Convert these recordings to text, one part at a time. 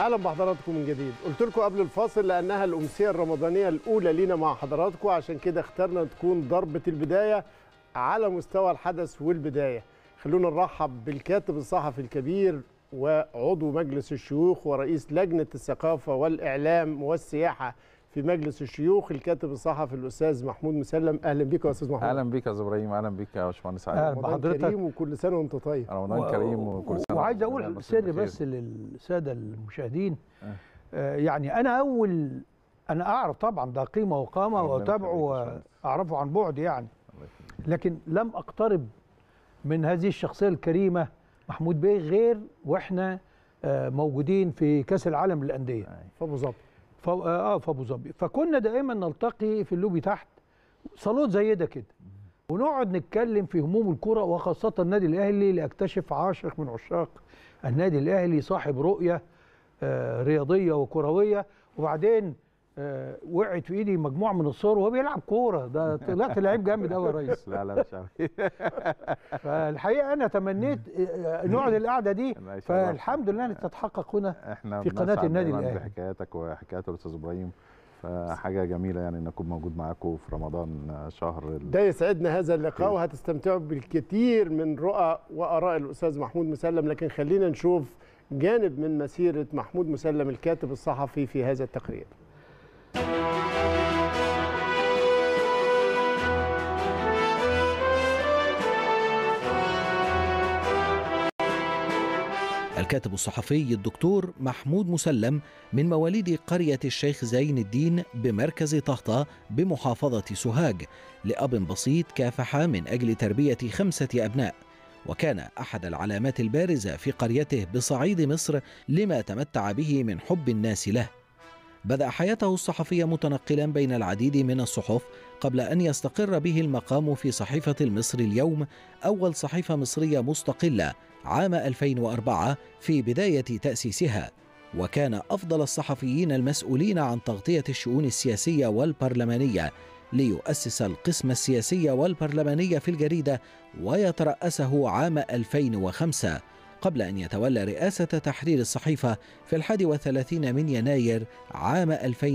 اهلا بحضراتكم من جديد قلت لكم قبل الفاصل لانها الامسيه الرمضانيه الاولى لينا مع حضراتكم عشان كده اخترنا تكون ضربه البدايه على مستوى الحدث والبدايه خلونا نرحب بالكاتب الصحفي الكبير وعضو مجلس الشيوخ ورئيس لجنه الثقافه والاعلام والسياحه في مجلس الشيوخ الكاتب الصحفي الاستاذ محمود مسلم اهلا بك يا استاذ محمود اهلا بك يا استاذ ابراهيم اهلا بك يا باشمهندس علي أهلا رمضان بحضرتك. كريم وكل سنه وانت طيب رمضان كريم وكل سنه وعايز وأنتم اقول بخير. سر بس للساده المشاهدين آه. آه، يعني انا اول انا اعرف طبعا ده قيمه وقامه ربنا واتابعه يخليك يا باشمهندس. واعرفه عن بعد يعني الله يخليك. لكن لم اقترب من هذه الشخصيه الكريمه محمود بيه غير واحنا آه، موجودين في كاس العالم للانديه أي. فابو ظبي ف... اه في ابو ظبي فكنا دائما نلتقي في اللوبي تحت صالون زي ده كده ونقعد نتكلم في هموم الكرة وخاصة النادي الأهلي لأكتشف عاشق من عشاق النادي الأهلي صاحب رؤية آه، رياضية وكروية وبعدين آه، وقعت في إيدي مجموعة من الصور وهو بيلعب كورة ده طلعت لعيب جامد أوي يا ريس لا لا مش عارف فالحقيقة أنا تمنيت آه، نقعد القعدة دي لا، إن شاء الله. فالحمد لله أن تتحقق هنا احنا في قناة بنسعد النادي دايماً الأهلي. بحكاياتك وحكايات الاستاذ ابراهيم فحاجه جميله يعني ان اكون موجود معاكم في رمضان شهر ال- ده يسعدنا هذا اللقاء وهتستمتعوا بالكثير من رؤى واراء الاستاذ محمود مسلم لكن خلينا نشوف جانب من مسيره محمود مسلم الكاتب الصحفي في هذا التقرير الكاتب الصحفي الدكتور محمود مسلم من مواليد قرية الشيخ زين الدين بمركز طهطا بمحافظة سوهاج لأب بسيط كافح من أجل تربية خمسة أبناء وكان أحد العلامات البارزة في قريته بصعيد مصر لما تمتع به من حب الناس له بدأ حياته الصحفية متنقلا بين العديد من الصحف قبل أن يستقر به المقام في صحيفة المصري اليوم أول صحيفة مصرية مستقلة عام 2004 في بداية تأسيسها وكان أفضل الصحفيين المسؤولين عن تغطية الشؤون السياسية والبرلمانية ليؤسس القسم السياسي والبرلماني في الجريدة ويترأسه عام 2005 قبل أن يتولى رئاسة تحرير الصحيفة في الحادي وثلاثين من يناير عام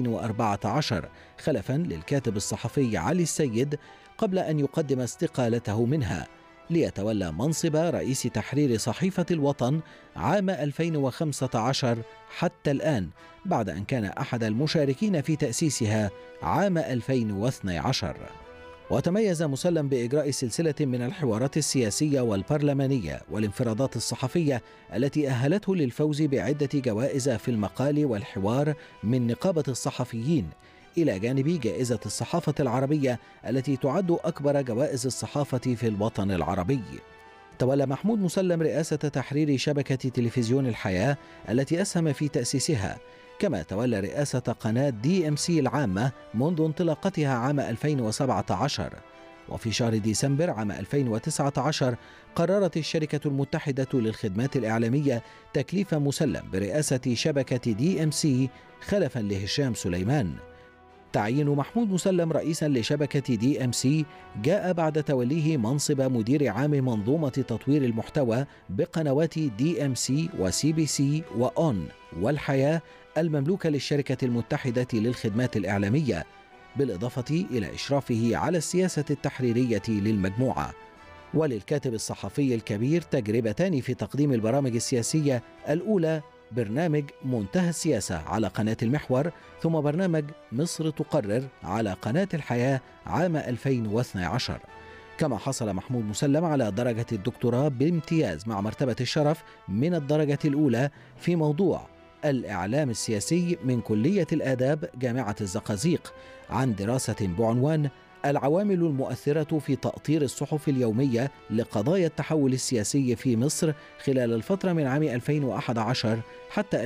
2014 خلفا للكاتب الصحفي علي السيد قبل أن يقدم استقالته منها ليتولى منصب رئيس تحرير صحيفة الوطن عام 2015 حتى الآن بعد أن كان أحد المشاركين في تأسيسها عام 2012 وتميز مسلم بإجراء سلسلة من الحوارات السياسية والبرلمانية والانفرادات الصحفية التي أهلته للفوز بعدة جوائز في المقال والحوار من نقابة الصحفيين إلى جانب جائزة الصحافة العربية التي تعد أكبر جوائز الصحافة في الوطن العربي. تولى محمود مسلم رئاسة تحرير شبكة تلفزيون الحياة التي أسهم في تأسيسها، كما تولى رئاسة قناة دي ام سي العامة منذ انطلاقتها عام 2017. وفي شهر ديسمبر عام 2019 قررت الشركة المتحدة للخدمات الإعلامية تكليف مسلم برئاسة شبكة دي ام سي خلفا لهشام سليمان. تعيين محمود مسلم رئيسا لشبكة دي ام سي جاء بعد توليه منصب مدير عام منظومة تطوير المحتوى بقنوات دي ام سي وسي بي سي وأون والحياة المملوكة للشركة المتحدة للخدمات الإعلامية بالإضافة إلى إشرافه على السياسة التحريرية للمجموعة وللكاتب الصحفي الكبير تجربتان في تقديم البرامج السياسية الأولى برنامج منتهى السياسة على قناة المحور ثم برنامج مصر تقرر على قناة الحياة عام 2012 كما حصل محمود مسلم على درجة الدكتوراه بامتياز مع مرتبة الشرف من الدرجة الأولى في موضوع الإعلام السياسي من كلية الآداب جامعة الزقازيق عن دراسة بعنوان العوامل المؤثرة في تأطير الصحف اليومية لقضايا التحول السياسي في مصر خلال الفترة من عام 2011 حتى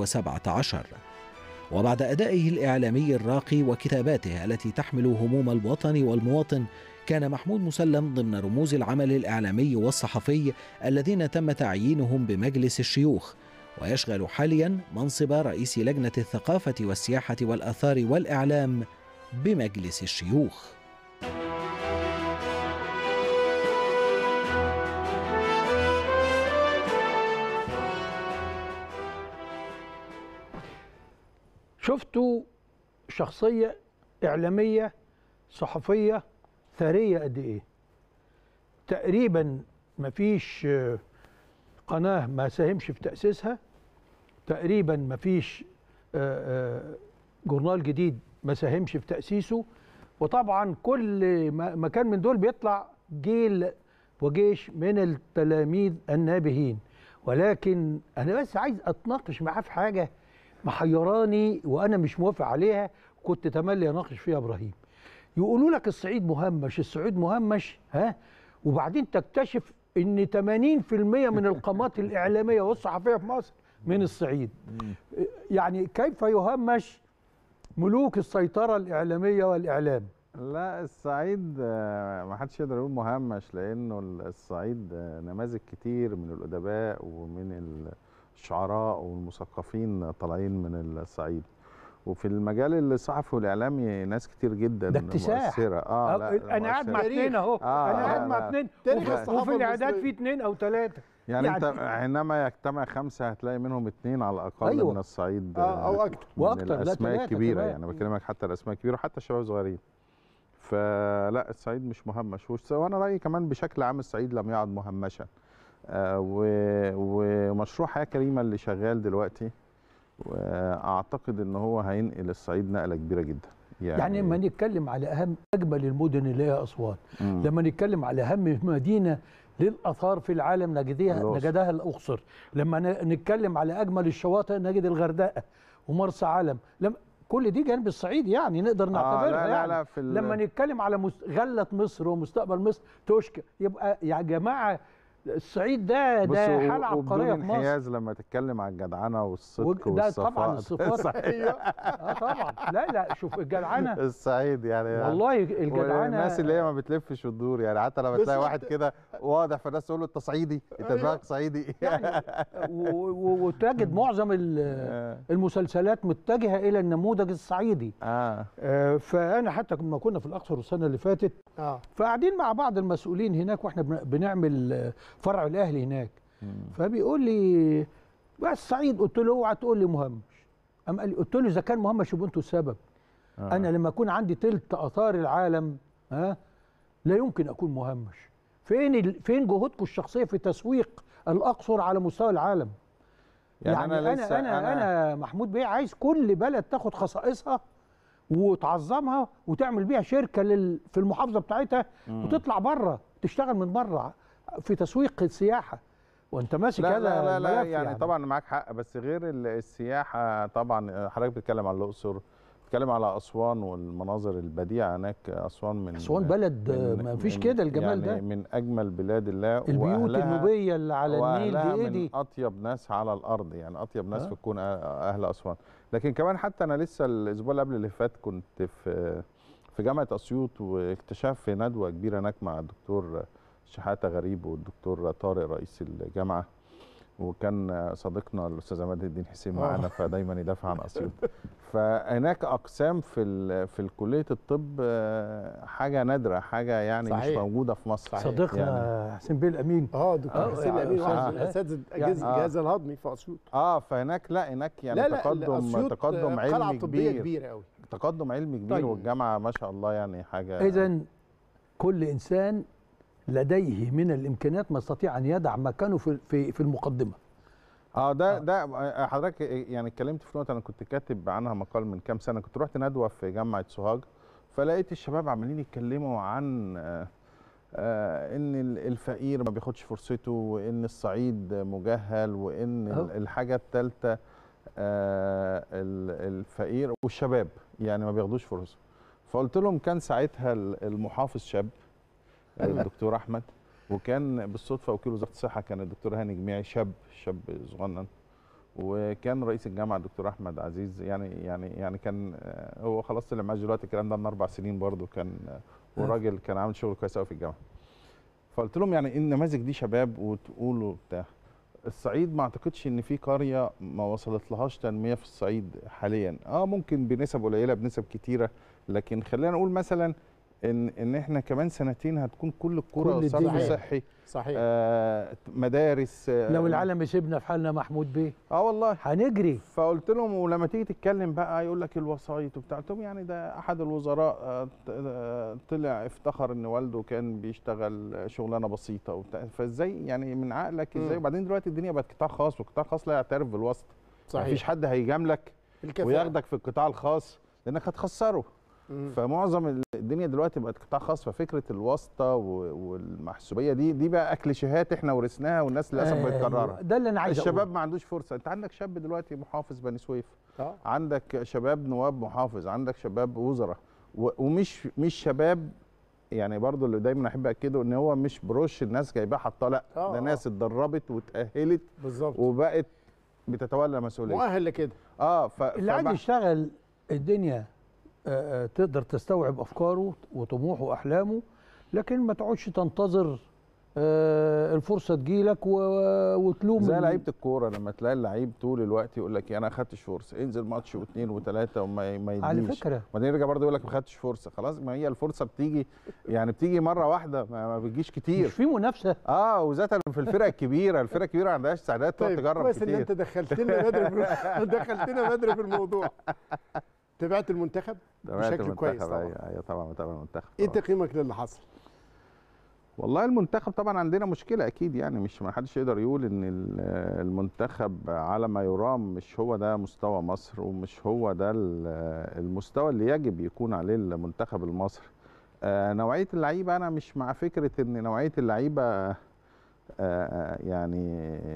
2017 وبعد أدائه الإعلامي الراقي وكتاباته التي تحمل هموم الوطن والمواطن كان محمود مسلم ضمن رموز العمل الإعلامي والصحفي الذين تم تعيينهم بمجلس الشيوخ ويشغل حاليا منصب رئيس لجنة الثقافة والسياحة والآثار والإعلام بمجلس الشيوخ شفتوا شخصيه اعلاميه صحفيه ثريه قد ايه تقريبا ما فيش آه، قناه ما ساهمش في تاسيسها تقريبا ما فيش آه، آه، جورنال جديد ما ساهمش في تاسيسه وطبعا كل ما- مكان من دول بيطلع جيل وجيش من التلاميذ النابهين ولكن انا بس عايز اتناقش معاه في حاجه محيراني وانا مش موافق عليها كنت تملي اناقش فيها ابراهيم يقولوا لك الصعيد مهمش الصعيد مهمش ها وبعدين تكتشف ان 80% من القامات الاعلاميه والصحفيه في مصر من الصعيد يعني كيف يهمش ملوك السيطره الاعلاميه والاعلام لا الصعيد آه، ما حدش يقدر يقول مهمش لانه الصعيد آه، نماذج كتير من الادباء ومن الشعراء والمثقفين طالعين من الصعيد وفي المجال الصحفي والاعلامي ناس كتير جدا ده اكتساح. مؤثره اه لا انا قاعد مع مؤثرة. اثنين اهو آه، انا قاعد لا، مع لا. اثنين تاريخ وفي, الصحافة وفي الاعداد المصرية. في اثنين او ثلاثه يعني, يعني- انت حينما يجتمع خمسه هتلاقي منهم اثنين على الاقل أيوة. من الصعيد آه، أو أكتر. من وأكتر، لا، الاسماء تلاتة الكبيره كمان. يعني بكلمك حتى الاسماء الكبيره وحتى الشباب الصغيرين فلا الصعيد مش مهمش وش- وانا رايي كمان بشكل عام الصعيد لم يعد مهمشا آه، و- ومشروع حياه كريمه اللي شغال دلوقتي واعتقد ان هو هينقل الصعيد نقله كبيره جدا يعني لما نتكلم على اهم اجمل المدن اللي هي اسوان مم. لما نتكلم على اهم مدينه للاثار في العالم نجدها الأقصر. نجدها الاقصر لما ن- نتكلم على اجمل الشواطئ نجد الغردقه ومرسى علم لما كل دي جانب الصعيد يعني نقدر آه نعتبرها لا لا يعني. لا في ال- لما نتكلم على مس- غله مصر ومستقبل مصر توشكا يبقى يا جماعه الصعيد ده بص ده و- حاله وبدون عبقريه في مصر انحياز لما تتكلم عن الجدعنه والصدق وده والصفاء طبعا الصفات صحيح. اه طبعا لا لا شوف الجدعنه الصعيد يعني والله الجدعنه الناس اللي هي ما بتلفش وتدور يعني حتى لما تلاقي بس واحد كده واضح فالناس تقول له انت صعيدي انت دماغك صعيدي يعني و- و- وتجد معظم ال- آه. المسلسلات متجهه الى النموذج الصعيدي اه آه، فانا حتى لما كنا في الاقصر السنه اللي فاتت اه فقاعدين مع بعض المسؤولين هناك واحنا بن- بنعمل آه، فرع الاهلي هناك فبيقول لي بقى الصعيد قلت له اوعى تقول لي مهمش قام قال لي قلت له اذا كان مهمش يبقى انتوا السبب آه. انا لما اكون عندي تلت اثار العالم ها لا يمكن اكون مهمش فين ال... فين جهودكم الشخصيه في تسويق الاقصر على مستوى العالم يعني, يعني, انا أنا, لسه أنا, أنا, أنا محمود بيه عايز كل بلد تاخد خصائصها وتعظمها وتعمل بيها شركة لل في المحافظة بتاعتها وتطلع بره تشتغل من بره في تسويق السياحة وانت ماسك لا هذا لا لا, لا الملف يعني, يعني طبعا معاك حق بس غير ال- السياحه طبعا حضرتك بتتكلم على الاقصر بتتكلم على اسوان والمناظر البديعه هناك اسوان من أسوان بلد من- ما فيش من- كده الجمال يعني ده من اجمل بلاد الله البيوت وأهلها- النوبية اللي على النيل وأهلها دي ايه من دي اطيب ناس على الارض يعني اطيب ناس آه. في الكون أه- اهل اسوان لكن كمان حتى انا لسه الاسبوع اللي قبل اللي فات كنت في في جامعه اسيوط واكتشاف في ندوه كبيره هناك مع الدكتور شحاته غريب والدكتور طارق رئيس الجامعه وكان صديقنا الاستاذ عماد الدين حسين معانا فدايما يدافع عن اسيوط فهناك اقسام في ال- في كليه الطب آه، حاجه نادره حاجه يعني صحيح. مش موجوده في مصر صديقنا حسين بيه الأمين اه دكتور آه، حسين يعني الامين واحد آه. من اساتذه يعني- اجهزه آه. الجهاز الهضمي في اسيوط اه فهناك لا هناك يعني لا لا تقدم أسيوط تقدم قلعه علمي طبيه كبير كبيره قوي تقدم علمي كبير طيب. والجامعه ما شاء الله يعني حاجه إذا كل إنسان لديه من الإمكانيات ما يستطيع أن يدع مكانه في في في المقدمة اه ده ده آه، حضرتك يعني اتكلمت في نقطه انا كنت كاتب عنها مقال من كام سنه كنت رحت ندوه في جامعه سوهاج فلقيت الشباب عمالين يتكلموا عن آه، آه، ان ال- الفقير ما بياخدش فرصته وان الصعيد مجهل وان ال- أهو. الحاجه الثالثه الفقير والشباب يعني ما بياخدوش فرصه فقلت لهم كان ساعتها ال- المحافظ شاب الدكتور احمد وكان بالصدفه وكيل وزاره الصحه كان الدكتور هاني جميعي شاب شاب صغنن وكان رئيس الجامعه الدكتور احمد عزيز يعني يعني يعني كان آه، هو خلاص طلع معاش دلوقتي الكلام ده من اربع سنين برضه كان آه، والراجل كان عامل شغل كويس قوي في الجامعه فقلت لهم يعني النماذج دي شباب وتقولوا بتاع الصعيد ما اعتقدش ان في قريه ما وصلت لهاش تنميه في الصعيد حاليا اه ممكن بنسب قليله بنسب كتيره لكن خلينا نقول مثلا ان ان احنا كمان سنتين هتكون كل الكره كل صرف الدنيا. صحي صحيح آه مدارس آه لو العالم يسيبنا في حالنا محمود بيه اه والله هنجري فقلت لهم ولما تيجي تتكلم بقى يقول لك الوسايط وبتاع قلت لهم يعني ده احد الوزراء آه، ط- آه، طلع افتخر ان والده كان بيشتغل شغلانه بسيطه وبتاع فازاي يعني من عقلك ازاي مم. وبعدين دلوقتي الدنيا بقت قطاع خاص والقطاع الخاص لا يعترف بالوسط صحيح مفيش حد هيجاملك الكفاءة. وياخدك في القطاع الخاص لانك هتخسره مم. فمعظم الدنيا دلوقتي بقت قطاع خاص ففكره الواسطه و- والمحسوبيه دي دي بقى كليشيهات احنا ورثناها والناس للاسف أيوة، بتكررها ده اللي انا عايز الشباب أقوله. ما عندوش فرصه انت عندك شاب دلوقتي محافظ بني سويف اه عندك شباب نواب محافظ عندك شباب وزراء و- ومش مش شباب يعني برضو اللي دايما احب اكده ان هو مش بروش الناس جايباه حطاه لا آه، ده آه. ناس اتدربت واتاهلت بالظبط وبقت بتتولى مسؤوليه مؤهل لكده اه ف... اللي عايز فبع- يشتغل الدنيا آه، آه، تقدر تستوعب افكاره وطموحه واحلامه لكن ما تقعدش تنتظر آه، الفرصه تجيلك و- وتلوم زي ال- لعيبه الكوره لما تلاقي اللعيب طول الوقت يقول لك انا ما خدتش فرصه انزل ماتش واثنين وثلاثه وما ما يديش على فكره بعدين يرجع برضه يقول لك ما خدتش فرصه خلاص ما هي الفرصه بتيجي يعني بتيجي مره واحده ما, ما بتجيش مش كتير في منافسه اه وذات في الفرق الكبيره الفرق الكبيره ما عندهاش استعداد تقعد طيب تجرب كويس ان كتير انت دخلتنا بدري في دخلتنا بدري في الموضوع تابعت المنتخب تابعت بشكل المنتخب، كويس طبعا. ايوه ايوه طبعا متابع المنتخب ايه طبعاً. تقييمك للي حصل؟ والله المنتخب طبعا عندنا مشكله اكيد يعني مش ما حدش يقدر يقول ان ال- المنتخب على ما يرام مش هو ده مستوى مصر ومش هو ده ال- المستوى اللي يجب يكون عليه المنتخب المصري آه، نوعيه اللعيبه انا مش مع فكره ان نوعيه اللعيبه آه، يعني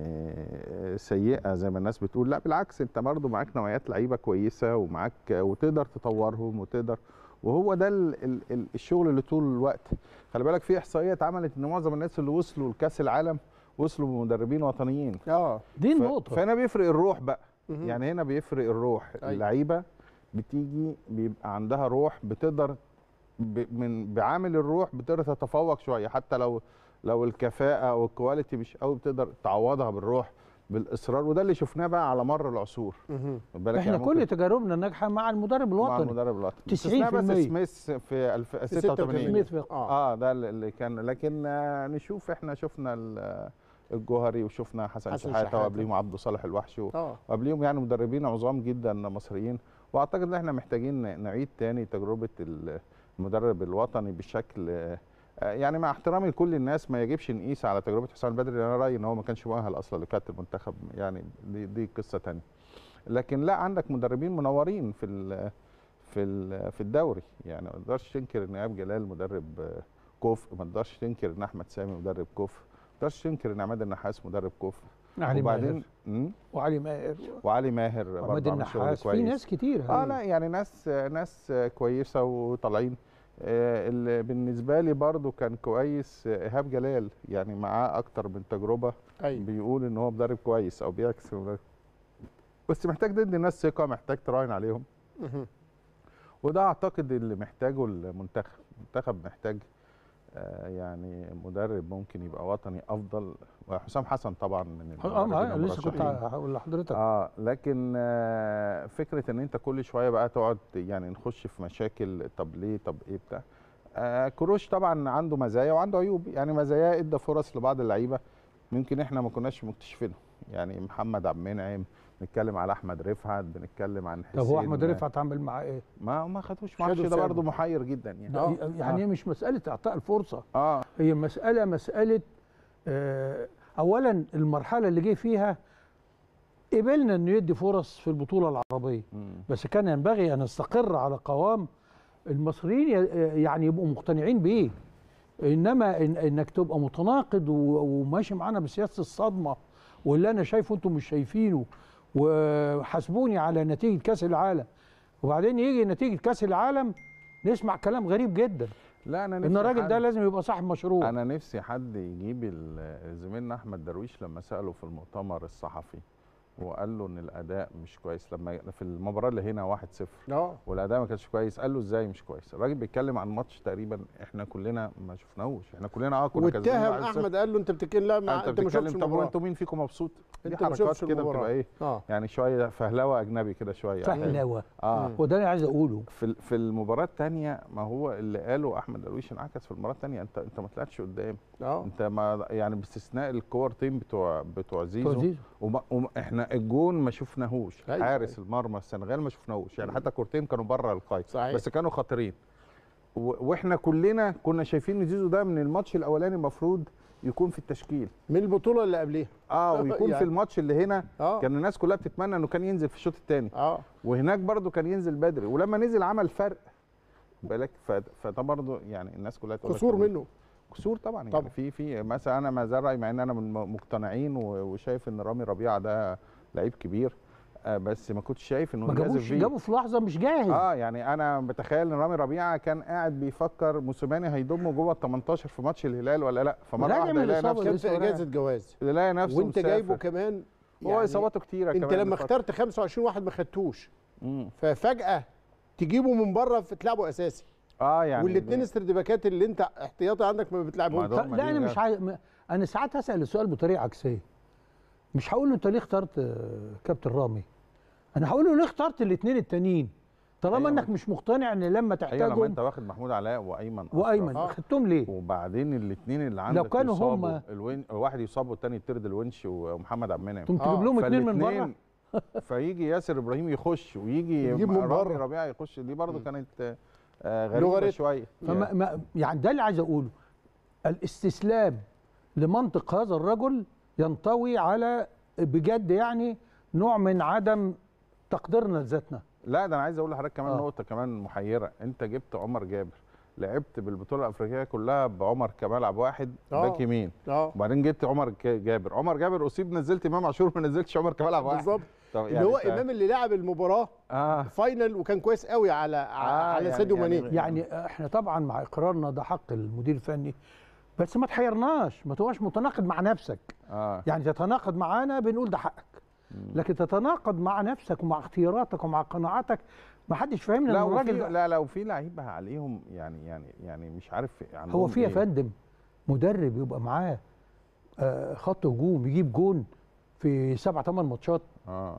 آه، سيئه زي ما الناس بتقول لا بالعكس انت برضه معاك نوعيات لعيبه كويسه ومعاك وتقدر تطورهم وتقدر وهو ده ال- ال- ال- الشغل اللي طول الوقت خلي بالك في احصائيه اتعملت ان معظم الناس اللي وصلوا لكاس العالم وصلوا بمدربين وطنيين اه دي ف- النقطه فهنا بيفرق الروح بقى مهم. يعني هنا بيفرق الروح أيوة. اللعيبه بتيجي بيبقى عندها روح بتقدر ب- من بعامل الروح بتقدر تتفوق شويه حتى لو لو الكفاءه او الكواليتي مش قوي بتقدر تعوضها بالروح بالاصرار وده اللي شفناه بقى على مر العصور مهم. خد بالك احنا يعني كل ممكن تجاربنا الناجحه مع المدرب مع الوطني المدرب الوطني 90% استثناء بس سميث في الف- في 86 سميث في- اه اه ده اللي كان لكن آه، نشوف احنا شفنا ال- الجوهري وشفنا حسن, حسن شحاته شحاتة. وقبليهم عبد صالح الوحشي و- اه وقبليهم يعني مدربين عظام جدا مصريين واعتقد ان احنا محتاجين نعيد تاني تجربه المدرب الوطني بشكل آه، يعني مع احترامي لكل الناس ما يجبش نقيس على تجربه حسام البدري انا رايي ان هو ما كانش مؤهل اصلا لكابتن المنتخب يعني دي, دي قصه تانية لكن لا عندك مدربين منورين في ال في ال في الدوري يعني ما تقدرش تنكر ان ايهاب جلال مدرب آه، كفء ما تقدرش تنكر ان احمد سامي مدرب كفء ما تقدرش تنكر ان عماد النحاس مدرب كفء علي وبعدين ماهر مم، وعلي ماهر وعلي ماهر وعماد برضه عمل شغل النحاس في كويس ناس كتير اه لا يعني ناس ناس كويسه وطالعين آه، اللي بالنسبه لي برضو كان كويس آه، ايهاب جلال يعني معاه اكتر من تجربه ايوه بيقول ان هو مدرب كويس او بيعكس المدرب. بس محتاج تدي الناس ثقه محتاج تراهن عليهم مهم. وده اعتقد اللي محتاجه المنتخب المنتخب محتاج آه، يعني مدرب ممكن يبقى وطني افضل وحسام حسن طبعا من اه المدربين ما لسه كنت المرشحين. هقول لحضرتك اه لكن آه فكره ان انت كل شويه بقى تقعد يعني نخش في مشاكل طب ليه طب ايه بتاع آه كروش طبعا عنده مزايا وعنده عيوب يعني مزايا ادى فرص لبعض اللعيبه ممكن احنا ما كناش مكتشفينهم يعني محمد عبد المنعم بنتكلم على احمد رفعت بنتكلم عن حسين طب هو احمد رفعت عمل معاه ايه؟ ما ما خدوش خدوا معرفش ده سابه. برضه محير جدا يعني ده آه، يعني آه. هي مش مساله اعطاء الفرصه اه هي مساله مساله آه، اولا المرحله اللي جه فيها قبلنا انه يدي فرص في البطوله العربيه مم. بس كان ينبغي ان نستقر على قوام المصريين ي- يعني يبقوا مقتنعين بيه انما إن انك تبقى متناقض و- وماشي معانا بسياسه الصدمه واللي انا شايفه انتم مش شايفينه وحاسبوني على نتيجه كاس العالم وبعدين يجي نتيجه كاس العالم نسمع كلام غريب جدا لا انا ان نفسي الراجل حد- ده لازم يبقى صاحب مشروع انا نفسي حد يجيب ال- زميلنا احمد درويش لما ساله في المؤتمر الصحفي وقال له ان الاداء مش كويس لما في المباراه اللي هنا 1-0 اه والاداء ما كانش كويس قال له ازاي مش كويس الراجل بيتكلم عن ماتش تقريبا احنا كلنا ما شفناهوش احنا كلنا اه كنا كسبانين واتهم 1-0. احمد قال له انت بتتكلم لا ما انت انت ما بتتكلم شفتش طب المباراه وانتوا مين فيكم مبسوط دي انت ما حركات شفتش كده المباراة. بتبقى ايه اه يعني شويه فهلوه اجنبي كده شويه فهلوه اه مم. وده اللي عايز اقوله في ال- في المباراه الثانيه ما هو اللي قاله احمد درويش انعكس في المباراه الثانيه انت انت ما طلعتش قدام اه انت ما يعني باستثناء الكورتين بتوع بتوع زيزو بتوع زيزو. وما وما احنا الجون ما شفناهوش أيوة، حارس المرمى السنغال ما شفناهوش يعني حتى كورتين كانوا بره القايد صحيح. بس كانوا خطيرين و- واحنا كلنا كنا شايفين ان زيزو ده من الماتش الاولاني المفروض يكون في التشكيل من البطوله اللي قبليها اه ويكون يعني. في الماتش اللي هنا اه كان الناس كلها بتتمنى انه كان ينزل في الشوط الثاني اه وهناك برضو كان ينزل بدري ولما نزل عمل فرق بالك ف- فده برضو يعني الناس كلها تقول لك قصور طب منه قصور طبعا يعني طبعا. في في مثلا انا ما زال رايي مع ان انا من الم- مقتنعين و- وشايف ان رامي ربيعه ده لعيب كبير آه، بس ما كنتش شايف انه ما لازم جابوش فيه جابوا في لحظه مش جاهز اه يعني انا بتخيل ان رامي ربيعه كان قاعد بيفكر موسيماني هيضمه جوه ال 18 في ماتش الهلال ولا لا فمره راجع واحده من يلاقي الإصابة نفسه كان في لسه راجع. اجازه جواز يلاقي نفسه وانت مسافر. جايبه كمان هو يعني اصاباته كتيره انت كمان لما الفترة. اخترت 25 واحد ما خدتوش مم. ففجاه تجيبه من بره فتلعبه اساسي اه يعني والاثنين دي- استردباكات اللي انت احتياطي عندك ما ما بتلعبهمش ده- لا ما لا دي انا جا- مش عايز م- انا ساعات هسال السؤال بطريقه عكسيه مش هقول له انت ليه اخترت آه، كابتن رامي انا هقول له ليه اخترت الاثنين التانيين طالما أيوة. انك مش مقتنع ان لما ايوه لما تحتاجهم انت واخد محمود علاء وايمن أشرف. وايمن آه. خدتهم ليه وبعدين الاثنين اللي عندك كانوا يصابوا، هما- الوين واحد يصاب والتاني يطرد الونش ومحمد عبد المنعم تقوم آه، تجيب لهم اثنين من بره فالاتنين- فيجي ياسر ابراهيم يخش ويجي يجيب من رامي بره. ربيعه يخش دي برضو مم. كانت آه، غريبه لغريت. شويه فما ما يعني ده اللي عايز اقوله الاستسلام لمنطق هذا الرجل ينطوي على بجد يعني نوع من عدم تقديرنا لذاتنا لا ده انا عايز اقول لحضرتك كمان آه. نقطه كمان محيره انت جبت عمر جابر لعبت بالبطوله الافريقيه كلها بعمر كملعب واحد آه. باك يمين اه وبعدين جبت عمر ك- جابر عمر جابر اصيب نزلت امام عاشور ما نزلتش عمر كملعب واحد بالظبط طب اللي هو ف- امام اللي لعب المباراه اه فاينل وكان كويس قوي على آه، على يعني- ساديو يعني- ماني يعني احنا طبعا مع اقرارنا ده حق المدير الفني بس ما تحيرناش ما تبقاش متناقض مع نفسك اه يعني تتناقض معانا بنقول ده حقك لكن تتناقض مع نفسك ومع اختياراتك ومع قناعاتك ما حدش فاهمنا لا ان الراجل وفي ده لا لا وفي لعيبه عليهم يعني يعني يعني مش عارف عندهم هو في يا إيه. فندم مدرب يبقى معاه آه، خط هجوم يجيب جون في سبع ثمان ماتشات اه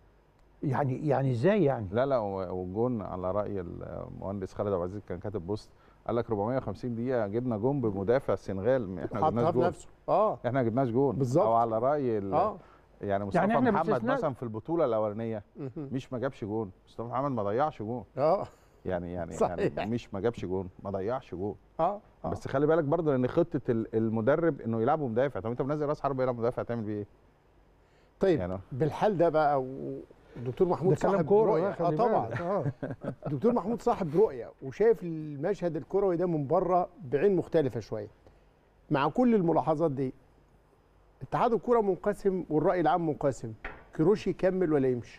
يعني يعني ازاي يعني لا لا و- والجون على راي المهندس خالد ابو العزيز كان كاتب بوست قال لك 450 دقيقه جبنا جون بمدافع السنغال احنا ما حطها جبناش في جون نفسه اه احنا ما جبناش جون بالظبط. او على راي ال- اه يعني مصطفى يعني إحنا محمد باستثناء- مثلا في البطوله الاولانيه مهم. مش ما جابش جون مصطفى محمد ما ضيعش جون اه يعني يعني صحيح. يعني مش ما جابش جون ما ضيعش جون اه آه. بس خلي بالك برضه لان خطه ال- المدرب انه يلعبه مدافع طب انت منزل راس حرب يلعب مدافع تعمل بيه ايه؟ طيب يعني بالحال ده بقى والدكتور محمود ده كلام صاحب كوره رؤيه بقى، اه خلي طبعا بالك. اه الدكتور محمود صاحب رؤيه وشايف المشهد الكروي ده من بره بعين مختلفه شويه مع كل الملاحظات دي اتحاد الكوره منقسم والراي العام منقسم كروش يكمل ولا يمشي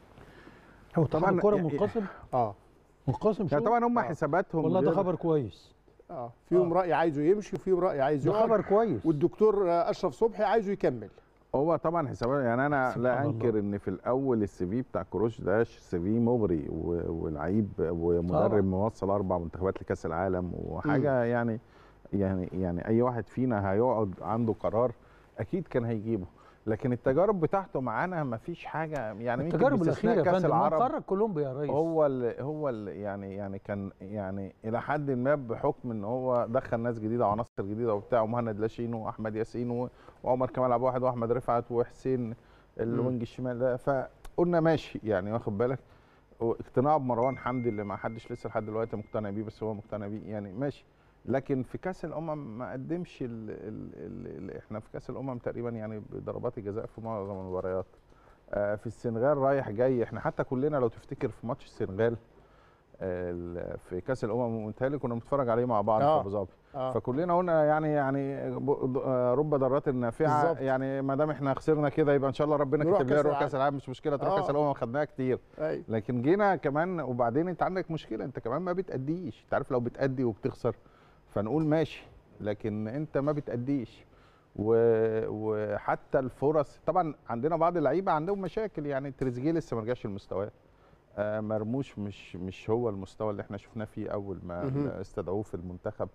هو طبعا طبعاً الكوره يعني- منقسم اه منقسم يعني شو طبعا هم آه. حساباتهم والله ده غير- خبر كويس اه فيهم آه. راي عايزه يمشي وفيهم راي عايزه ده يقعد خبر كويس والدكتور آه، اشرف صبحي عايزه يكمل هو طبعا حسابات يعني انا سبحان لا الله. انكر ان في الاول السي في بتاع كروش ده سي في مغري و- ولعيب ومدرب طبعاً. موصل اربع منتخبات لكاس العالم وحاجه يعني يعني يعني اي واحد فينا هيقعد عنده قرار اكيد كان هيجيبه لكن التجارب بتاعته معانا ما فيش حاجه يعني يمكن التجارب باستثناء الاخيره يا كاس فندم ما العرب خرج كولومبيا يا ريس هو ال هو ال يعني يعني كان يعني الى حد ما بحكم ان هو دخل ناس جديده وعناصر جديده وبتاع ومهند لاشين واحمد ياسين و- وعمر كمال عبد الواحد واحمد رفعت وحسين الوينج الشمال ده فقلنا ماشي يعني واخد بالك واقتناع بمروان حمدي اللي ما حدش لسه لحد دلوقتي مقتنع بيه بس هو مقتنع بيه يعني ماشي لكن في كاس الامم ما قدمش ال ال ال ال احنا في كاس الامم تقريبا يعني بضربات الجزاء في معظم المباريات آه، في السنغال رايح جاي احنا حتى كلنا لو تفتكر في ماتش السنغال آه، ال- في كاس الامم متهيألي كنا بنتفرج عليه مع بعض آه. في ابو ظبي اه فكلنا قلنا يعني يعني ب- آه، رب ضارات نافعه بالظبط. يعني ما دام احنا خسرنا كده يبقى ان شاء الله ربنا نروح كاتب لنا كأس نروح العالم. كاس العالم مش مشكله تروح آه. كاس الامم خدناها كتير ايوه لكن جينا كمان وبعدين انت عندك مشكله انت كمان ما بتأديش انت عارف لو بتأدي وبتخسر فنقول ماشي لكن انت ما بتأديش و- وحتى الفرص طبعا عندنا بعض اللعيبه عندهم مشاكل يعني تريزيجيه لسه ما رجعش لمستواه آه، مرموش مش مش هو المستوى اللي احنا شفناه فيه اول ما مهم. استدعوه في المنتخب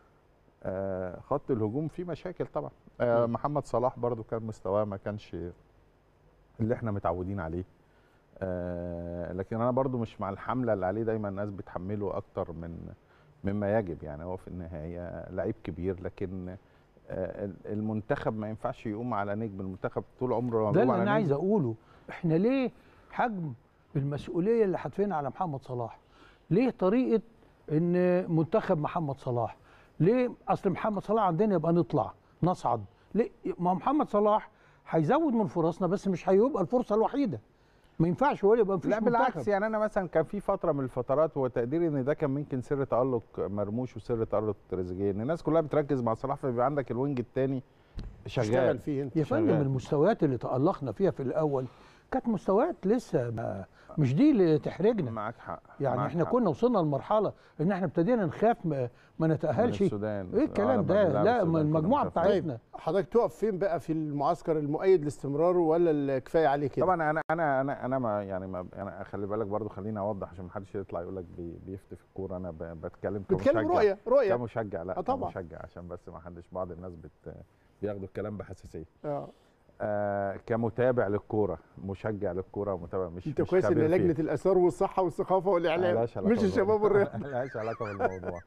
آه، خط الهجوم فيه مشاكل طبعا آه، مم. محمد صلاح برضو كان مستواه ما كانش اللي احنا متعودين عليه آه، لكن انا برضو مش مع الحمله اللي عليه دايما الناس بتحمله اكتر من مما يجب يعني هو في النهايه لعيب كبير لكن آه، المنتخب ما ينفعش يقوم على نجم المنتخب طول عمره ده مغلوب اللي على انا عايز نجم. اقوله احنا ليه حجم المسؤوليه اللي حاتفينها على محمد صلاح ليه طريقه ان منتخب محمد صلاح ليه اصل محمد صلاح عندنا يبقى نطلع نصعد ليه ما هو محمد صلاح هيزود من فرصنا بس مش هيبقى الفرصه الوحيده ما ينفعش هو اللي يبقى مفيش لا بالعكس منتخب. يعني انا مثلا كان في فتره من الفترات وتقديري ان ده كان ممكن سر تالق مرموش وسر تالق تريزيجيه ان الناس كلها بتركز مع صلاح فبيبقى عندك الوينج الثاني اشتغل شغال فيه انت يا فندم شغال. المستويات اللي تألقنا فيها في الاول كانت مستويات لسه ما مش دي اللي تحرجنا معاك حق يعني معاك احنا حق. كنا وصلنا لمرحله ان احنا ابتدينا نخاف ما, ما من نتاهلش السودان ايه الكلام آه، ده لما بنلعب لا السودان ما كنا المجموعه بنخاف. بتاعتنا حضرتك تقف فين بقى في المعسكر المؤيد لاستمراره ولا الكفايه عليه كده طبعا انا انا انا انا ما يعني ما انا خلي بالك برضو خليني اوضح عشان ما حدش يطلع يقول لك بي- بيفتي في الكوره انا ب- بتكلم بتتكلم كمشجع رؤيه رؤيه كمشجع لا آه طبعا. كمشجع عشان بس ما حدش بعض الناس بت بياخدوا الكلام بحساسيه اه آه كمتابع للكوره مشجع للكوره ومتابع مش انت مش كويس ان خبير فيها. لجنه الاثار والصحه والثقافه والاعلام ملهاش علاقة مش الشباب بالموضوع. والرياضه ملهاش علاقه بالموضوع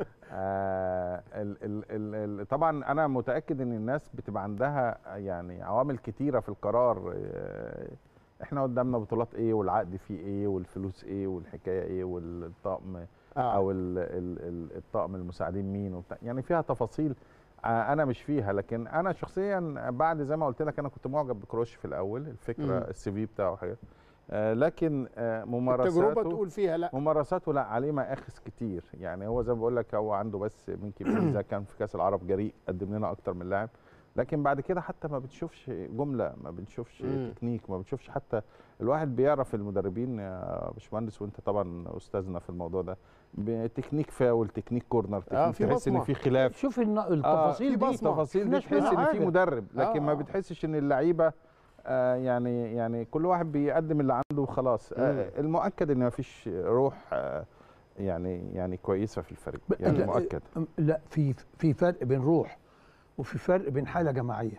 آه ال ال ال ال طبعا انا متاكد ان الناس بتبقى عندها يعني عوامل كتيره في القرار آه احنا قدامنا بطولات ايه والعقد فيه ايه والفلوس ايه والحكايه ايه والطقم آه. او ال ال ال الطقم المساعدين مين وبتاع يعني فيها تفاصيل آه، انا مش فيها لكن انا شخصيا بعد زي ما قلت لك انا كنت معجب بكروش في الاول الفكره مم. السي في بتاعه حاجات آه، لكن آه، ممارساته التجربه تقول فيها لا ممارساته لا عليه مآخذ كتير يعني هو زي ما بقول لك هو عنده بس ممكن ميزه كان في كاس العرب جريء قدم لنا اكتر من لاعب لكن بعد كده حتى ما بتشوفش جمله ما بنشوفش مم. تكنيك ما بتشوفش حتى الواحد بيعرف المدربين يا باشمهندس وانت طبعا استاذنا في الموضوع ده تكنيك فاول تكنيك كورنر آه، تكنيك في تحس ان بصمة. في خلاف شوف الن- آه، التفاصيل في دي بصمة. تفاصيل دي شفناش تحس منها ان في حاجة. مدرب لكن ما آه. بتحسش ان اللعيبه آه يعني يعني كل واحد بيقدم اللي عنده وخلاص آه مم. المؤكد ان ما فيش روح آه يعني يعني كويسه في الفريق ب- يعني لا، مؤكد لا في في فرق بين روح وفي فرق بين حاله جماعيه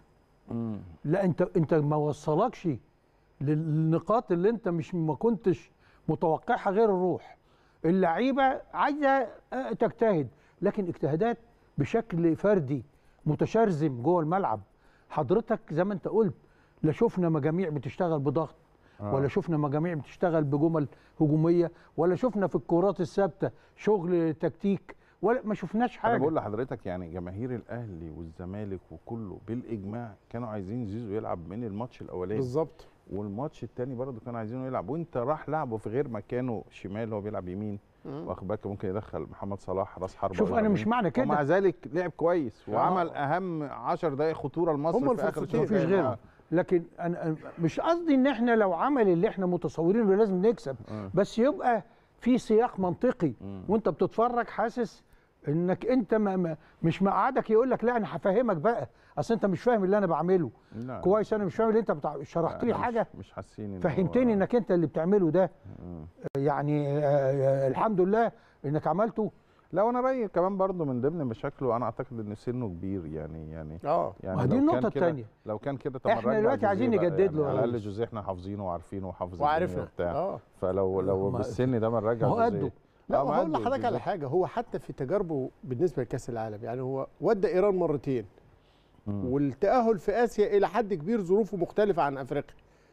لا انت انت ما وصلكش للنقاط اللي انت مش ما كنتش متوقعها غير الروح اللعيبه عايزه آه، تجتهد لكن اجتهادات بشكل فردي متشرذم جوه الملعب حضرتك زي ما انت قلت لا شفنا مجاميع بتشتغل بضغط آه. ولا شفنا مجاميع بتشتغل بجمل هجوميه ولا شفنا في الكرات الثابته شغل تكتيك ولا ما شفناش حاجه انا بقول لحضرتك يعني جماهير الاهلي والزمالك وكله بالاجماع كانوا عايزين زيزو يلعب من الماتش الاولاني بالظبط والماتش الثاني برضه كانوا عايزينه يلعب وانت راح لعبه في غير مكانه شمال هو بيلعب يمين واخد بالك ممكن يدخل محمد صلاح راس حربه شوف يلعب انا مش يمين. معنى ومع كده ذلك لعب كويس آه. وعمل اهم 10 دقائق خطوره لمصر هم في اخر الفرصتين. الشوط مفيش الثاني. غيرهم لكن انا أنا- مش قصدي ان احنا لو عمل اللي احنا متصورينه لازم نكسب آه. بس يبقى في سياق منطقي مم. وانت بتتفرج حاسس انك انت ما ما مش مقعدك يقول لك لا انا هفهمك بقى اصل انت مش فاهم اللي انا بعمله لا. كويس انا مش فاهم اللي انت بتاع... شرحت لي لا، مش- حاجه مش حاسين إن فهمتني هو- انك انت اللي بتعمله ده مم. يعني آه، آه، الحمد لله انك عملته لا وانا رايي كمان برضو من ضمن مشاكله انا اعتقد ان سنه كبير يعني يعني اه يعني ما دي لو النقطة كان كده- التانية. لو كان كده طب إحنا نرجع دلوقتي جوزيه عايزين بقى، نجدد يعني له على الاقل رئيس. جوزيه احنا حافظينه وعارفينه وحافظ الدنيا وعارفنا وبتاع اه فلو لو ما- بالسن ده ما نرجع ما هو جوزيه قده. لا آه، ما وهقول قده لحضرتك على بالظبط. حاجه هو حتى في تجاربه بالنسبه لكاس العالم يعني هو ودى ايران مرتين مم. والتاهل في اسيا الى حد كبير ظروفه مختلفه عن افريقيا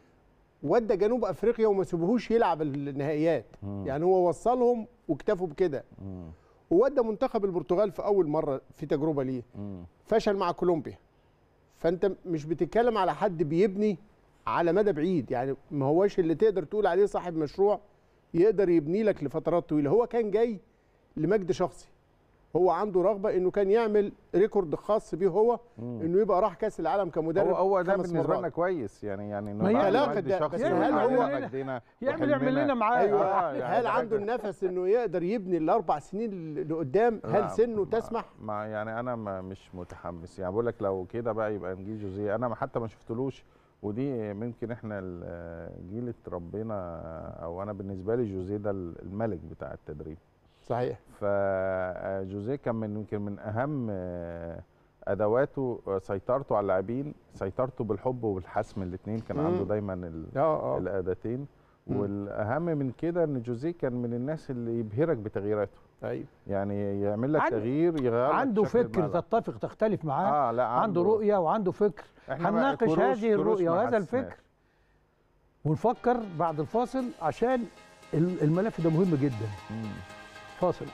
ودى جنوب افريقيا وما سيبوهوش يلعب النهائيات مم. يعني هو وصلهم واكتفوا بكده مم. وودى منتخب البرتغال في اول مره في تجربه ليه مم. فشل مع كولومبيا فانت مش بتتكلم على حد بيبني على مدى بعيد يعني ما هوش اللي تقدر تقول عليه صاحب مشروع يقدر يبني لك لفترات طويله هو كان جاي لمجد شخصي هو عنده رغبه انه كان يعمل ريكورد خاص بيه هو انه يبقى راح كاس العالم كمدرب هو هو ده خمس بالنسبه مرات. لنا كويس يعني يعني ما انه هي بعد علاقة مجد ده، شخصي بس هل وعلاقة هو- مجدنا يعمل يعمل وحلمنا. لنا معاه ايوه آه، يعني هل ده عنده حاجة- النفس انه يقدر يبني الاربع سنين اللي قدام لا، هل سنه ما- تسمح ما يعني انا ما مش متحمس يعني بقول لك لو كده بقى يبقى نجيب جوزيه انا ما- حتى ما شفتلوش ودي ممكن احنا ال- جيل اتربينا او انا بالنسبه لي جوزيه ده الملك بتاع التدريب صحيح فجوزيه كان من يمكن من اهم آه، ادواته آه، سيطرته على اللاعبين سيطرته بالحب وبالحسم الاثنين كان مم. عنده دايما ال- اه اه الاداتين مم. والاهم من كده ان جوزيه كان من الناس اللي يبهرك بتغييراته ايوه يعني يعمل لك عن- تغيير يغير لك عنده شكل فكر الملعب. تتفق تختلف معاه اه لا عنده رؤيه وعنده فكر إحنا بقى هنناقش كروش- هذه كروش الرؤيه ما وهذا حسناش. الفكر ونفكر بعد الفاصل عشان ال- الملف ده مهم جدا مم. فاصل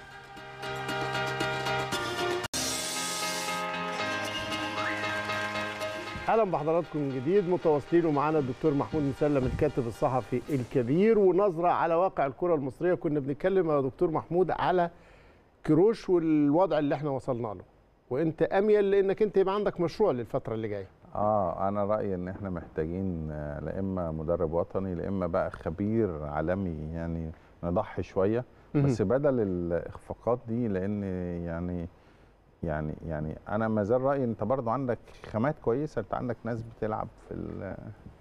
اهلا بحضراتكم من جديد متواصلين ومعانا الدكتور محمود مسلم الكاتب الصحفي الكبير ونظره على واقع الكره المصريه كنا بنتكلم يا دكتور محمود على كروش والوضع اللي احنا وصلنا له وانت اميل لانك انت يبقى عندك مشروع للفتره اللي جايه اه انا رايي ان احنا محتاجين آه، لا اما مدرب وطني لا اما بقى خبير عالمي يعني نضحي شويه بس بدل الاخفاقات دي لان يعني يعني يعني انا ما زال رايي انت برضو عندك خامات كويسه انت عندك ناس بتلعب في ال-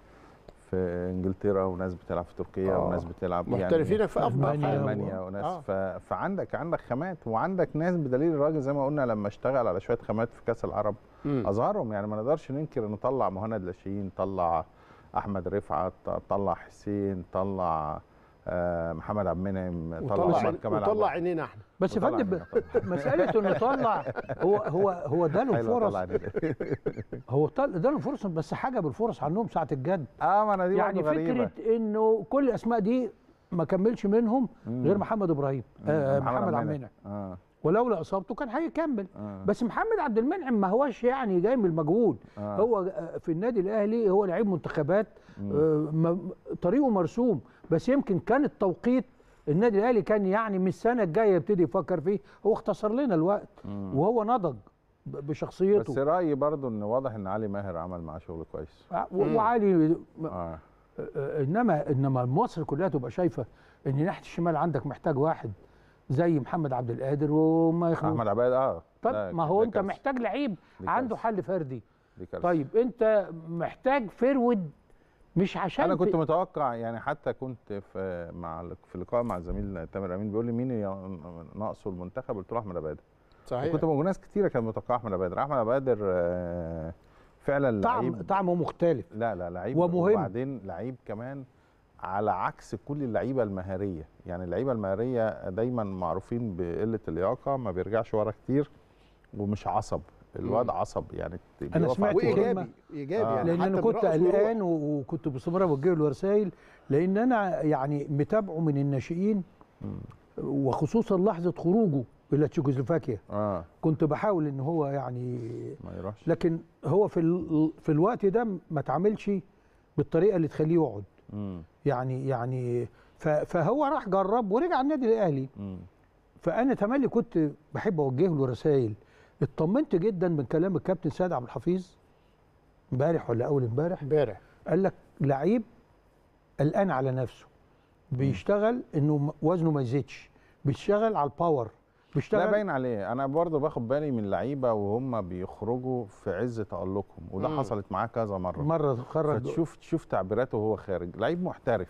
في انجلترا وناس بتلعب في تركيا آه. وناس بتلعب محترفين في افضل ألمانيا حال. المانيا وناس آه. ف... فعندك عندك خامات وعندك ناس بدليل الراجل زي ما قلنا لما اشتغل على شويه خامات في كاس العرب مم. اظهرهم يعني ما نقدرش ننكر انه طلع مهند لاشين طلع احمد رفعت طلع حسين طلع آه، محمد عبد المنعم طلع وطلع عمر كمال عبد وطلع الواحد. عينينا احنا بس يا وطلع فندم منها مساله انه طلع هو هو هو ده له حلوة فرص طلع عينينا. هو طل- ده له فرص بس حجب الفرص عنهم ساعه الجد اه ما انا دي يعني برضه غريبه فكره انه كل الاسماء دي ما كملش منهم مم. غير محمد ابراهيم آه محمد محمد عبد عبد المنعم. المنعم اه ولولا اصابته كان هيكمل آه. بس محمد عبد المنعم ما هوش يعني جاي من المجهود آه. هو آه، في النادي الاهلي هو لعيب منتخبات مم. آه، م- طريقه مرسوم بس يمكن كان التوقيت النادي الاهلي كان يعني من السنه الجايه يبتدي يفكر فيه هو اختصر لنا الوقت مم. وهو نضج ب- بس بشخصيته رايي برضو ان واضح ان علي ماهر عمل معاه شغل كويس آه، و- وعلي اه آه، آه، انما انما مصر كلها تبقى شايفه ان ناحيه الشمال عندك محتاج واحد زي محمد عبد القادر وما يخلو احمد عباد اه طب لا، ما هو ده انت كارثة. محتاج لعيب دي عنده كارثة. حل فردي دي كارثة. طيب انت محتاج فرود مش عشان انا كنت في- متوقع يعني حتى كنت في مع في لقاء مع الزميل تامر امين بيقول لي مين ي- ناقصه المنتخب قلت له احمد عباده صحيح كنت موجود ناس كتيره كانت متوقعه احمد عباده احمد عباده آه، فعلا طعم لعيب طعمه مختلف لا لا لعيب ومهم. وبعدين لعيب كمان على عكس كل اللعيبه المهاريه يعني اللعيبه المهاريه دايما معروفين بقله اللياقه ما بيرجعش ورا كتير ومش عصب الواد مم. عصب يعني أنا بيقف على سمعت الكورة. وايجابي ايجابي آه. يعني لان حتى انا كنت برأسه يروح. قلقان و- وكنت باستمرار اوجه له رسائل لان انا يعني متابعه من الناشئين مم. وخصوصا لحظه خروجه الى تشيكوسلوفاكيا اه كنت بحاول ان هو يعني ما يروحش لكن هو في ال- في الوقت ده ما اتعاملش بالطريقه اللي تخليه يقعد مم. يعني يعني ف- فهو راح جرب ورجع النادي الاهلي مم. فانا تملي كنت بحب اوجه له رسائل اطمنت جدا من كلام الكابتن سيد عبد الحفيظ امبارح ولا اول امبارح امبارح قال لك لعيب قلقان على نفسه بيشتغل انه م- وزنه ما يزيدش بيشتغل على الباور لا بيشتغل باين عليه انا برضه باخد بالي من لعيبه وهم بيخرجوا في عز تالقهم وده مم. حصلت معاه كذا مره مره خرج فتشوف تشوف تعبيراته وهو خارج لعيب محترف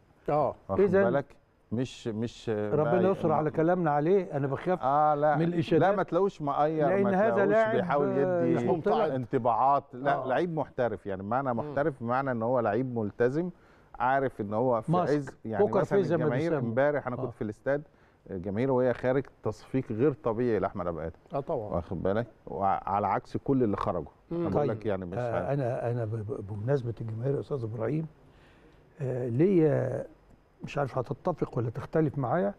اه واخد إذن بالك مش مش ربنا بقى- يستر على كلامنا عليه انا بخاف اه لا من الإشادات. لا ما تلاقوش مقير لأن ما هذا تلاقوش لاعب، بيحاول آه، يدي مش ممتلئ. انطباعات لا آه. لعيب محترف يعني بمعنى محترف بمعنى ان هو لعيب ملتزم عارف ان هو في ماسك. عز يعني بوكر مثلا فيس زي ما الجماهير بيسموا. امبارح انا آه. كنت في الاستاد الجماهير وهي خارج تصفيق غير طبيعي لاحمد ابو ادم اه طبعا واخد بالك وعلى عكس كل اللي خرجوا انا بقول لك يعني مش آه عارف. انا انا ب- ب- بمناسبه الجماهير يا استاذ ابراهيم آه ليا مش عارف هتتفق ولا تختلف معايا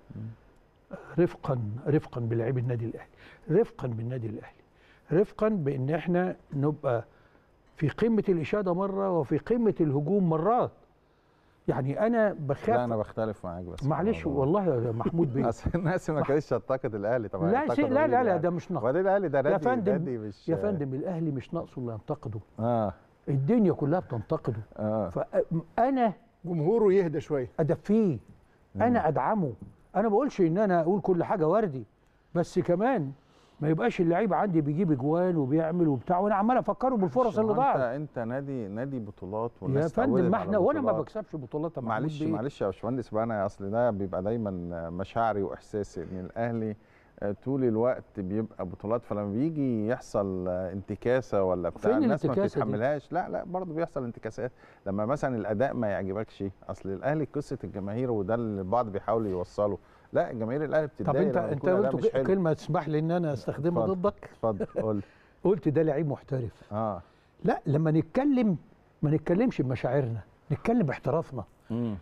رفقا رفقا بلاعبي النادي الاهلي رفقا بالنادي الاهلي رفقا بان احنا نبقى في قمه الاشاده مره وفي قمه الهجوم مرات يعني انا لا بخاف انا بختلف معاك بس في معلش الموضوع. والله يا محمود بيه اصل الناس ما كانتش تنتقد الاهلي طبعا لا ينتقدوا شيء لا مين لا لا يعني؟ ده مش نقد وبعدين الاهلي ده يا نادي فندم نادي مش يا فندم الاهلي مش ناقصه اللي ينتقده اه الدنيا كلها بتنتقده اه فانا جمهوره يهدى شويه ادفيه انا ادعمه انا ما بقولش ان انا اقول كل حاجه وردي بس كمان ما يبقاش اللعيب عندي بيجيب اجوان وبيعمل وبتاع وانا عمال افكره بالفرص اللي انت ضاعت انت نادي نادي بطولات يا والناس فندم اتعودت ما على احنا وانا ما بطولات. بكسبش بطولات يا محمود معلش بيه. معلش يا باشمهندس بقى انا اصل ده بيبقى دايما مشاعري واحساسي ان الاهلي آه، طول الوقت بيبقى بطولات فلما بيجي يحصل آه، انتكاسه ولا بتاع فين الناس ما الانتكاسة دي؟ بتتحملهاش لا لا برضه بيحصل انتكاسات لما مثلا الاداء ما يعجبكش اصل الاهلي قصه الجماهير وده اللي البعض بيحاول يوصله لا جماهير الاهلي طب بتتضايق انت لما انت يكون الأداء قلت مش ك- حلو. كلمه تسمح لي ان انا استخدمها اتفضل. ضدك اتفضل قول قلت ده لعيب محترف اه لا لما نتكلم ما نتكلمش بمشاعرنا نتكلم باحترافنا امم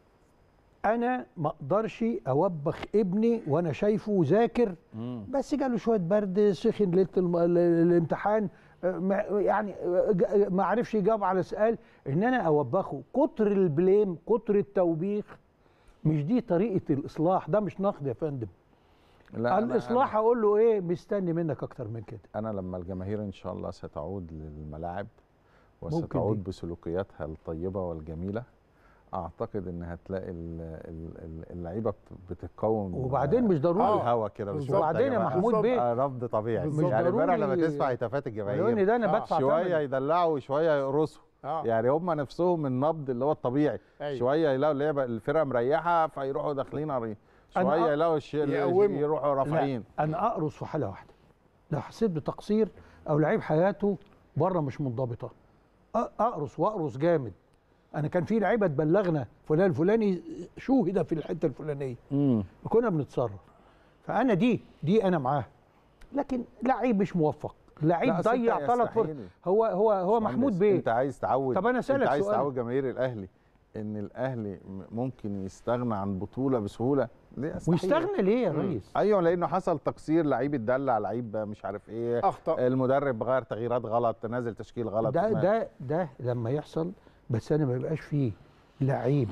انا ما اقدرش اوبخ ابني وانا شايفه ذاكر بس جاله شويه برد سخن ليله الم- ال- الامتحان آه، ما- يعني آه، ج- ما عرفش يجاوب على سؤال ان انا اوبخه كتر البليم كتر التوبيخ مش دي طريقه الاصلاح ده مش نقد يا فندم لا أنا- الاصلاح اقول له ايه مستني منك اكتر من كده انا لما الجماهير ان شاء الله ستعود للملاعب ممكن وستعود دي. بسلوكياتها الطيبه والجميله اعتقد ان هتلاقي ال- ال- ال- اللعيبه بت- بتتقوم وبعدين مش ضروري على الهوا كده بالظبط. بشوية وبعدين يا جماعة. محمود بيه آه، نبض طبيعي بالظبط. يعني امبارح ضروري- لما تسمع هتافات لان الجماهير ده انا آه، بدفع شويه ثمن. يدلعوا وشويه يقرصوا اه يعني هم نفسهم النبض اللي هو الطبيعي أيوة. شويه يلاقوا اللعبه الفرقه مريحه فيروحوا داخلين عريض أنا شويه أ- يلاقوا الش- يقوموا. يروحوا رافعين لا انا اقرص في حاله واحده لو حسيت بتقصير او لعيب حياته بره مش منضبطه أ- اقرص واقرص جامد انا كان في لعيبه تبلغنا فلان الفلاني شوهد في الحته الفلانيه كنا بنتصرف فانا دي دي انا معاها لكن لعيب مش موفق لعيب لا، أصل أنت ضيع ثلاث فرص يستحيل. هو هو هو محمود مهندس، بيه انت عايز تعود طب أنا أسألك انت عايز سؤال. تعود جماهير الاهلي ان الاهلي م- ممكن يستغنى عن بطوله بسهوله ليه أستحيل. ويستغنى ليه يا ريس ايوه لانه حصل تقصير لعيب اتدلع لعيب مش عارف ايه اخطا المدرب غير تغييرات غلط نازل تشكيل غلط ده ما- ده ده لما يحصل بس انا ما يبقاش فيه لعيب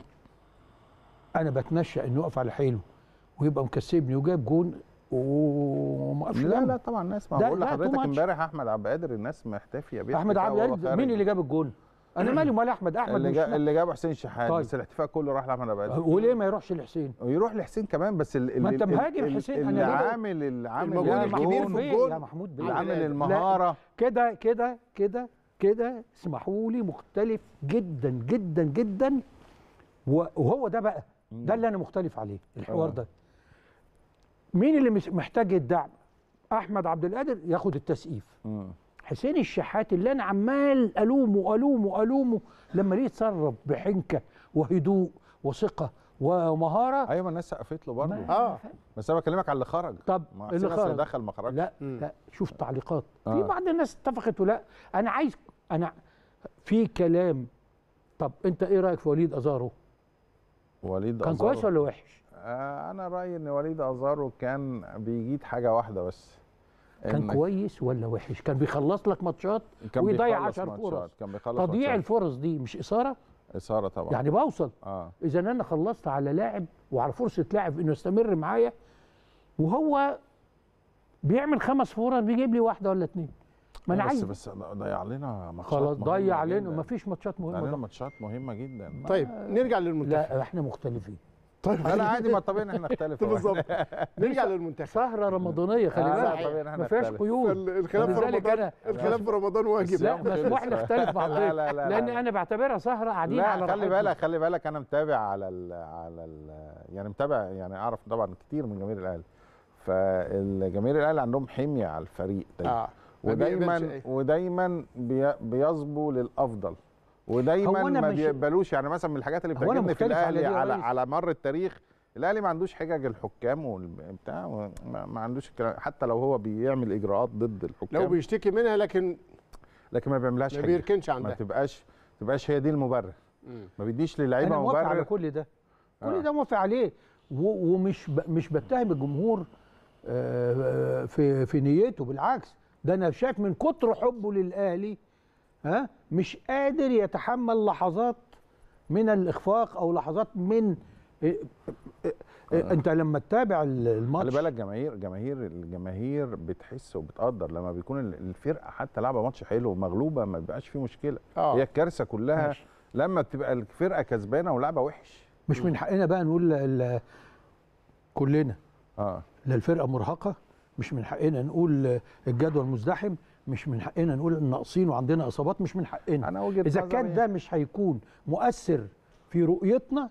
انا بتنشأ انه يقف على حيله ويبقى مكسبني وجاب جون وما وقفش لا جنبه. لا طبعا الناس ما ده- بقول لا، لحضرتك too much. امبارح احمد عبد القادر الناس محتفيه بيه احمد احتفاء عبد وهو القادر خارج. مين اللي جاب الجون؟ انا مالي ومال احمد احمد اللي, مش جا... اللي جابه حسين شحات طيب. بس الاحتفاء كله راح لاحمد عبد القادر وليه ما يروحش لحسين؟ ويروح لحسين كمان بس ال... ما ال- أنت ال- مهاجم ال- حسين، أنا اللي ليه بقول- عامل اللي عامل المجهود يا الكبير محمود في بيه الجون. يا محمود بيه اللي عامل لا، المهاره كده كده كده كده اسمحوا لي مختلف جدا جدا جدا و- وهو ده بقى ده اللي انا مختلف عليه الحوار آه. ده مين اللي مس- محتاج الدعم احمد عبد القادر ياخد التسقيف مم. حسين الشحات اللي انا عمال الومه الومه الومه لما ليه يتصرف بحنكه وهدوء وثقه ومهاره ايوه ما الناس سقفت له برضه ما- اه بس انا بكلمك على اللي خرج طب ما اللي حسين أصل خرج دخل ما خرجش لا مم. لا شوف تعليقات في آه. بعض الناس اتفقت ولا انا عايز انا في كلام طب انت ايه رايك في وليد ازارو وليد كان أزارو. كويس ولا وحش آه انا رايي ان وليد ازارو كان بيجيد حاجه واحده بس كان إنك- كويس ولا وحش كان بيخلص لك ماتشات كان ويضيع بيخلص 10 ماتشات، فرص كان بيخلص تضييع ماتشات. الفرص دي مش اثاره اثاره طبعا يعني بوصل اه اذا انا خلصت على لاعب وعلى فرصه لاعب انه يستمر معايا وهو بيعمل خمس فرص بيجيب لي واحده ولا اتنين ما انا بس عايز بس ضيع علينا ماتشات خلاص مهمة ضيع علينا جداً. ما فيش ماتشات ضيع مهمه علينا طبعا. ماتشات مهمه جدا طيب نرجع للمنتخب لا احنا مختلفين طيب لا لا عادي ما طبيعي ان احنا نختلف بالظبط نرجع للمنتخب سهره رمضانيه خلي آه، لا، بالك طبيعي إن إحنا ما فيهاش نختلف. قيود ال- الخلاف في ولذلك رمضان أنا- الخلاف في رمضان واجب لا الصيام مسموح خلص. نختلف مع لا، الضيف لا، لا، لان لا. انا بعتبرها سهره قاعدين لا على خلي راحتنا. بالك خلي بالك انا متابع على ال على ال يعني متابع يعني اعرف طبعا كتير من جماهير الاهلي فالجماهير الاهلي عندهم حميه على الفريق دايما اه ما بيقبلش ودايما أي. ودايما بي بيصبوا للافضل هو ودايما أنا ما مش- بيقبلوش يعني مثلا من الحاجات اللي هو أنا بتعجبني في مختلف على الاهلي دي يا على ريس. على مر التاريخ الاهلي ما عندوش حجج الحكام والبتاع ما, ما عندوش الكلام حتى لو هو بيعمل اجراءات ضد الحكام لو بيشتكي منها لكن لكن ما بيعملهاش ما حجه بيركنش ما عندها تبقاش تبقاش هي دي المبرر مم. ما بيديش انا للعيبه موافق على مبرر كل ده كل آه. ده موافق عليه و- ومش ب... مش بتهم الجمهور آه، في في نيته بالعكس ده انا شايف من كتر حبه للاهلي ها مش قادر يتحمل لحظات من الاخفاق او لحظات من إيه إيه إيه انت لما تتابع ال- خلي الماتش بالك جماهير جماهير الجماهير بتحس وبتقدر لما بيكون ال- الفرقه حتى لعبه ماتش حلو ومغلوبه ما بيبقاش فيه مشكله آه. هي الكارثه كلها ماشي. لما بتبقى الفرقه كسبانه ولعبه وحش مش من حقنا بقى نقول ل- ل- كلنا اه لا الفرقه مرهقه مش من حقنا نقول الجدول مزدحم مش من حقنا نقول ناقصين وعندنا اصابات مش من حقنا انا وجهه اذا نظري- كان ده مش هيكون مؤثر في رؤيتنا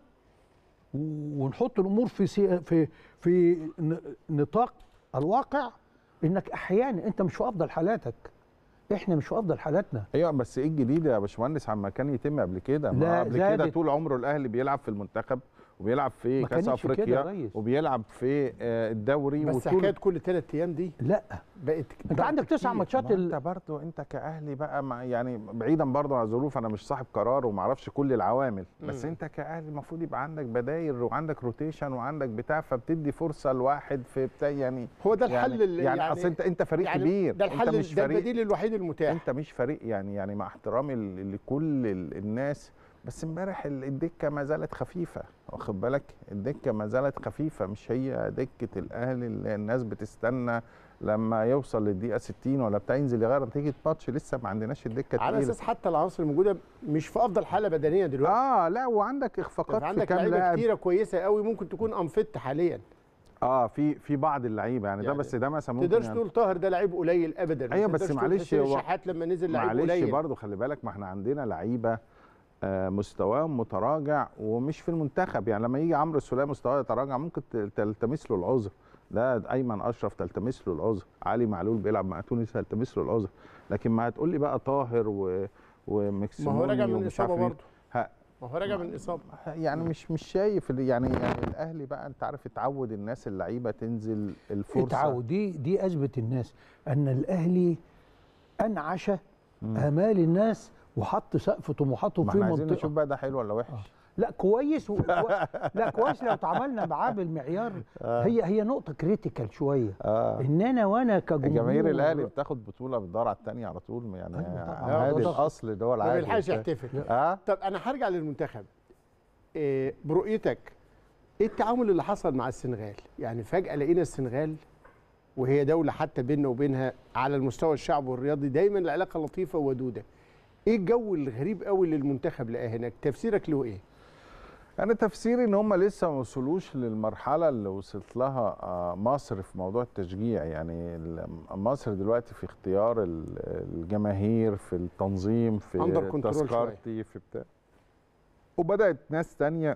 ونحط الامور في سي في في ن- نطاق الواقع انك احيانا انت مش في افضل حالاتك احنا مش في افضل حالاتنا ايوه بس ايه الجديد يا باشمهندس عما كان يتم قبل كده ما لا، هو قبل كده زادت. طول عمره الاهلي بيلعب في المنتخب وبيلعب في ما كاس كانتش كده يا افريقيا ريس. وبيلعب في آه، الدوري بس وطول حكايه كل ثلاث ايام دي لا بقت انت عندك تسع كتير. ماتشات ما انت ال... برضو انت كاهلي بقى مع يعني بعيدا برضو عن الظروف انا مش صاحب قرار وما اعرفش كل العوامل بس مم. انت كاهلي المفروض يبقى عندك بدايل وعندك روتيشن وعندك بتاع فبتدي فرصه لواحد في بتاع يعني هو ده الحل يعني, اللي يعني, اصل انت انت فريق يعني كبير ده انت الحل مش ده فريق البديل الوحيد المتاح انت مش فريق يعني يعني مع احترامي ل- لكل ال- الناس بس امبارح ال- الدكه ما زالت خفيفه واخد بالك الدكه ما زالت خفيفه مش هي دكه الاهلي اللي الناس بتستنى لما يوصل للدقيقه 60 ولا بتاع ينزل يغير نتيجه ماتش لسه ما عندناش الدكه على تقيلة. اساس حتى العناصر الموجوده مش في افضل حاله بدنيه دلوقتي اه لا وعندك اخفاقات في عندك كام لعيبه لاعب كتيره كويسه قوي ممكن تكون انفت حاليا اه في في بعض اللعيبه يعني, يعني ده بس ده مثلا ما ممكن تقدرش يعني تقول طاهر ده لعيب قليل ابدا ما أيوة، بس تقدرش تقول معلش حسين هو- الشحات لما نزل لعيب معلش قليل برضه خلي بالك ما احنا عندنا لعيبه آه، مستواهم متراجع ومش في المنتخب يعني لما يجي عمرو السوليه مستواه يتراجع ممكن ت- تلتمس له العذر ده ايمن اشرف تلتمس له العذر علي معلول بيلعب مع تونس تلتمس له العذر لكن ما هتقول لي بقى طاهر و ما ومكسيموني هو راجع من ومش عارف اصابه إيه. برضه ها- ما هو راجع من اصابه يعني مش مش شايف ال- يعني يعني الاهلي بقى انت عارف اتعود الناس اللعيبه تنزل الفرصه اتعود دي دي اثبت الناس ان الاهلي انعش مم. امال الناس وحط سقف طموحاتهم ما في احنا عايزين منطقه نشوف بقى ده حلو ولا وحش لا كويس و... لا كويس لو تعاملنا معاه بالمعيار هي هي نقطه كريتيكال شويه اه ان انا وانا كجمهور جماهير الاهلي بتاخد بطوله بتدور على الثانيه على طول يعني أيوة طبعاً. هذا ده ضغط. الاصل اللي هو ما العادي بيلحقش يحتفل اه طب انا هرجع للمنتخب إيه برؤيتك ايه التعامل اللي حصل مع السنغال يعني فجاه لقينا السنغال وهي دوله حتى بيننا وبينها على المستوى الشعب والرياضي دايما العلاقه لطيفه وودوده ايه الجو الغريب قوي للمنتخب لقاه هناك تفسيرك له ايه انا تفسيري ان هم لسه ما وصلوش للمرحله اللي وصلت لها آه، مصر في موضوع التشجيع يعني ال- مصر دلوقتي في اختيار ال- الجماهير في التنظيم في Under control تذكرتي في بتاع وبدات ناس تانية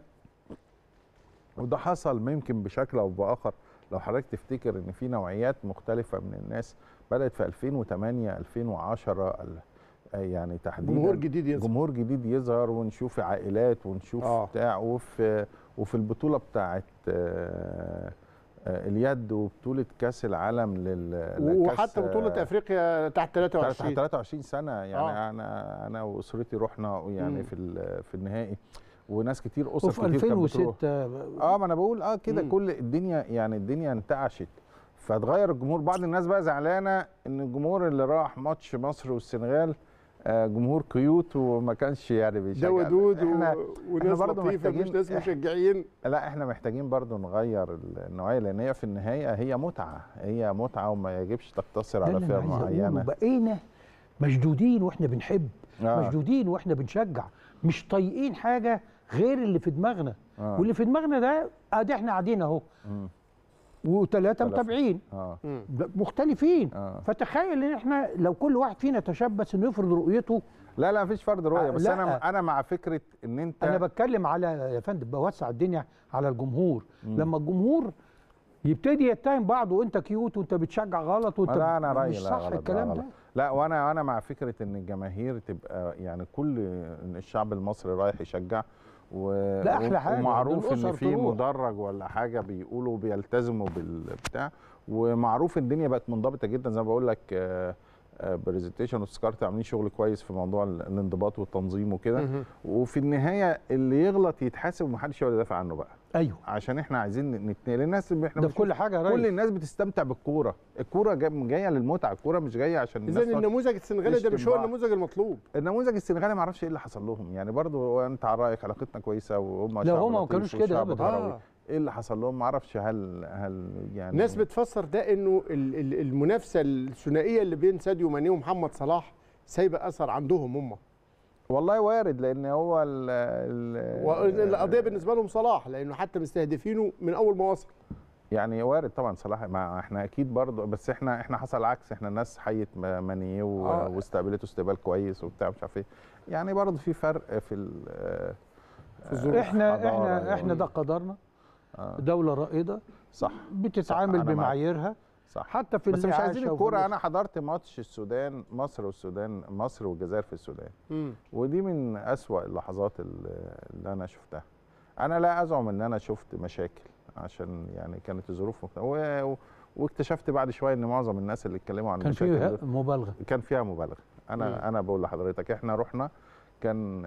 وده حصل ممكن بشكل او باخر لو حضرتك تفتكر ان في نوعيات مختلفه من الناس بدات في 2008 2010 ال- يعني تحديدا جمهور جديد يظهر جمهور جديد يظهر ونشوف عائلات ونشوف آه. بتاع وفي وفي البطوله بتاعت آه، آه، اليد وبطوله كاس العالم لل وحتى لكأس، بطوله آه، افريقيا تحت 23 23 سنه يعني آه. آه. انا انا واسرتي رحنا يعني مم. في ال- في النهائي وناس كتير اسر وفي كتير كانت بتروح 2006 اه ما انا بقول اه كده مم. كل الدنيا يعني الدنيا انتعشت فتغير الجمهور بعض الناس بقى زعلانه ان الجمهور اللي راح ماتش مصر والسنغال آه جمهور كيوت وما كانش يعني بيشجع ده ودود احنا و... وناس برضه لطيفه محتاجين- مش ناس إح- مشجعين لا احنا محتاجين برضو نغير النوعيه لان هي في النهايه هي متعه هي متعه وما يجبش تقتصر ده على اللي أنا فئه عايز أقوله. معينه بقينا مشدودين واحنا بنحب آه. مشدودين واحنا بنشجع مش طايقين حاجه غير اللي في دماغنا آه. واللي في دماغنا ده ادي احنا قاعدين اهو مم. وثلاثه ثلاثة. متابعين اه مم. مختلفين اه فتخيل ان احنا لو كل واحد فينا تشبث انه يفرض رؤيته لا لا مفيش فرد رؤيه آه، بس لا. انا انا مع فكره ان انت انا بتكلم على يا فندم بوسع الدنيا على الجمهور مم. لما الجمهور يبتدي يتهم بعض وانت كيوت وانت بتشجع غلط وانت لا انا رايي مش لا صح غلط، لا الكلام غلط. ده لا وانا انا مع فكره ان الجماهير تبقى يعني كل إن الشعب المصري رايح يشجع و... لا، أحلى و- حاجة، ومعروف ان الأسر في تروح. مدرج ولا حاجه بيقولوا بيلتزموا بالبتاع ومعروف الدنيا بقت منضبطه جدا زي ما بقول لك آه، برزنتيشن وتذكرت عاملين شغل كويس في موضوع ال- الانضباط والتنظيم وكده مهم. وفي النهايه اللي يغلط يتحاسب ومحدش يقعد يدافع عنه بقى ايوه عشان احنا عايزين نتنقل الناس اللي احنا ده مش في كل حاجه يا كل ريس الناس بتستمتع بالكوره الكوره جاي- جايه للمتعه الكوره مش جايه عشان اذا الناس تقعد- النموذج السنغالي ده تشتم مش هو بعض. النموذج المطلوب النموذج السنغالي ما اعرفش ايه اللي حصل لهم يعني برضو انت على رايك علاقتنا كويسه وهم لا، شعب هم ما لطيف كانوش كده وشعب أبداً. ضراوي. آه. ايه اللي حصل لهم ما اعرفش هل هل يعني الناس بتفسر ده انه ال- ال- المنافسه الثنائيه اللي بين ساديو ماني ومحمد صلاح سايبه اثر عندهم هم والله وارد لان هو ال ال والقضيه بالنسبه لهم صلاح لانه حتى مستهدفينه من اول ما وصل يعني وارد طبعا صلاح ما احنا اكيد برضو بس احنا احنا حصل العكس احنا الناس حيت م- مانيه و- آه. واستقبلته استقبال كويس وبتاع مش عارف ايه يعني برضو في فرق في ال- في الظروف. احنا حضارة احنا يعني. احنا ده قدرنا آه. دوله رائده صح بتتعامل أنا معاك. بمعاييرها صح حتى في بس مش عايزين الإعاشة وفي الكوره ال- انا حضرت ماتش السودان مصر والسودان مصر والجزائر في السودان مم. ودي من أسوأ اللحظات اللي اللي أنا شفتها أنا لا أزعم إن أنا شفت مشاكل عشان يعني كانت الظروف مختلفة و... و- واكتشفت بعد شوية إن معظم الناس اللي اتكلموا عن كان المشاكل فيها دول مبالغه كان فيها مبالغة أنا مم. أنا بقول لحضرتك إحنا رحنا كان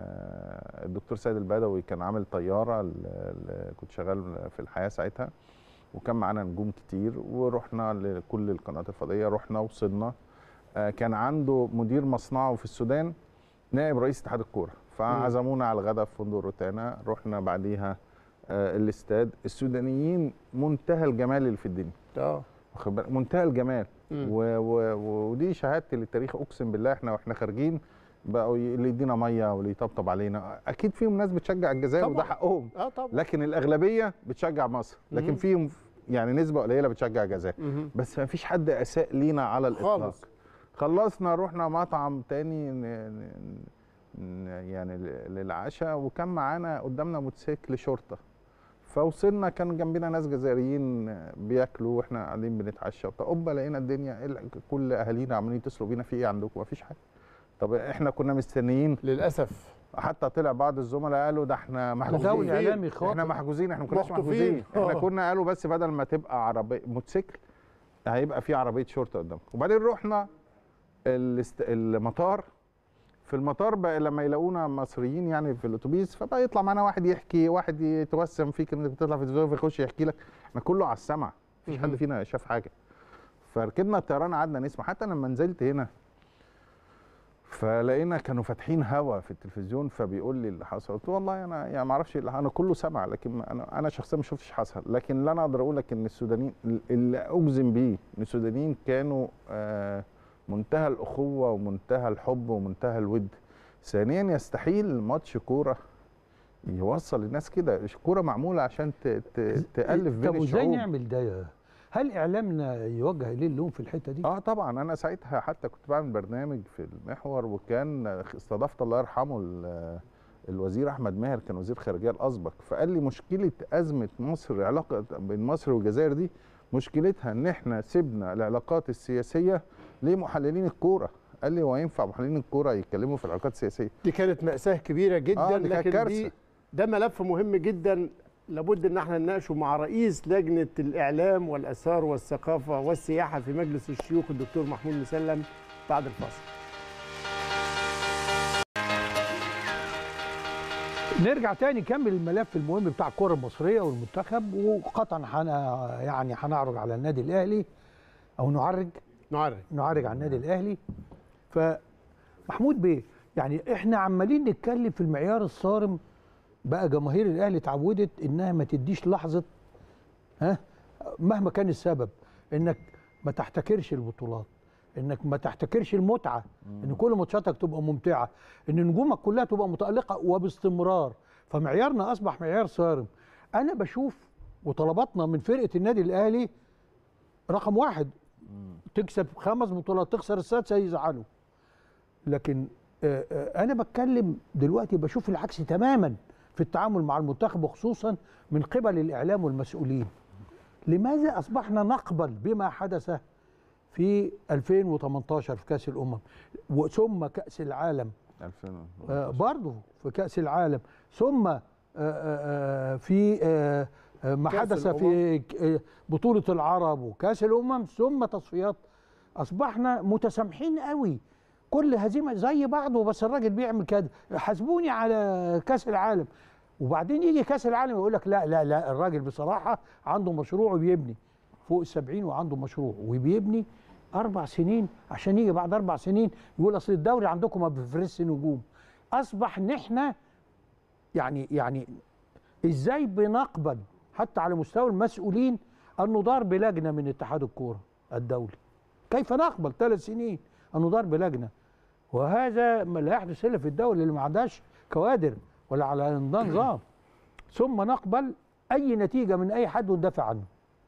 آه، الدكتور سيد البدوي كان عامل طيارة ل- ل- كنت شغال في الحياة ساعتها وكان معانا نجوم كتير ورحنا لكل القنوات الفضائية رحنا وصلنا آه، كان عنده مدير مصنعه في السودان نائب رئيس اتحاد الكوره فعزمونا على الغداء في فندق روتانا رحنا بعديها آه، الاستاد السودانيين منتهى الجمال اللي في الدنيا اه واخد بالك؟ منتهى الجمال مم. و و ودي شهادتي للتاريخ اقسم بالله احنا واحنا خارجين بقوا ي- اللي يدينا ميه واللي يطبطب علينا اكيد فيهم ناس بتشجع الجزائر وده طبعاً. حقهم اه طبعا لكن الاغلبيه بتشجع مصر لكن مم. فيهم يعني نسبه قليله بتشجع الجزائر مهم. بس ما فيش حد اساء لينا على الاطلاق خالص. خلصنا رحنا مطعم تاني ن... ن... ن... يعني ل- للعشاء وكان معانا قدامنا موتوسيكل شرطه فوصلنا كان جنبنا ناس جزائريين بياكلوا واحنا قاعدين بنتعشى وبتاع اوبا لقينا الدنيا إيه ال- كل اهالينا عمالين يتصلوا بينا في ايه عندكم ما فيش حاجه طب احنا كنا مستنيين للاسف حتى طلع بعض الزملاء قالوا ده احنا محجوزين تداول اعلامي احنا خاطئ محجوزين احنا ما كناش مخطوفين. محجوزين احنا آه. كنا قالوا بس بدل ما تبقى عربيه موتوسيكل هيبقى في عربيه شرطه قدامكم وبعدين رحنا الاست... المطار في المطار بقى لما يلاقونا مصريين يعني في الاتوبيس فبقى يطلع معانا واحد يحكي واحد يتوسم فيك انك بتطلع في التلفزيون فيخش يحكي لك احنا كله على السمع مفيش حد مهم. فينا شاف حاجه فركبنا الطيران قعدنا نسمع حتى لما نزلت هنا فلقينا كانوا فاتحين هوا في التلفزيون فبيقول لي اللي حصل قلت له والله انا يعني ما اعرفش اللي- انا كله سمع لكن ما- انا انا شخصيا ما شفتش حصل لكن اللي انا اقدر اقول لك ان السودانيين اللي اجزم بيه ان السودانيين كانوا آه، منتهى الاخوه ومنتهى الحب ومنتهى الود ثانيا يستحيل ماتش كوره يوصل الناس كده الكوره معموله عشان ت- ت- تالف بين طب وازاي الشعوب نعمل ده يا- هل اعلامنا يوجه اليه اللوم في الحته دي؟ اه طبعا انا ساعتها حتى كنت بعمل برنامج في المحور وكان استضافت الله يرحمه ال- الوزير احمد ماهر كان وزير خارجيه الاسبق فقال لي مشكله ازمه مصر علاقه بين مصر والجزائر دي مشكلتها ان احنا سيبنا العلاقات السياسيه لمحللين الكوره قال لي هو ينفع محللين الكوره يتكلموا في العلاقات السياسيه دي كانت مأساة كبيرة جدا آه، دي كانت لكن كارثة. دي ده ملف مهم جدا لابد ان احنا نناقشه مع رئيس لجنة الإعلام والآثار والثقافة والسياحة في مجلس الشيوخ الدكتور محمود مسلم بعد الفاصل نرجع تاني نكمل الملف المهم بتاع الكره المصريه والمنتخب وقطعا حنا يعني هنعرج على النادي الاهلي او نعرج نعرج نعرج على النادي الاهلي فمحمود بيه يعني احنا عمالين نتكلم في المعيار الصارم بقى جماهير الاهلي اتعودت انها ما تديش لحظه ها مهما كان السبب انك ما تحتكرش البطولات انك ما تحتكرش المتعه ان كل ماتشاتك تبقى ممتعه ان نجومك كلها تبقى متالقه وباستمرار فمعيارنا اصبح معيار صارم انا بشوف وطلباتنا من فرقه النادي الاهلي رقم واحد تكسب خمس بطولات تخسر السادسه يزعلوا لكن آه، آه، انا بتكلم دلوقتي بشوف العكس تماما في التعامل مع المنتخب وخصوصا من قبل الاعلام والمسؤولين لماذا اصبحنا نقبل بما حدث في 2018 في كاس الامم وثم كاس العالم 2000 آه، برضه في كأس العالم ثم آه، آه، آه، في آه، آه، ما كأس حدث في ك- آه، بطولة العرب وكأس الأمم ثم تصفيات اصبحنا متسامحين قوي كل هزيمه زي بعض بس الراجل بيعمل كده حاسبوني على كاس العالم وبعدين يجي كاس العالم يقول لك لا لا لا الراجل بصراحه عنده مشروع وبيبني فوق السبعين وعنده مشروع وبيبني اربع سنين عشان يجي بعد اربع سنين يقول اصل الدوري عندكم ما بيفرزش نجوم اصبح ان احنا يعني يعني ازاي بنقبل حتى على مستوى المسؤولين ان ندار بلجنه من اتحاد الكوره الدولي كيف نقبل ثلاث سنين ان ندار بلجنه وهذا ما لا يحدث الا في الدول اللي ما عندهاش كوادر ولا على نظام ثم نقبل اي نتيجه من اي حد وندافع عنه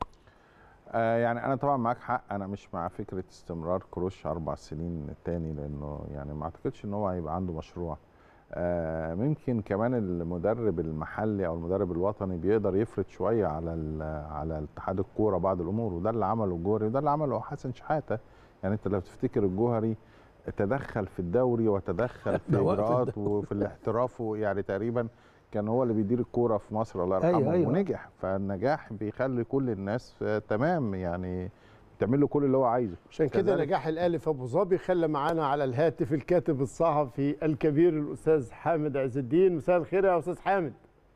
آه يعني انا طبعا معاك حق انا مش مع فكره استمرار كروش اربع سنين تاني لانه يعني ما اعتقدش ان هو هيبقى عنده مشروع آه ممكن كمان المدرب المحلي او المدرب الوطني بيقدر يفرض شويه على على اتحاد الكوره بعض الامور وده اللي عمله الجوهري وده اللي عمله حسن شحاته يعني انت لو تفتكر الجوهري تدخل في الدوري وتدخل في اجراءات وفي الاحتراف يعني تقريبا كان هو اللي بيدير الكوره في مصر الله يرحمه أيوة أيوة. ونجح فالنجاح بيخلي كل الناس تمام يعني تعمل له كل اللي هو عايزه عشان كده نجاح الاهلي في ابو ظبي خلى معانا على الهاتف الكاتب الصحفي الكبير الاستاذ حامد عز الدين مساء الخير يا استاذ حامد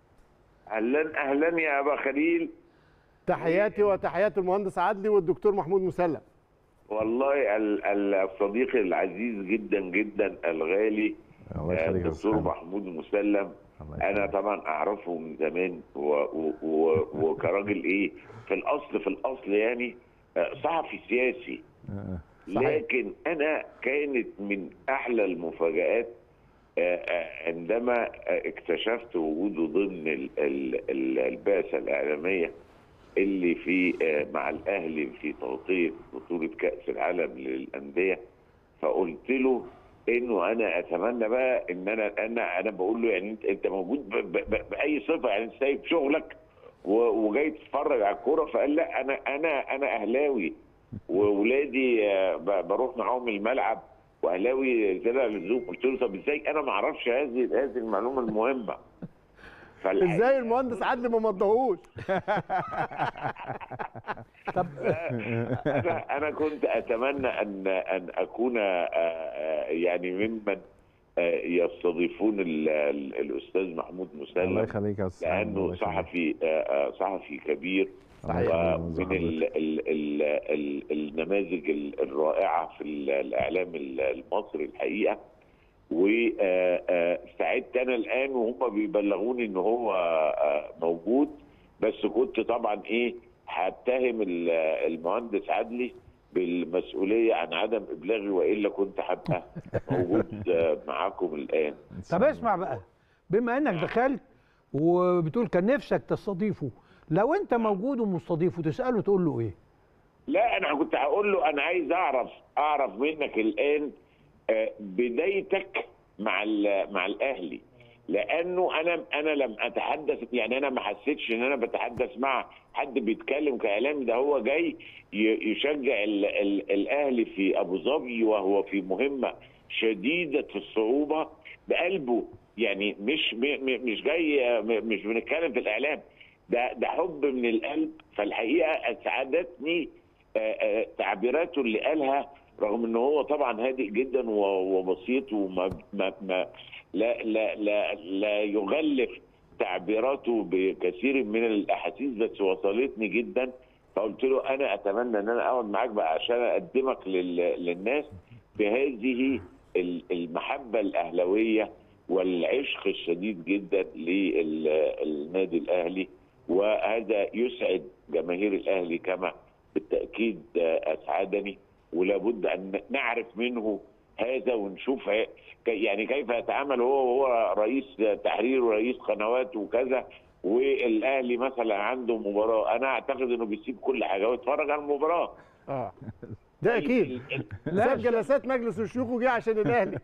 اهلا اهلا يا ابا خليل تحياتي وتحيات المهندس عدلي والدكتور محمود مسلم والله ال- ال- الصديق العزيز جدا جدا الغالي الله يخليك يا الدكتور أستاذ حامد. محمود مسلم الله انا يخليك. طبعا اعرفه من زمان و- و- و- وكراجل ايه في الاصل في الاصل يعني آه، صحفي سياسي آه. صحيح. لكن انا كانت من احلى المفاجات آه، آه، عندما آه، اكتشفت وجوده ضمن ال- ال- ال- البعثه الاعلاميه اللي في آه، مع الاهلي في تغطيه بطوله كاس العالم للانديه فقلت له انه انا اتمنى بقى ان انا انا انا بقول له يعني انت انت موجود ب ب ب باي صفه يعني انت سايب شغلك و- وجاي تتفرج على الكوره فقال لا انا انا انا اهلاوي وولادي آه، ب- بروح معاهم الملعب واهلاوي زياده عن اللزوم قلت له طب ازاي انا ما اعرفش هذه هذه المعلومه المهمه فالحقيقة ازاي المهندس عدلي ما مضاهوش طب انا انا كنت اتمنى ان ان اكون آه، آه، يعني ممن آه، يستضيفون ال- ال- الاستاذ محمود الله مسلم يخليك يا استاذ حامد، الله لانه يخليك. صحفي آه، آه، صحفي كبير صحيح. ومن ال ال ال ال النماذج ال- الرائعه في ال- الاعلام ال- المصري الحقيقه وساعدت انا الان وهم بيبلغوني ان هو آه، موجود بس كنت طبعا ايه هتهم ال- المهندس عدلي بالمسؤوليه عن عدم ابلاغي والا كنت هبقى موجود آه، معاكم الان طب اسمع بقى بما انك دخلت وبتقول كان نفسك تستضيفه لو انت موجود ومستضيفه تساله تقول له ايه لا انا كنت هقول له انا عايز اعرف اعرف منك الان آه، بدايتك مع ال- مع الاهلي لانه انا انا لم اتحدث يعني انا ما حسيتش ان انا بتحدث مع حد بيتكلم كاعلامي ده هو جاي ي- يشجع ال ال الاهلي في ابو ظبي وهو في مهمه شديده الصعوبه بقلبه يعني مش م- م- مش جاي م- مش بنتكلم في الاعلام ده ده حب من القلب فالحقيقه اسعدتني آه، آه، تعبيراته اللي قالها رغم ان هو طبعا هادئ جدا و- وبسيط وما ما ما لا لا لا لا يغلف تعبيراته بكثير من الاحاسيس بس وصلتني جدا فقلت له انا اتمنى ان انا اقعد معاك بقى عشان اقدمك لل- للناس بهذه ال- المحبه الاهلاويه والعشق الشديد جدا للنادي الاهلي وهذا يسعد جماهير الاهلي كما بالتاكيد آه، اسعدني ولابد ان نعرف منه هذا ونشوف ه- كي- يعني كيف يتعامل هو وهو رئيس تحرير ورئيس قنوات وكذا والاهلي مثلا عنده مباراه انا اعتقد انه بيسيب كل حاجه ويتفرج على المباراه اه ده اكيد ال- ال- لا ساب جلسات مجلس الشيوخ وجه عشان الاهلي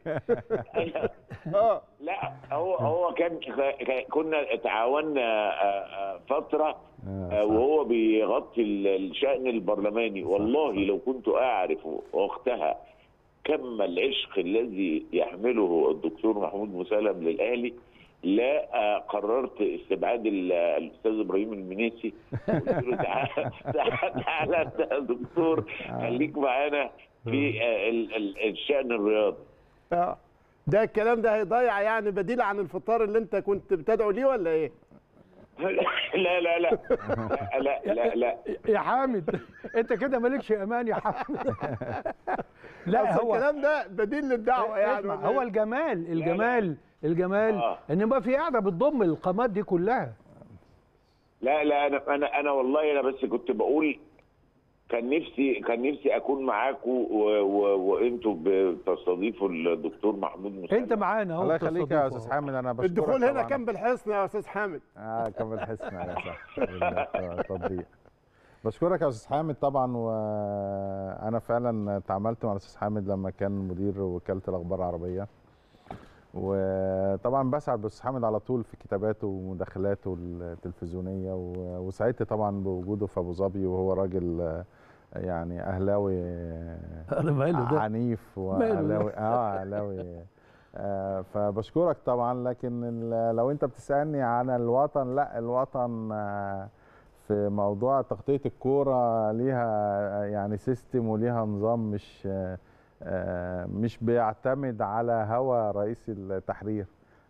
اه لا هو هو كان كان- كنا تعاوننا آه، آه، فتره آه، وهو بيغطي ال- الشأن البرلماني والله لو كنت أعرف وقتها كم العشق الذي يحمله الدكتور محمود مسلم للأهلي لا آه، قررت استبعاد ال- الاستاذ ابراهيم المنيسي قلت له تعالى تعالى تعالى انت يا دكتور خليك معانا في آه، ال- ال- الشان الرياضي اه ده الكلام ده هيضيع يعني بديل عن الفطار اللي انت كنت بتدعو ليه ولا ايه؟ لا لا لا لا لا لا يا حامد انت كده مالكش امان يا حامد لا أصل هو الكلام ده بديل للدعوه يعني اسمع ولا هو إيه؟ الجمال الجمال الجمال آه. ان يبقى في قاعده بتضم القامات دي كلها لا لا انا انا انا والله انا بس كنت بقول كان نفسي كان نفسي اكون معاكم و- و- وانتوا بتستضيفوا الدكتور محمود مسلم انت معانا اهو الله يخليك يا بتستضيفه استاذ أهو. حامد انا بشكرك الدخول هنا طبعاً. كان بالحصن يا استاذ حامد اه كمل حسنا يا صاحبي تطبيق بشكرك يا استاذ حامد طبعا وانا فعلا تعاملت مع الاستاذ حامد لما كان مدير وكاله الاخبار العربيه وطبعا بسعد بالاستاذ حامد على طول في كتاباته ومداخلاته التلفزيونيه و- وسعدت طبعا بوجوده في ابو ظبي وهو راجل آه، يعني اهلاوي انا ماله ده عنيف ماله ده؟ واهلاوي اه اهلاوي آه فبشكرك طبعا لكن ال- لو انت بتسالني عن الوطن لا الوطن آه في موضوع تغطيه الكوره ليها آه، يعني سيستم وليها نظام مش آه آه مش بيعتمد على هوى رئيس التحرير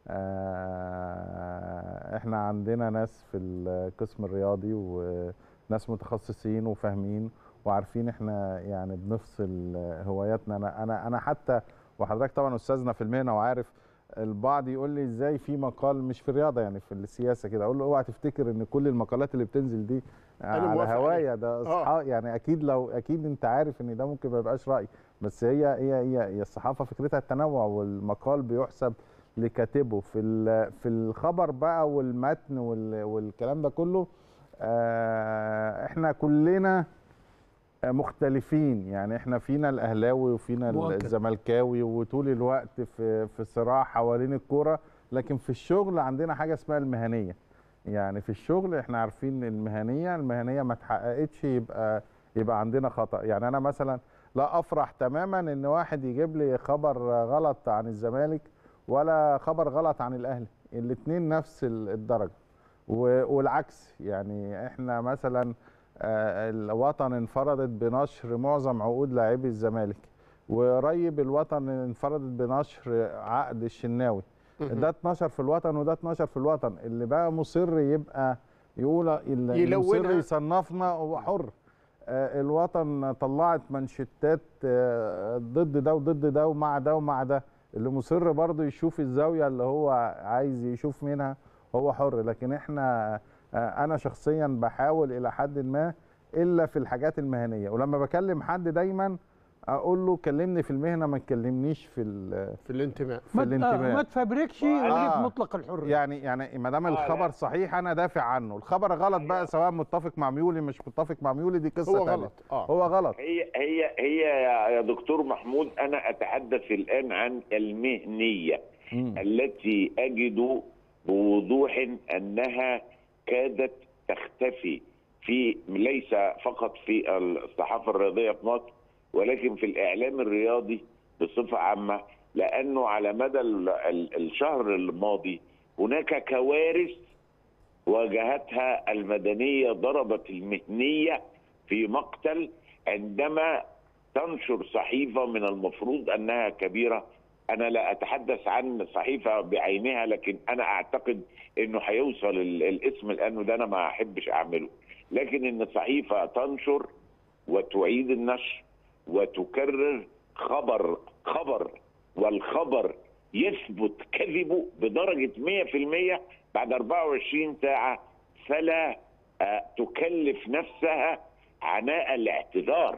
آه احنا عندنا ناس في القسم الرياضي وناس متخصصين وفاهمين وعارفين احنا يعني بنفصل هواياتنا انا انا انا حتى وحضرتك طبعا استاذنا في المهنه وعارف البعض يقول لي ازاي في مقال مش في الرياضه يعني في السياسه كده اقول له اوعى تفتكر ان كل المقالات اللي بتنزل دي على موافق هوايه ده اصحاب يعني اكيد لو اكيد انت عارف ان ده ممكن ما يبقاش راي بس هي هي هي, هي الصحافه فكرتها التنوع والمقال بيحسب لكاتبه في ال- في الخبر بقى والمتن وال- والكلام ده كله آه، احنا كلنا مختلفين يعني احنا فينا الاهلاوي وفينا مؤكد. الزملكاوي وطول الوقت في في صراع حوالين الكوره لكن في الشغل عندنا حاجه اسمها المهنيه يعني في الشغل احنا عارفين المهنيه المهنيه ما اتحققتش يبقى يبقى عندنا خطا يعني انا مثلا لا افرح تماما ان واحد يجيب لي خبر غلط عن الزمالك ولا خبر غلط عن الاهلي الاثنين نفس ال- الدرجه و- والعكس يعني احنا مثلا آه، الوطن انفردت بنشر معظم عقود لاعبي الزمالك وقريب الوطن انفردت بنشر عقد الشناوي ده 12 في الوطن وده 12 في الوطن اللي بقى مصر يبقى يقول اللي يلونها. مصر يصنفنا هو حر آه، الوطن طلعت منشتات آه، ضد ده وضد ده ومع ده ومع ده اللي مصر برضه يشوف الزاويه اللي هو عايز يشوف منها هو حر لكن احنا آه، انا شخصيا بحاول الى حد ما الا في الحاجات المهنيه ولما بكلم حد دايما اقول له كلمني في المهنه ما تكلمنيش في ال- في الانتماء في ما الانتماء ما تفبركش آه. وليك مطلق الحريه يعني يعني ما دام آه، الخبر لا. صحيح انا دافع عنه الخبر غلط بقى سواء متفق مع ميولي مش متفق مع ميولي دي قصه هو تانية. غلط اه هو غلط هي هي هي يا يا دكتور محمود انا اتحدث الان عن المهنيه مم. التي اجد بوضوح انها كادت تختفي في ليس فقط في الصحافه الرياضيه في مصر ولكن في الاعلام الرياضي بصفه عامه لانه على مدى ال- ال- الشهر الماضي هناك كوارث واجهتها المدنيه ضربت المهنيه في مقتل عندما تنشر صحيفه من المفروض انها كبيره انا لا اتحدث عن صحيفه بعينها لكن انا اعتقد انه هيوصل ال- الاسم لانه ده انا ما احبش اعمله لكن ان صحيفه تنشر وتعيد النشر وتكرر خبر خبر والخبر يثبت كذبه بدرجه 100% بعد 24 ساعه فلا آه، تكلف نفسها عناء الاعتذار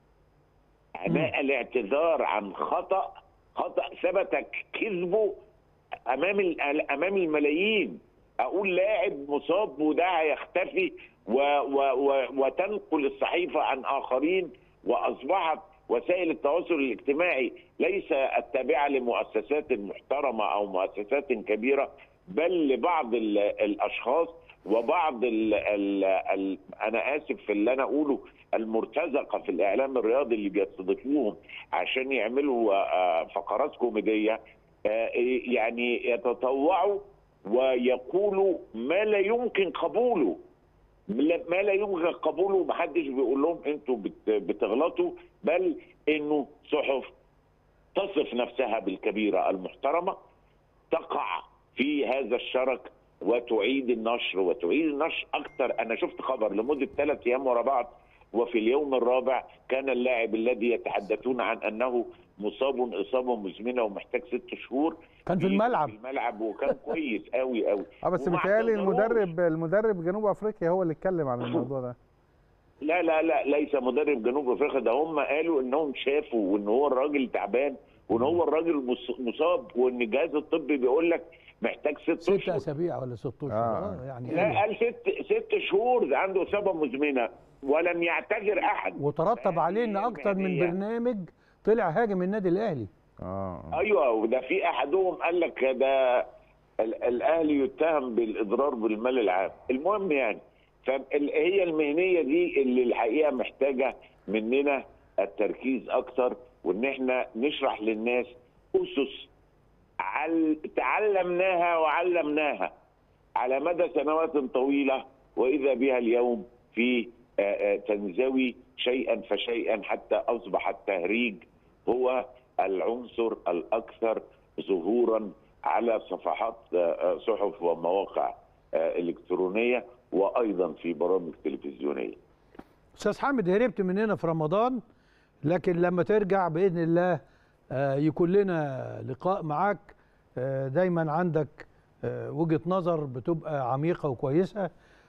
عناء الاعتذار عن خطا خطا ثبت كذبه امام ال- امام الملايين اقول لاعب مصاب وده هيختفي و و و وتنقل الصحيفه عن اخرين واصبحت وسائل التواصل الاجتماعي ليس التابعه لمؤسسات محترمه او مؤسسات كبيره بل لبعض ال- الاشخاص وبعض ال ال ال انا اسف في اللي انا اقوله المرتزقه في الاعلام الرياضي اللي بيستضيفوهم عشان يعملوا آه، فقرات كوميديه آه، يعني يتطوعوا ويقولوا ما لا يمكن قبوله ما لا يمكن قبوله محدش بيقول لهم انتوا بت- بتغلطوا بل انه صحف تصف نفسها بالكبيره المحترمه تقع في هذا الشرك وتعيد النشر وتعيد النشر اكثر انا شفت خبر لمده ثلاث ايام ورا بعض وفي اليوم الرابع كان اللاعب الذي يتحدثون عن انه مصاب اصابه مزمنه ومحتاج ست شهور كان في الملعب. في الملعب وكان كويس قوي قوي اه بس وما متهيألي اعتذروش. المدرب المدرب جنوب افريقيا هو اللي اتكلم عن الموضوع ده لا لا لا ليس مدرب جنوب افريقيا ده هم قالوا انهم شافوا وان هو الراجل تعبان وان هو الراجل مص- مصاب وان الجهاز الطبي بيقول لك محتاج ست ست اشهر اسابيع ولا ست اشهر آه. آه. يعني لا قال ست ست شهور ده عنده اصابه مزمنه ولم يعتذر احد وترتب عليه ان هذه اكتر من المهنية. برنامج طلع هاجم النادي الاهلي اه ايوه وده في احدهم قال لك ده ال- الاهلي يتهم بالاضرار بالمال العام المهم يعني فهي المهنيه دي اللي الحقيقه محتاجه مننا التركيز اكتر وان احنا نشرح للناس اسس عل... تعلمناها وعلمناها على مدى سنوات طويله واذا بها اليوم في آه، آه، تنزوي شيئا فشيئا حتى اصبح التهريج هو العنصر الاكثر ظهورا على صفحات آه، آه، صحف ومواقع آه، الكترونيه وايضا في برامج تلفزيونيه. استاذ حامد هربت مننا في رمضان لكن لما ترجع باذن الله آه، يكون لنا لقاء معاك آه، دايما عندك آه، وجهه نظر بتبقى عميقه وكويسه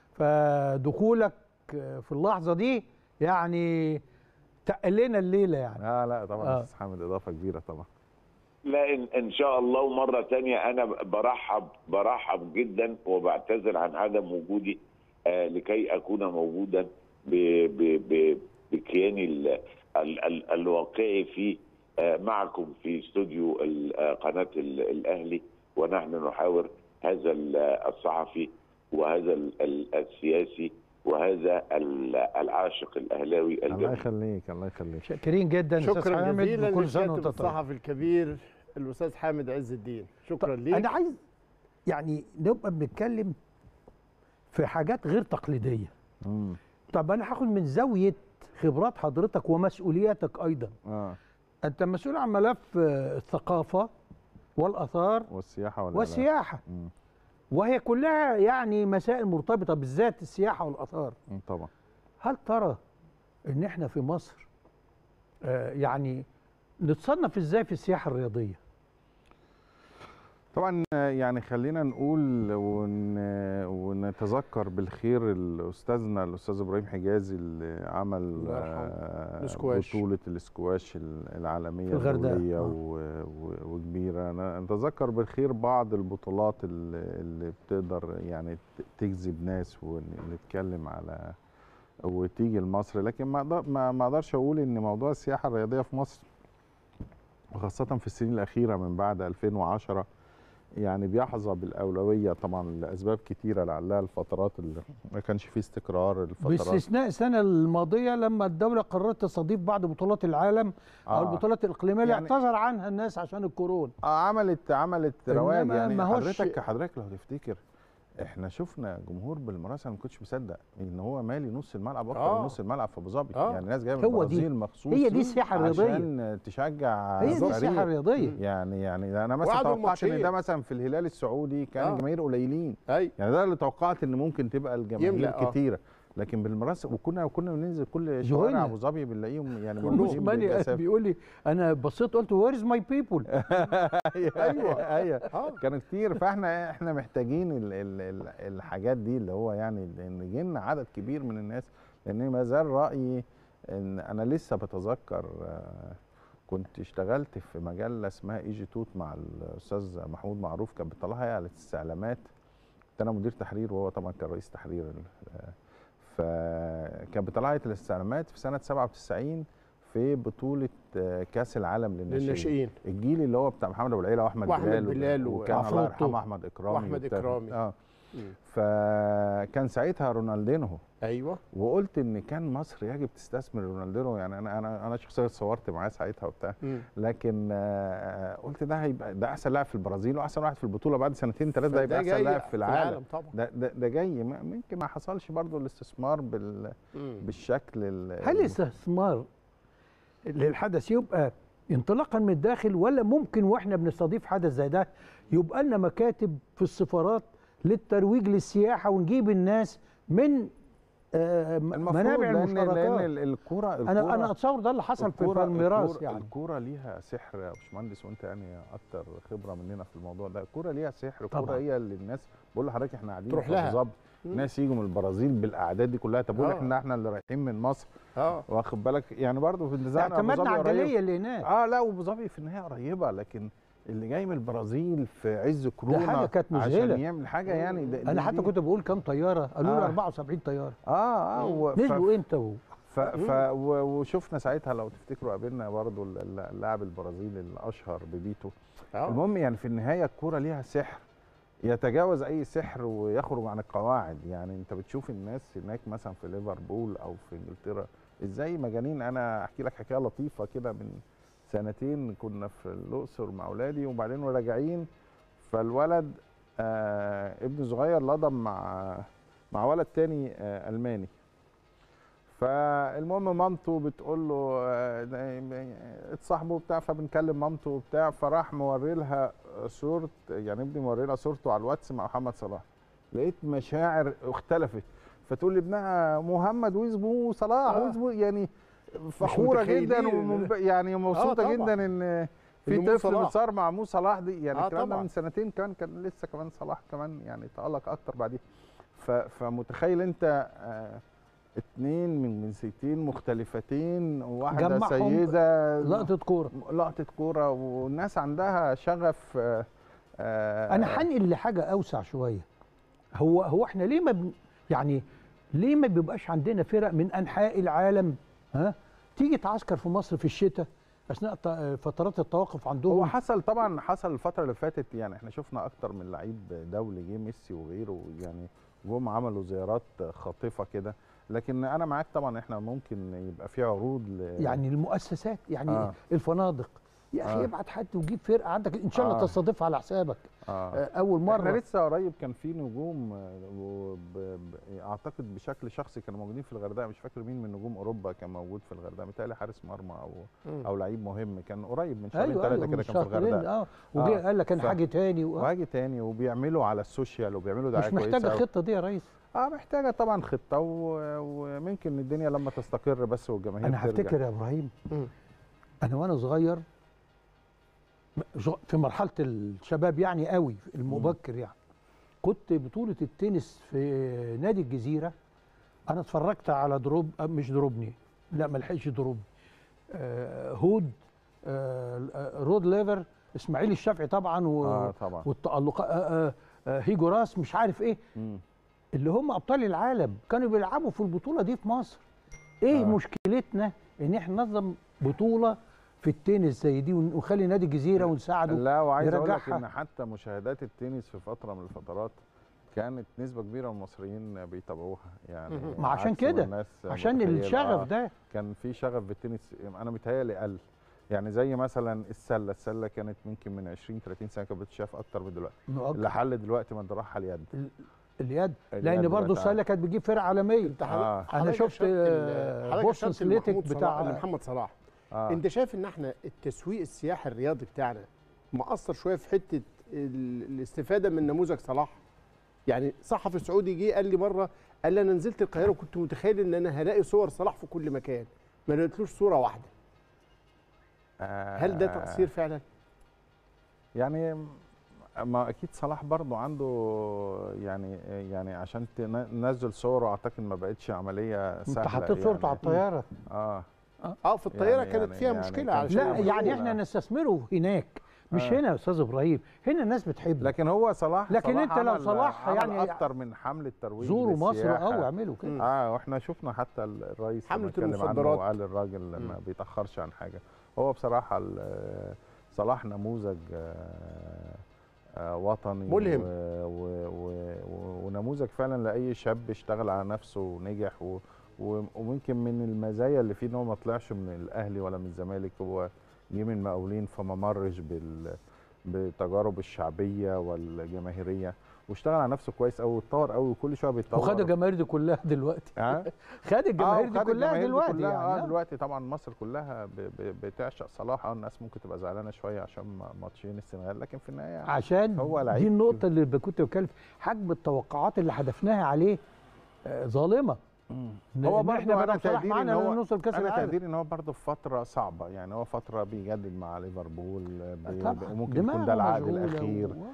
فدخولك آه، في اللحظه دي يعني تقل لنا الليله يعني اه لا طبعا آه. استاذ حامد اضافه كبيره طبعا لا إن, ان شاء الله ومره ثانيه انا برحب برحب جدا وبعتذر عن عدم وجودي آه لكي اكون موجودا ب ب ب بكياني ال ال ال الواقعي في آه معكم في استوديو ال- آه، قناه ال- الاهلي ونحن نحاور هذا ال- الصحفي وهذا ال- ال- السياسي وهذا ال- العاشق الاهلاوي الله الجميل يخليك الله يخليك شاكرين جدا استاذ شكرا حامد جزيلا وكل سنه للكاتب وانت طيب الصحفي الكبير الاستاذ حامد عز الدين شكرا ليك انا عايز يعني نبقى بنتكلم في حاجات غير تقليديه مم. طب انا هاخد من زاويه خبرات حضرتك ومسؤولياتك ايضا اه انت مسؤول عن ملف آه، الثقافه والاثار والسياحه ولا لا؟ والسياحه مم. وهي كلها يعني مسائل مرتبطه بالذات السياحه والاثار مم، طبعا هل ترى ان احنا في مصر آه، يعني نتصنف ازاي في السياحه الرياضيه طبعا يعني خلينا نقول ون... ونتذكر بالخير الاستاذنا الاستاذ ابراهيم حجازي اللي عمل الله يرحمه. آه، الاسكواش. بطوله الاسكواش العالميه في الغردقة. الدوليه آه. و... و... وكبيره أنا نتذكر بالخير بعض البطولات اللي, اللي بتقدر يعني ت- تجذب ناس ونتكلم على وتيجي لمصر لكن ما أقدر- ما ما اقدرش اقول ان موضوع السياحه الرياضيه في مصر وخاصه في السنين الاخيره من بعد 2010 يعني بيحظى بالاولويه طبعا لاسباب كتيره لعلها الفترات اللي ما كانش فيه استقرار الفترات باستثناء السنه الماضيه لما الدوله قررت تستضيف بعض بطولات العالم او آه. البطولات الاقليميه اللي يعني- اعتذر عنها الناس عشان الكورونا آه عملت عملت إنما رواج يعني ما هوش- حضرتك حضرتك لو تفتكر احنا شفنا جمهور بالمراسم ما كنتش مصدق ان هو مالي نص الملعب اكتر آه. من نص الملعب في ابو ظبي آه. يعني ناس جايه من هو دي. البرازيل مخصوص هي دي السياحة الرياضية. عشان تشجع هي دي فريق. السياحه الرياضيه يعني يعني انا مثلا وقعدوا توقعت ان الماتشين. ده مثلا في الهلال السعودي كان آه. الجماهير قليلين اي يعني ده اللي توقعت ان ممكن تبقى الجماهير يملأ، آه. كتيره لكن بالمراسم وكنا كنا بننزل كل ذهلنا. شوارع ابو ظبي بنلاقيهم يعني موجودين موسيماني بالكثافة. بيقول لي انا بصيت قلت وير از ماي بيبول ايوه ايوه آه. كانوا كتير فاحنا احنا محتاجين ال ال ال الحاجات دي اللي هو يعني ان يجي لنا عدد كبير من الناس لان ما زال رايي ان انا لسه بتذكر آه، كنت اشتغلت في مجله اسمها ايجي توت مع الاستاذ محمود معروف كان بيطلعها على الاستعلامات كنت انا مدير تحرير وهو طبعا كان رئيس تحرير ال- آه، فكان بيطلع الاستعلامات في سنه 97 في بطوله آه، كاس العالم للناشئين للناشئين الجيل اللي هو بتاع محمد ابو العيله واحمد وأحمد بلال, بلال و- وكان الله وعفروتو. يرحمه احمد اكرامي وأحمد وبتاع. إكرامي. اه مم. فكان ساعتها رونالدينهو ايوه وقلت ان كان مصر يجب تستثمر رونالدينهو يعني انا انا انا شخصيا اتصورت معاه ساعتها وبتاع مم. لكن آه، قلت ده هيبقى ده احسن لاعب في البرازيل واحسن واحد في البطوله بعد سنتين ثلاثه ده فده هيبقى احسن جاي لاعب في العالم طبعا ده ده, ده جاي ما- يمكن ما حصلش برضو الاستثمار بال مم. بالشكل ال- هل الاستثمار للحدث يبقى انطلاقا من الداخل ولا ممكن واحنا بنستضيف حدث زي ده يبقى لنا مكاتب في السفارات للترويج للسياحه ونجيب الناس من آه، م- المفروض منابع لان لان المشتركات ال- الكوره انا انا اتصور ده اللي حصل في الكورة- بالميراث الكورة- يعني الكوره ليها سحر يا باشمهندس وانت يعني اكتر خبره مننا في الموضوع ده الكوره ليها سحر الكوره طبعاً. هي اللي الناس بقول لحضرتك احنا قاعدين تروح في لها. ابو ظبي مم. ناس يجوا من البرازيل بالاعداد دي كلها طب بقول آه. احنا احنا اللي رايحين من مصر اه واخد بالك يعني برضه في النزاع اعتمدنا على الجاليه اللي هناك اه لا وابو ظبي في النهايه قريبه لكن اللي جاي من البرازيل في عز كورونا حاجة كانت مذهلة. عشان يعمل حاجه يعني ده انا دي- حتى كنت بقول كام طياره قالوا لي آه. 74 طياره اه اه و- ف- نزلوا امتى و- ف ف و- وشفنا ساعتها لو تفتكروا قابلنا برضو ال- ال- اللاعب البرازيلي الاشهر ببيتو آه. المهم يعني في النهايه الكوره ليها سحر يتجاوز اي سحر ويخرج عن القواعد يعني انت بتشوف الناس هناك مثلا في ليفربول او في انجلترا ازاي مجانين انا احكي لك حكايه لطيفه كده من سنتين كنا في الاقصر مع اولادي وبعدين وراجعين فالولد آه ابن صغير لضم مع مع ولد تاني آه الماني فالمهم مامته بتقول له آه، ده- اتصاحبوا بتاع فبنكلم مامته وبتاع فراح موري لها صورة يعني ابني موري لها صورته على الواتس مع محمد صلاح لقيت مشاعر اختلفت فتقول لابنها محمد واسمه صلاح آه. واسمه يعني فخوره جدا متخيلين. ومنب... يعني مبسوطه طبعا. جدا ان في إن مو طفل صلاح. بتصار مع مو صلاح دي يعني آه الكلام ده طبعا. من سنتين كان كان لسه كمان صلاح كمان يعني تألق اكتر بعدين ف... فمتخيل انت آه اتنين من جنسيتين مختلفتين وواحده جمعهم سيده لقطه كوره لقطه كوره والناس عندها شغف آه آه انا هنقل لحاجه اوسع شويه هو هو احنا ليه ما بن يعني ليه ما بيبقاش عندنا فرق من انحاء العالم ها تيجي تعسكر في مصر في الشتاء اثناء ط- فترات التوقف هو عندهم حصل طبعا حصل الفتره اللي فاتت يعني احنا شفنا اكتر من لعيب دولي جه ميسي وغيره يعني جم عملوا زيارات خاطفه كده لكن انا معاك طبعا احنا ممكن يبقى في عروض ل... يعني المؤسسات يعني آه. آه. الفنادق يا اخي آه. ابعت حد وجيب فرقه عندك ان شاء الله آه. آه. تستضيفها على حسابك آه. آه. اول احنا مره لسه قريب كان في نجوم آه، وب... ب... اعتقد بشكل شخصي كانوا موجودين في الغردقه مش فاكر مين من نجوم اوروبا كان موجود في الغردقه متهيألي حارس مرمى او مم. او لعيب مهم كان قريب من شهرين ايوه ثلاثه ايوه كده من كان في شهرين الغردقه اه وجه آه. قال لك انا ف- حاجه تاني و... وهاجي تاني وبيعملوا على السوشيال وبيعملوا دعايه مش محتاجه كويسة. الخطه دي يا ريس اه محتاجه طبعا خطه و... وممكن الدنيا لما تستقر بس والجماهير انا ترجع. هفتكر يا ابراهيم مم. انا وانا صغير ج- في مرحله الشباب يعني قوي المبكر يعني كنت بطوله التنس في نادي الجزيره انا اتفرجت على دروب آه، مش دروبني لا ما لحقش دروبني آه هود آه آه، رود ليفر اسماعيل الشافعي طبعا و... اه طبعا والتألق آه آه آه هيجو راس مش عارف ايه مم. اللي هم ابطال العالم كانوا بيلعبوا في البطوله دي في مصر ايه آه. آه. مشكلتنا ان احنا ننظم بطوله في التنس زي دي ون- ونخلي نادي الجزيره ونساعده لا وعايز اقول لك يرجعها. ان حتى مشاهدات التنس في فتره من الفترات كانت نسبه كبيره من المصريين بيتابعوها يعني مهم. ما عشان عكس ما كده، الناس عشان متخيلة. الشغف آه. ده كان في شغف بالتنس انا متهيألي قل يعني زي مثلا السله السله كانت ممكن من 20 30 سنه كانت بتتشاف اكتر من دلوقتي إنه أكتر. لحل دلوقتي ما راح اليد اليد اليد لان برضه دلوقتي السله كانت بتجيب فرق عالميه انت آه. حضرتك أنا حضرتك شفت، أشرت ال- آه، حضرتك بوستون أشرت سليتك لمحمود بتاع- صلاح- لمحمد صلاح آه. انت شايف ان احنا التسويق السياحي الرياضي بتاعنا مأثر شويه في حته ال- الاستفاده من نموذج صلاح يعني صحفي سعودي جه قال لي مره قال لي انا نزلت القاهره وكنت متخيل ان انا هلاقي صور صلاح في كل مكان ما لقيتلوش صوره واحده آه. هل ده تقصير فعلا يعني ما اكيد صلاح برضو عنده يعني يعني عشان تنزل صوره اعتقد ما بقتش عمليه انت سهله حطيت صورته على الطياره اه اه في الطياره يعني- كانت يعني- فيها يعني مشكله كان علشان لا مشكلة. يعني مشهورة. احنا نستثمره هناك مش آه. هنا يا استاذ ابراهيم هنا الناس بتحب لكن هو صلاح لكن صلاح أنت لو عمل- صلاح عمل يعني اكتر من حمله ترويج زوروا مصر للسياحة. اه واعملوا كده مم. اه واحنا شفنا حتى الرئيس لما حملة اتكلم عنه المخدرات. وقال الراجل ما بيتاخرش عن حاجه هو بصراحه ال- صلاح نموذج آه، آه، وطني ملهم. و و و و ونموذج فعلا لاي شاب اشتغل على نفسه ونجح و و- وممكن من المزايا اللي فيه ان هو ما طلعش من الاهلي ولا من الزمالك هو جه من المقاولين فما مرش بال بالتجارب الشعبيه والجماهيريه واشتغل على نفسه كويس قوي واتطور قوي وكل شويه بيتطور وخد الجماهير دي كلها دلوقتي ها؟ خد الجماهير آه، دي وخد كلها الجماهير دي دلوقتي كلها يعني اه آه. دلوقتي طبعا مصر كلها ب- ب- بتعشق صلاح اه الناس ممكن تبقى زعلانه شويه عشان ما- ماتشين السنغال لكن في النهايه عشان هو دي لعيب النقطة اللي ب- كنت بتكلم حجم التوقعات اللي حدفناها عليه آه، ظالمة إن- هو إن برضه احنا انا بدل صلاح تقديري ان معانا هو نوصل كاس انا العالم تقديري ان هو برضه في فتره صعبه يعني هو فتره بيجدد مع ليفربول بي- طبعا وممكن يكون دماغه ده العقد مشغولة الاخير و-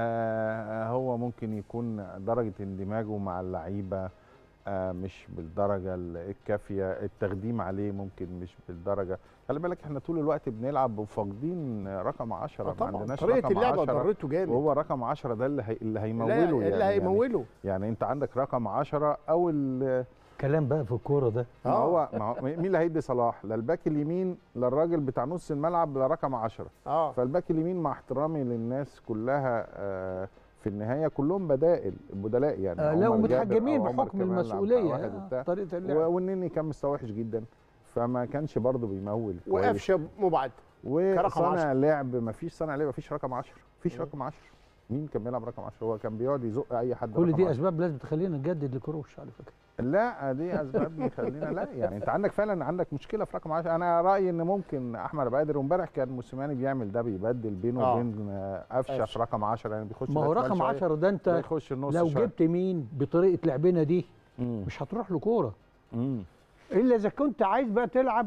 آه هو ممكن يكون درجه اندماجه مع اللعيبه آه مش بالدرجه الكافيه التقديم عليه ممكن مش بالدرجه خلي بالك احنا طول الوقت بنلعب وفاقدين رقم 10 آه ما طبعا عندناش طريقه رقم اللعبه 10 ضرته جامد وهو رقم 10 ده اللي هي اللي لا، هيموله يعني اللي يعني- هيموله يعني انت عندك رقم 10 او ال- كلام بقى في الكورة ده ما آه. هو ما هو مين اللي هيدي صلاح لا الباك اليمين لا الراجل بتاع نص الملعب لا رقم 10 اه فالباك اليمين مع احترامي للناس كلها آه، في النهايه كلهم بدائل بدلاء يعني آه لا عمر ومتحجمين جابر أو عمر بحكم كمال عبد المسؤولية الواحد آه، وبتاع. طريقة اللعب و- والنني كان مستوى وحش جدا فما كانش برضه بيمول كويس وقفشه مبعد كرقم وصانع عشرة. لعب ما فيش صانع لعب ما فيش رقم 10 فيش رقم 10 مين كان بيلعب رقم 10 هو كان بيقعد يزق اي حد كل رقم دي 10. اسباب لازم تخلينا نجدد لكروش على فكرة لا دي اسباب بيخلينا لا يعني انت عندك فعلا عندك مشكله في رقم 10 انا رايي ان ممكن احمد بادر وامبارح كان موسيماني بيعمل ده بيبدل بينه آه. وبين آه، قفشه قفشة. في رقم 10 يعني بيخش ما هو الأشمال رقم شوية، 10 ده ده انت يخش النص لو شوية. جبت مين بطريقة لعبنا دي مم. مش هتروح له كورة مم. الا اذا كنت عايز بقى تلعب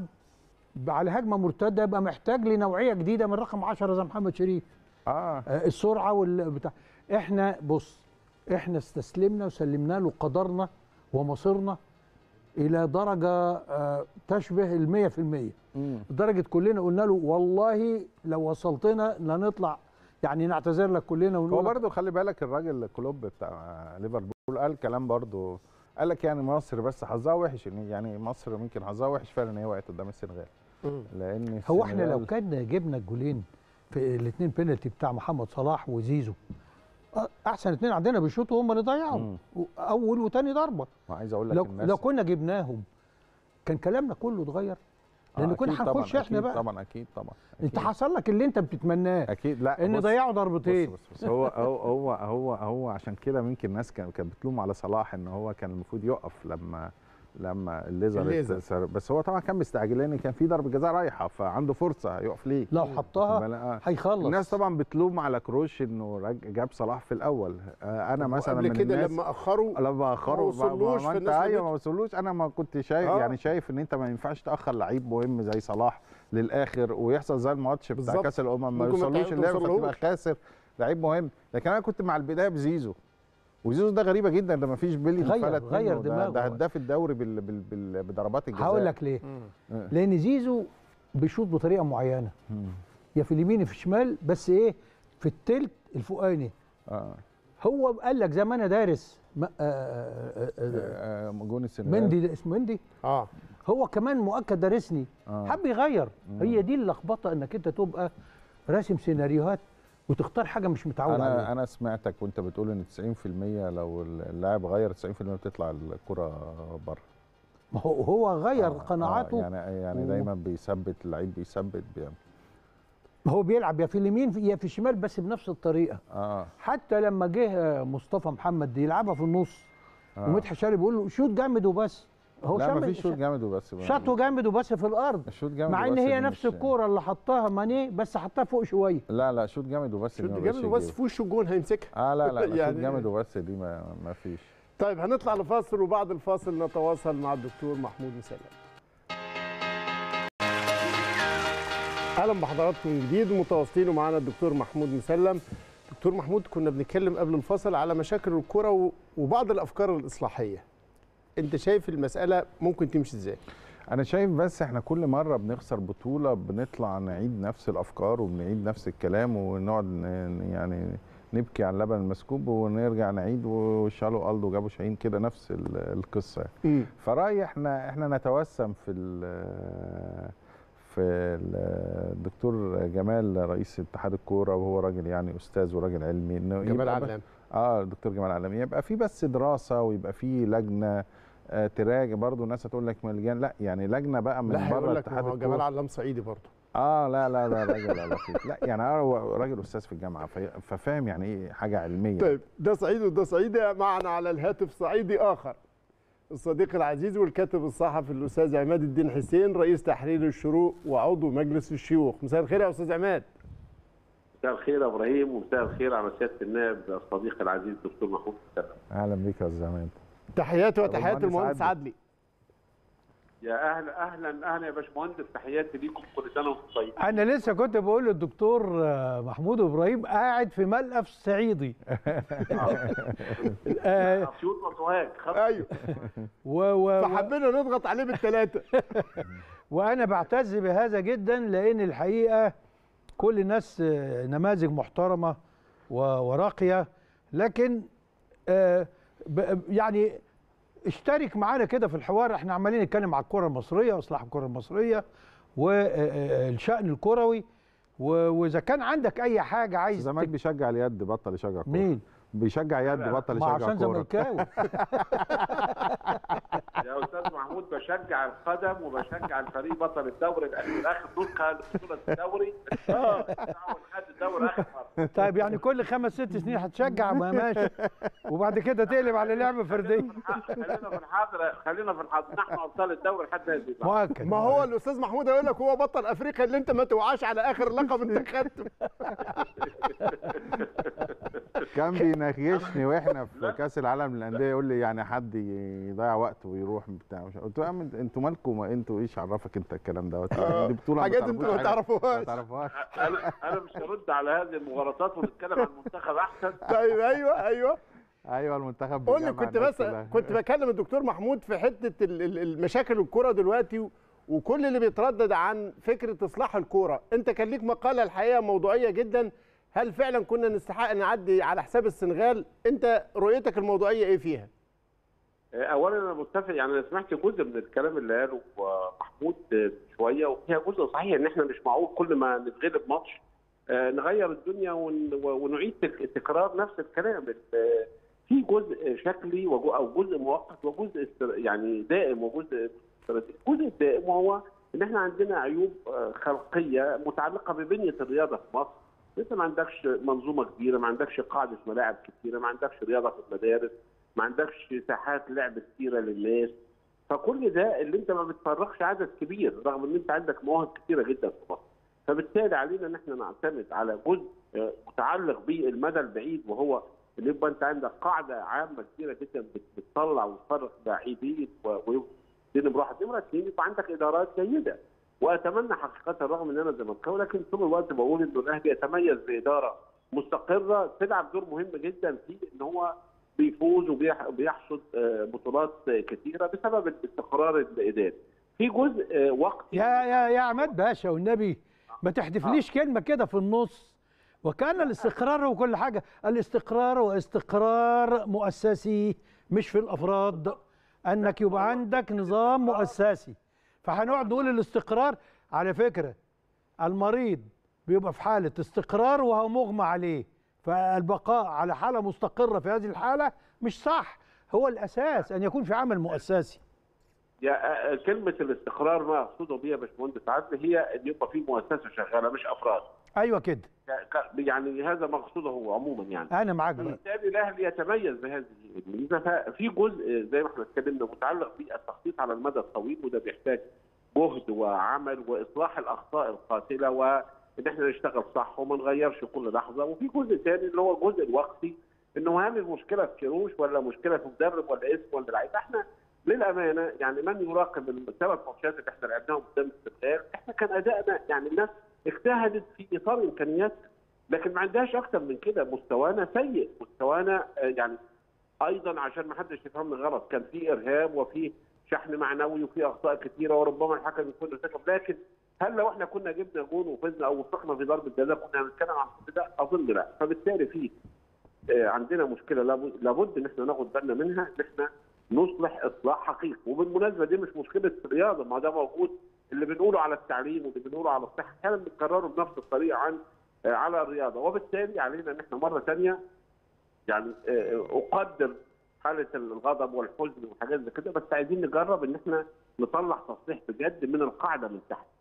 على هجمه مرتده يبقى محتاج لنوعيه جديده من رقم 10 زي محمد شريف اه آه، السرعه والبتاع احنا بص احنا استسلمنا وسلمنا له قدرنا ومصيرنا الى درجه آه، تشبه ال 100% مم. لدرجه كلنا قلنا له والله لو وصلتنا لنطلع يعني نعتذر لك كلنا هو ونقول لك برضه خلي بالك الراجل كلوب بتاع ليفربول قال كلام برضه قال لك يعني مصر بس حظها وحش إن- يعني مصر ممكن حظها وحش فعلا ان هي وقعت قدام السنغال مم. لان هو احنا لو السنغال- كنا جبنا الجولين في الاثنين بينالتي بتاع محمد صلاح وزيزو أ- احسن اثنين عندنا بيشوطوا هم اللي ضيعوا مم. اول وثاني ضربه ما عايز اقول لك لو الناس لو كنا جبناهم كان كلامنا كله اتغير لان آه، كنا أكيد طبعاً، هنخش احنا أكيد بقى طبعا اكيد طبعا انت أكيد. حصل لك اللي انت بتتمناه اكيد لا ان بص- ضيعوا بص ضربتين بص, بص هو هو هو هو هو عشان كده ممكن الناس كان- كانت بتلوم على صلاح ان هو كان المفروض يقف لما لما الليزر الليزر. اتسر- بس هو طبعا كان مستعجل لان كان في ضربه جزاء رايحه فعنده فرصه يقف ليه لو حطها بل- آه. هيخلص الناس طبعا بتلوم على كروش انه رج- جاب صلاح في الاول آه انا مثلا قبل من كده الناس لما اخروا لما اخروا ما وصلوش ما في انت الناس ايوه لمته. ما وصلوش انا ما كنت شايف آه. يعني شايف ان انت ما ينفعش تاخر لعيب مهم زي صلاح للاخر ويحصل زي الماتش بتاع بالظبط. كاس الامم ما ممكن ما يوصلوش تع- اللعب فتبقى توصلهوش. خاسر لعيب مهم لكن انا كنت مع البدايه بزيزو وزيزو ده غريبه جدا ده ما فيش بيلي غير- فلت غير منه. ده, دماغه. ده هداف الدوري بال بال بال بضربات الجزاء هقول لك ليه آه. لان زيزو بيشوط بطريقه معينه مم. يا في اليمين يا في الشمال بس ايه في التلت الفوقاني اه هو قال لك زي ما انا دارس ما- آه، آه، آه، آه، جون السنغال مندي ده اسمه مندي اه هو كمان مؤكد دارسني آه. حب يغير مم. هي دي اللخبطه انك انت تبقى راسم سيناريوهات وتختار حاجه مش متعود انا عليها انا سمعتك وانت بتقول ان 90% لو اللاعب غير 90% بتطلع الكره بره ما هو هو غير آه، قناعاته آه يعني يعني و- دايما بيثبت اللعيب بيثبت بيعمل هو بيلعب يا في اليمين يا في الشمال بس بنفس الطريقه اه حتى لما جه مصطفى محمد دي يلعبها في النص آه. ومدحت شاري بيقول له شوت جامد وبس هو لا شام- مفيش شوط جامد وبس شاطه جامد وبس في الارض الشوط جامد مع ان وبس هي دي نفس مش- الكوره اللي حطها ماني بس حطها فوق شويه لا لا شوط جامد وبس دي شوط ما جامد بقتش وبس يجيب. في وشه الجون هيمسكها اه لا لا, لا يعني- شوط جامد وبس دي ما, ما فيش طيب هنطلع لفاصل وبعد الفاصل نتواصل مع الدكتور محمود مسلم اهلا بحضراتكم من جديد متواصلين ومعانا الدكتور محمود مسلم دكتور محمود كنا بنتكلم قبل الفاصل على مشاكل الكرة و- وبعض الافكار الاصلاحيه انت شايف المساله ممكن تمشي ازاي انا شايف بس احنا كل مره بنخسر بطوله بنطلع نعيد نفس الافكار وبنعيد نفس الكلام ونقعد ن- يعني نبكي على اللبن المسكوب ونرجع نعيد وشالوا الدو جابوا شاهين كده نفس ال- القصه يعني. فرايي احنا احنا نتوسم في ال- في ال- الدكتور جمال رئيس اتحاد الكوره وهو راجل يعني استاذ وراجل علمي انه جمال يبقى بس- علام اه الدكتور جمال علامي يبقى في بس دراسه ويبقى في لجنه آه تراجع برضه الناس هتقول لك ملجان لا يعني لجنه بقى من لا بره هيقول لك اتحاد ما هو جمال الكوره علام صعيدي برضه اه لا لا لا راجل لطيف لا يعني هو راجل استاذ في الجامعه في- ففاهم يعني ايه حاجه علميه طيب ده صعيدي وده صعيدي معنا على الهاتف صعيدي اخر الصديق العزيز والكاتب الصحفي الاستاذ عماد الدين حسين رئيس تحرير الشروق وعضو مجلس الشيوخ مساء الخير يا استاذ عماد مساء الخير يا ابراهيم ومساء الخير على سياده النائب الصديق العزيز دكتور محمود سلام اهلا بيك يا استاذ عماد تحياتي وتحيات المهندس المهندس عدلي. عدلي يا اهلا اهلا اهلا يا باشمهندس تحياتي ليكم كل سنه وانتم طيبين انا لسه كنت بقول للدكتور آه، محمود ابراهيم قاعد في ملقف صعيدي آه، اسيوط وسوهاج خط ايوه و و و فحبينا نضغط عليه بالثلاثه وانا بعتز بهذا جدا لان الحقيقه كل الناس آه، نماذج محترمه و- وراقيه لكن آه، ب- يعني اشترك معانا كده في الحوار احنا عمالين نتكلم على الكره المصريه واصلاح الكره المصريه والشان الكروي و- واذا كان عندك اي حاجه عايز استاذ عماد تك- بيشجع اليد بطل يشجع كوره مين بيشجع يد بطل ما يشجع عشان كوره زملكاوي يا استاذ محمود بشجع القدم وبشجع الفريق بطل الدوري لان اخر نسخه لبطوله الدوري اه خد الدوري اخر مره طيب يعني كل خمس ست سنين هتشجع ما ماشي وبعد كده تقلب على لعبه فرديه خلينا في الحاضر خلينا في الحاضر نحن ابطال الدوري حتى هذه اللحظة. مؤكد ما هو الاستاذ محمود هيقول لك هو بطل افريقيا اللي انت ما توعاش على اخر لقب انت خدته كان بيناقشني واحنا في كاس العالم للانديه يقول لي يعني حد يضيع وقته ويروح بتاع مش قلت له يا عم انتوا مالكم انتوا ايش عرفك انت الكلام دوت دي بطوله حاجات انتوا ما تعرفوش حاجة. تعرفوهاش. ما تعرفوهاش انا انا مش هرد على هذه المغالطات ونتكلم عن المنتخب احسن طيب ايوه ايوه ايوه المنتخب قول لي بيجمع كنت الناس بس كلها. كنت بكلم الدكتور محمود في حته ال- ال- المشاكل الكوره دلوقتي و- وكل اللي بيتردد عن فكره اصلاح الكوره انت كان ليك مقاله الحقيقه موضوعيه جدا هل فعلا كنا نستحق نعدي على حساب السنغال انت رؤيتك الموضوعيه ايه فيها اولا انا متفق يعني انا سمعت جزء من الكلام اللي قاله محمود شويه وفيها جزء صحيح ان احنا مش معقول كل ما نتغلب ماتش آه، نغير الدنيا ون- ونعيد تك- تكرار نفس الكلام آه، في جزء شكلي وجو- او جزء مؤقت وجزء استر- يعني دائم وجزء استراتيجي الجزء الدائم وهو ان احنا عندنا عيوب آه، خلقيه متعلقه ببنيه الرياضه في مصر انت ما عندكش منظومه كبيره ما عندكش قاعده ملاعب كتيره ما عندكش رياضه في المدارس ما عندكش ساحات لعب كتيره للناس فكل ده اللي انت ما بتفرغش عدد كبير رغم ان انت عندك مواهب كتيره جدا في مصر فبالتالي علينا ان احنا نعتمد على جزء آه، متعلق بالمدى البعيد وهو ان يبقى انت عندك قاعده عامه كتيره جدا بت- بتطلع وتفرغ لاعبين و- و- دي نمره واحد نمره اثنين يبقى عندك ادارات جيده واتمنى حقيقه رغم ان انا زملكاوي لكن طول الوقت بقول انه الاهلي يتميز باداره مستقره تلعب دور مهم جدا في ان هو بيفوز وبيح- وبيحصد آه، بطولات آه، كثيره بسبب الاستقرار الاداري. في جزء آه، وقتي يا يا يا عماد باشا والنبي ما تحدفليش كلمه كده في النص وكان الاستقرار هو كل حاجه الاستقرار هو استقرار مؤسسي مش في الافراد انك يبقى عندك نظام مؤسسي فهنقعد نقول الاستقرار على فكره المريض بيبقى في حاله استقرار وهو مغمى عليه فالبقاء على حاله مستقره في هذه الحاله مش صح هو الاساس ان يكون في عمل مؤسسي يا آه، كلمه الاستقرار ما اقصده بيها يا باشمهندس عدل هي ان يبقى في مؤسسه شغاله مش افراد. ايوه كده ك- ك- يعني هذا مقصوده هو عموما يعني. انا معاك بقى فبالتالي الاهلي يتميز بهذه الميزه ففي جزء زي ما احنا اتكلمنا متعلق بالتخطيط على المدى الطويل وده بيحتاج جهد وعمل واصلاح الاخطاء القاتله وان احنا نشتغل صح وما نغيرش كل لحظه وفي جزء ثاني اللي هو الجزء الوقتي انه هل المشكله في كيروش ولا مشكله في مدرب ولا اسم ولا لعيب احنا للامانه يعني من يراقب الثلاث ماتشات اللي احنا لعبناهم قدام السنغال احنا كان ادائنا يعني الناس اجتهدت في اطار امكانياتها لكن ما عندهاش اكتر من كده مستوانا سيء مستوانا آه، يعني ايضا عشان ما حدش يفهمني غلط كان في ارهاب وفي شحن معنوي وفي اخطاء كثيره وربما الحكم يكون ارتكب لكن هل لو احنا كنا جبنا جون وفزنا او وفقنا في ضربه جزاء كنا هنتكلم عن كل ده اظن لا فبالتالي في آه، عندنا مشكله لابد لابد ان احنا ناخد بالنا منها ان احنا نصلح اصلاح حقيقي وبالمناسبه دي مش مشكله الرياضه ما ده موجود اللي بنقوله على التعليم واللي بنقوله على الصحه كان بنكرره بنفس الطريقه عن آه، على الرياضه وبالتالي علينا ان احنا مره ثانيه يعني آه، اقدر حاله الغضب والحزن وحاجات زي كده بس عايزين نجرب ان احنا نطلع تصليح بجد من القاعده من تحت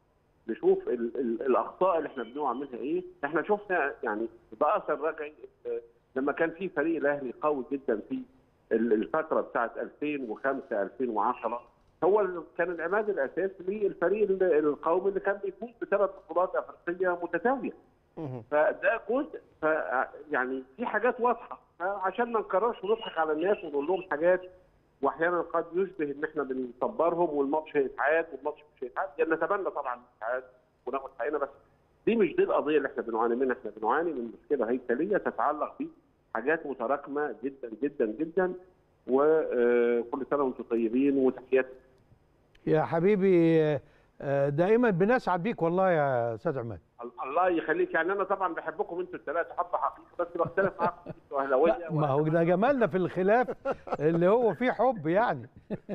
نشوف ال ال الاخطاء اللي احنا بنقع منها ايه احنا شفنا يعني ده اثر رجعي آه، لما كان في فريق الاهلي قوي جدا في ال- الفتره بتاعت 2005 2010 هو ال- كان العماد الاساسي للفريق ال- القومي اللي كان بيفوز بثلاث بطولات افريقيه متتاليه مهم. فده جزء ف يعني في حاجات واضحه فعشان ما نكررش ونضحك على الناس ونقول لهم حاجات واحيانا قد يشبه ان احنا بنصبرهم والماتش هيتعاد والماتش مش هيتعاد يعني نتمنى طبعا يتعاد وناخد حقنا بس دي مش دي القضيه اللي احنا بنعاني منها احنا بنعاني من مشكله هيكليه تتعلق بحاجات متراكمه جدا جدا جدا وكل سنه وانتم طيبين وتحياتي يا حبيبي آه، دائما بنسعد بيك والله يا استاذ عماد الله يخليك يعني انا طبعا بحبكم انتوا الثلاثه حب حقيقي بس بختلف معاكم انتوا اهلاويه ما هو ده جمالنا في الخلاف اللي هو فيه حب يعني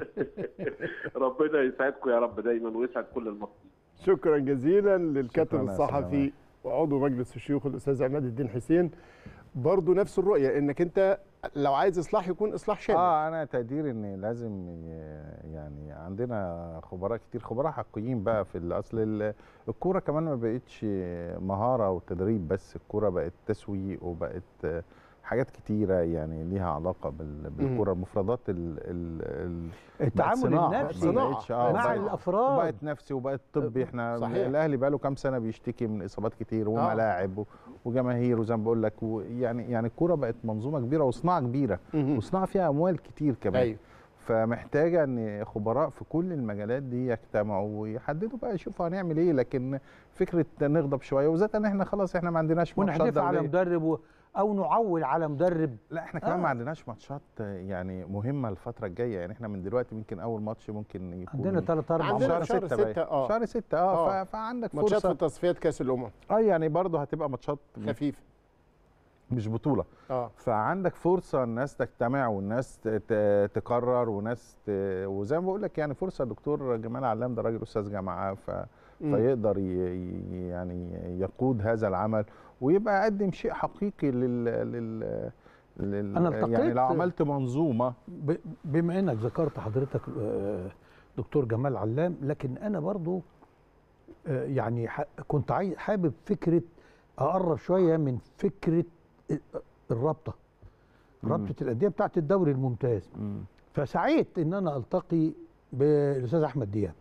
ربنا يسعدكم يا رب دايما ويسعد كل المصريين شكرا جزيلا للكاتب شكراً يا الصحفي أستاذ وعضو مجلس الشيوخ الاستاذ عماد الدين حسين برضه نفس الرؤيه انك انت لو عايز اصلاح يكون اصلاح شامل اه انا تقديري ان لازم ي- يعني عندنا خبراء كتير خبراء حقيقيين بقى في الاصل ال- الكوره كمان ما بقتش مهاره وتدريب بس الكوره بقت تسويق وبقت حاجات كتيره يعني ليها علاقه بال- بالكوره المفردات ال ال ال بقت التعامل صناعة، النفسي ما بقتش- آه، مع بقت- الافراد وبقت نفسي وبقت طبي احنا صحيح. الاهلي بقى له كام سنه بيشتكي من اصابات كتير وملاعب و- وجماهير وزي ما بقول لك يعني يعني الكوره بقت منظومه كبيره وصناعه كبيره مهم. وصناعه فيها اموال كتير كمان ايوه فمحتاجه ان خبراء في كل المجالات دي يجتمعوا ويحددوا بقى يشوفوا هنعمل ايه لكن فكره نغضب شويه وذات ان احنا خلاص احنا ما عندناش ماتشات ونحدفها على دولية. مدرب و... او نعول على مدرب لا احنا كمان آه. ما عندناش ماتشات يعني مهمه الفتره الجايه يعني احنا من دلوقتي ممكن اول ماتش ممكن يكون عندنا ثلاث اربع عندنا ماتشات. شهر ستة ستة، اه. شهر ستة اه, آه. ف- فعندك ماتشات في فرصه تصفيات كاس الامم اه يعني برضه هتبقى ماتشات خفيفه مش بطوله اه فعندك فرصه الناس تجتمع والناس ت- ت- تقرر وناس ت... وزي ما بقول لك يعني فرصه الدكتور جمال علام ده راجل استاذ جامعه ف... مم. فيقدر ي... ي- يعني يقود هذا العمل ويبقى قدم شيء حقيقي لل, لل... لل... أنا يعني التقيت- لو عملت منظومه ب... بما انك ذكرت حضرتك آه، دكتور جمال علام لكن انا برضو آه، يعني ح... كنت عايز حابب فكره اقرب شويه من فكره الرابطه مم. رابطه الانديه بتاعت الدوري الممتاز فسعيت ان انا التقي بالاستاذ احمد دياب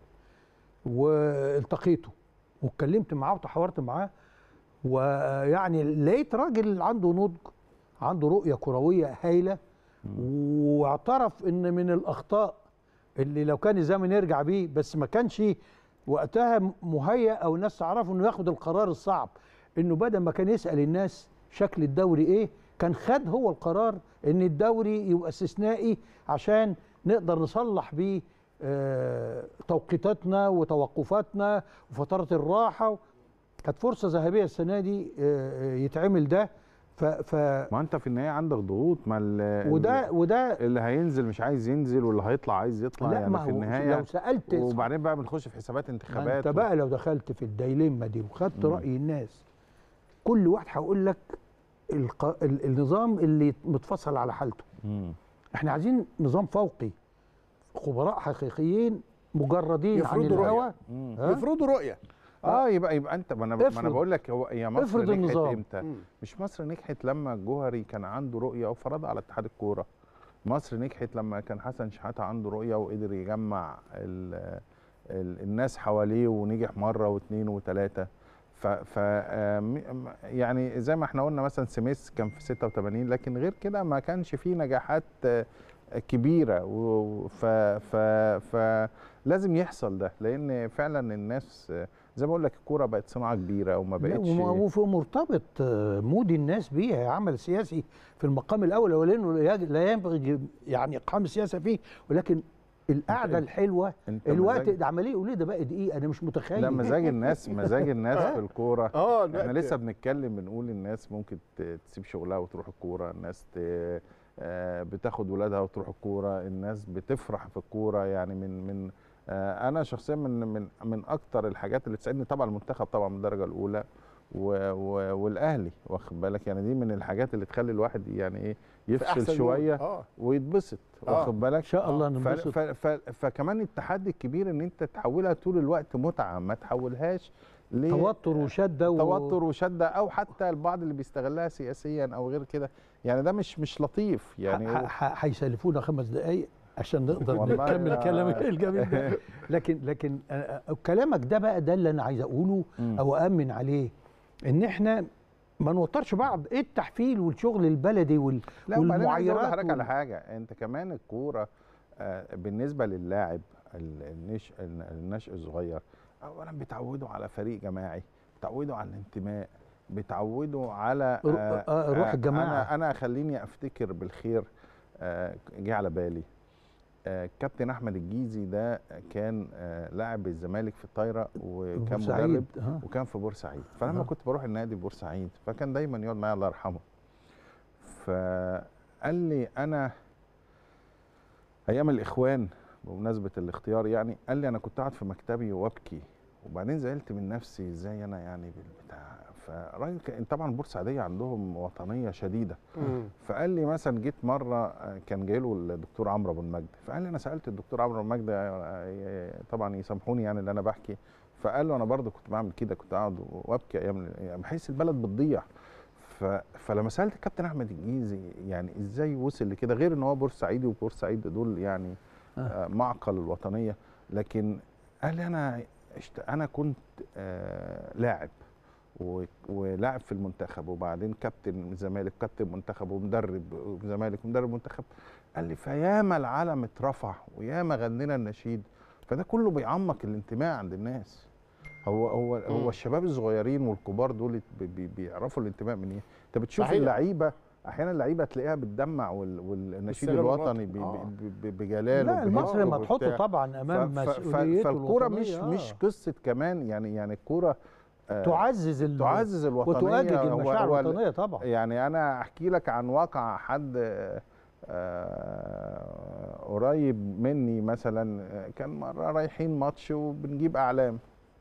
والتقيته واتكلمت معاه وتحاورت معاه ويعني لقيت راجل عنده نضج عنده رؤيه كرويه هايله واعترف ان من الاخطاء اللي لو كان الزمن يرجع بيه بس ما كانش وقتها مهيأ او الناس تعرفه انه ياخد القرار الصعب انه بدل ما كان يسال الناس شكل الدوري ايه كان خد هو القرار ان الدوري يبقى استثنائي عشان نقدر نصلح بيه آه، توقيتاتنا وتوقفاتنا وفترات الراحه كانت فرصه ذهبيه السنه دي آه، آه، يتعمل ده ف, ف ما انت في النهايه عندك ضغوط ما ال- وده وده اللي هينزل مش عايز ينزل واللي هيطلع عايز يطلع لا يعني ما في هو النهايه لو سالت وبعدين بقى بنخش في حسابات ما انتخابات انت و- بقى لو دخلت في الدايليما دي وخدت مم. راي الناس كل واحد هيقول لك الق... ال- النظام اللي متفصل على حالته مم. احنا عايزين نظام فوقي خبراء حقيقيين مجردين عن يفرضوا رؤية. الهوى مم. ها؟ يفرضوا رؤيه اه يبقى يبقى انت ما انا ما انا افرض. بقول لك هو هي مصر افرض نجحت النظام. امتى؟ مم. مش مصر نجحت لما الجوهري كان عنده رؤيه وفرضها على اتحاد الكوره مصر نجحت لما كان حسن شحاته عنده رؤيه وقدر يجمع ال ال الناس حواليه ونجح مره واثنين وثلاثه ف, ف آه، م- م- يعني زي ما احنا قلنا مثلا سميث كان في 86 لكن غير كده ما كانش فيه نجاحات آه، كبيره و- ف ف فلازم يحصل ده لان فعلا الناس آه، زي ما بقول لك الكوره بقت صناعه كبيره وما لا، بقتش وم- وفي مرتبط آه، مود الناس بيها عمل سياسي في المقام الاول ولانه لا ينبغي يعني اقحام السياسه فيه ولكن القعده انت- الحلوه انت الوقت مزاج- ده عمليه يقول لي ده بقى دقيقه انا مش متخيل لا مزاج الناس مزاج الناس في الكوره اه احنا لا، لسه بنتكلم بنقول الناس ممكن ت- تسيب شغلها وتروح الكوره الناس ت- آه، بتاخد ولادها وتروح الكوره الناس بتفرح في الكوره يعني من من آه، انا شخصيا من من من اكتر الحاجات اللي تسعدني طبعا المنتخب طبعا من الدرجه الاولى و... و... والاهلي واخد بالك يعني دي من الحاجات اللي تخلي الواحد يعني ايه في يفصل أحسن شويه يوم. اه ويتبسط آه. واخد بالك ان شاء الله ف... ننبسط ف... ف... فكمان التحدي الكبير ان انت تحولها طول الوقت متعه ما تحولهاش ل توتر وشده و... توتر وشده او حتى البعض اللي بيستغلها سياسيا او غير كده يعني ده مش مش لطيف يعني ح- ح- هيسلفونا خمس دقايق عشان نقدر والله نكمل يا- الكلام الجميل ده لكن لكن أنا- كلامك ده بقى ده اللي انا عايز اقوله مم. او امن عليه ان احنا ما نوترش بعض ايه التحفيل والشغل البلدي وال... لا وبعدين عايز اقول والمعايرات لحضرتك على وال- حاجه انت كمان الكوره آه، بالنسبه للاعب ال- النش النشء الصغير اولا بيتعودوا على فريق جماعي بيتعودوا على الانتماء بيتعودوا على رو- آه، روح الجماعة. انا انا خليني افتكر بالخير آه، جه على بالي آه، كابتن احمد الجيزي ده كان آه، لاعب الزمالك في الطايره وكان مدرب بورسعيد ها وكان في بورسعيد فلما أها. كنت بروح النادي في بورسعيد فكان دايما يقعد معايا الله يرحمه فقال لي انا ايام الاخوان بمناسبه الاختيار يعني قال لي انا كنت قاعد في مكتبي وابكي وبعدين زعلت من نفسي ازاي انا يعني بالبتاع فراجل كان- طبعا بورسعيديه عندهم وطنيه شديده مم. فقال لي مثلا جيت مره آه، كان جاي له الدكتور عمرو ابو المجد فقال لي انا سالت الدكتور عمرو ابو المجد آه، طبعا يسامحوني يعني اللي انا بحكي فقال له انا برضه كنت بعمل كده كنت قاعد وابكي ايام يعني بحس البلد بتضيع ف... فلما سالت الكابتن احمد الجيزي يعني ازاي وصل لكده غير ان هو بورسعيدي وبورسعيد دول يعني آه. آه. معقل الوطنيه لكن قال لي انا اشت... انا كنت آه لاعب و... ولاعب في المنتخب وبعدين كابتن زمالك كابتن منتخب ومدرب زمالك ومدرب منتخب قال لي فياما العلم اترفع وياما غنينا النشيد فده كله بيعمق الانتماء عند الناس هو هو مم. هو الشباب الصغيرين والكبار دول بي بي بيعرفوا الانتماء من ايه انت بتشوف صحيح. اللعيبه احيانا اللعيبه تلاقيها بتدمع وال... والنشيد والسلام الوطني ب... الوطني. آه. ب... ب... بجلال لا وبهدوء المصري ما تحطه وبتاع. طبعا امام ف- ف- ف- مسؤوليته فالكوره الوطنية. مش آه. مش قصه كمان يعني يعني الكوره آه، تعزز ال... تعزز الوطنيه وتؤجج هو- المشاعر هو ال- الوطنيه طبعا يعني انا احكي لك عن واقع حد آه، آه، قريب مني مثلا آه، كان مره رايحين ماتش وبنجيب اعلام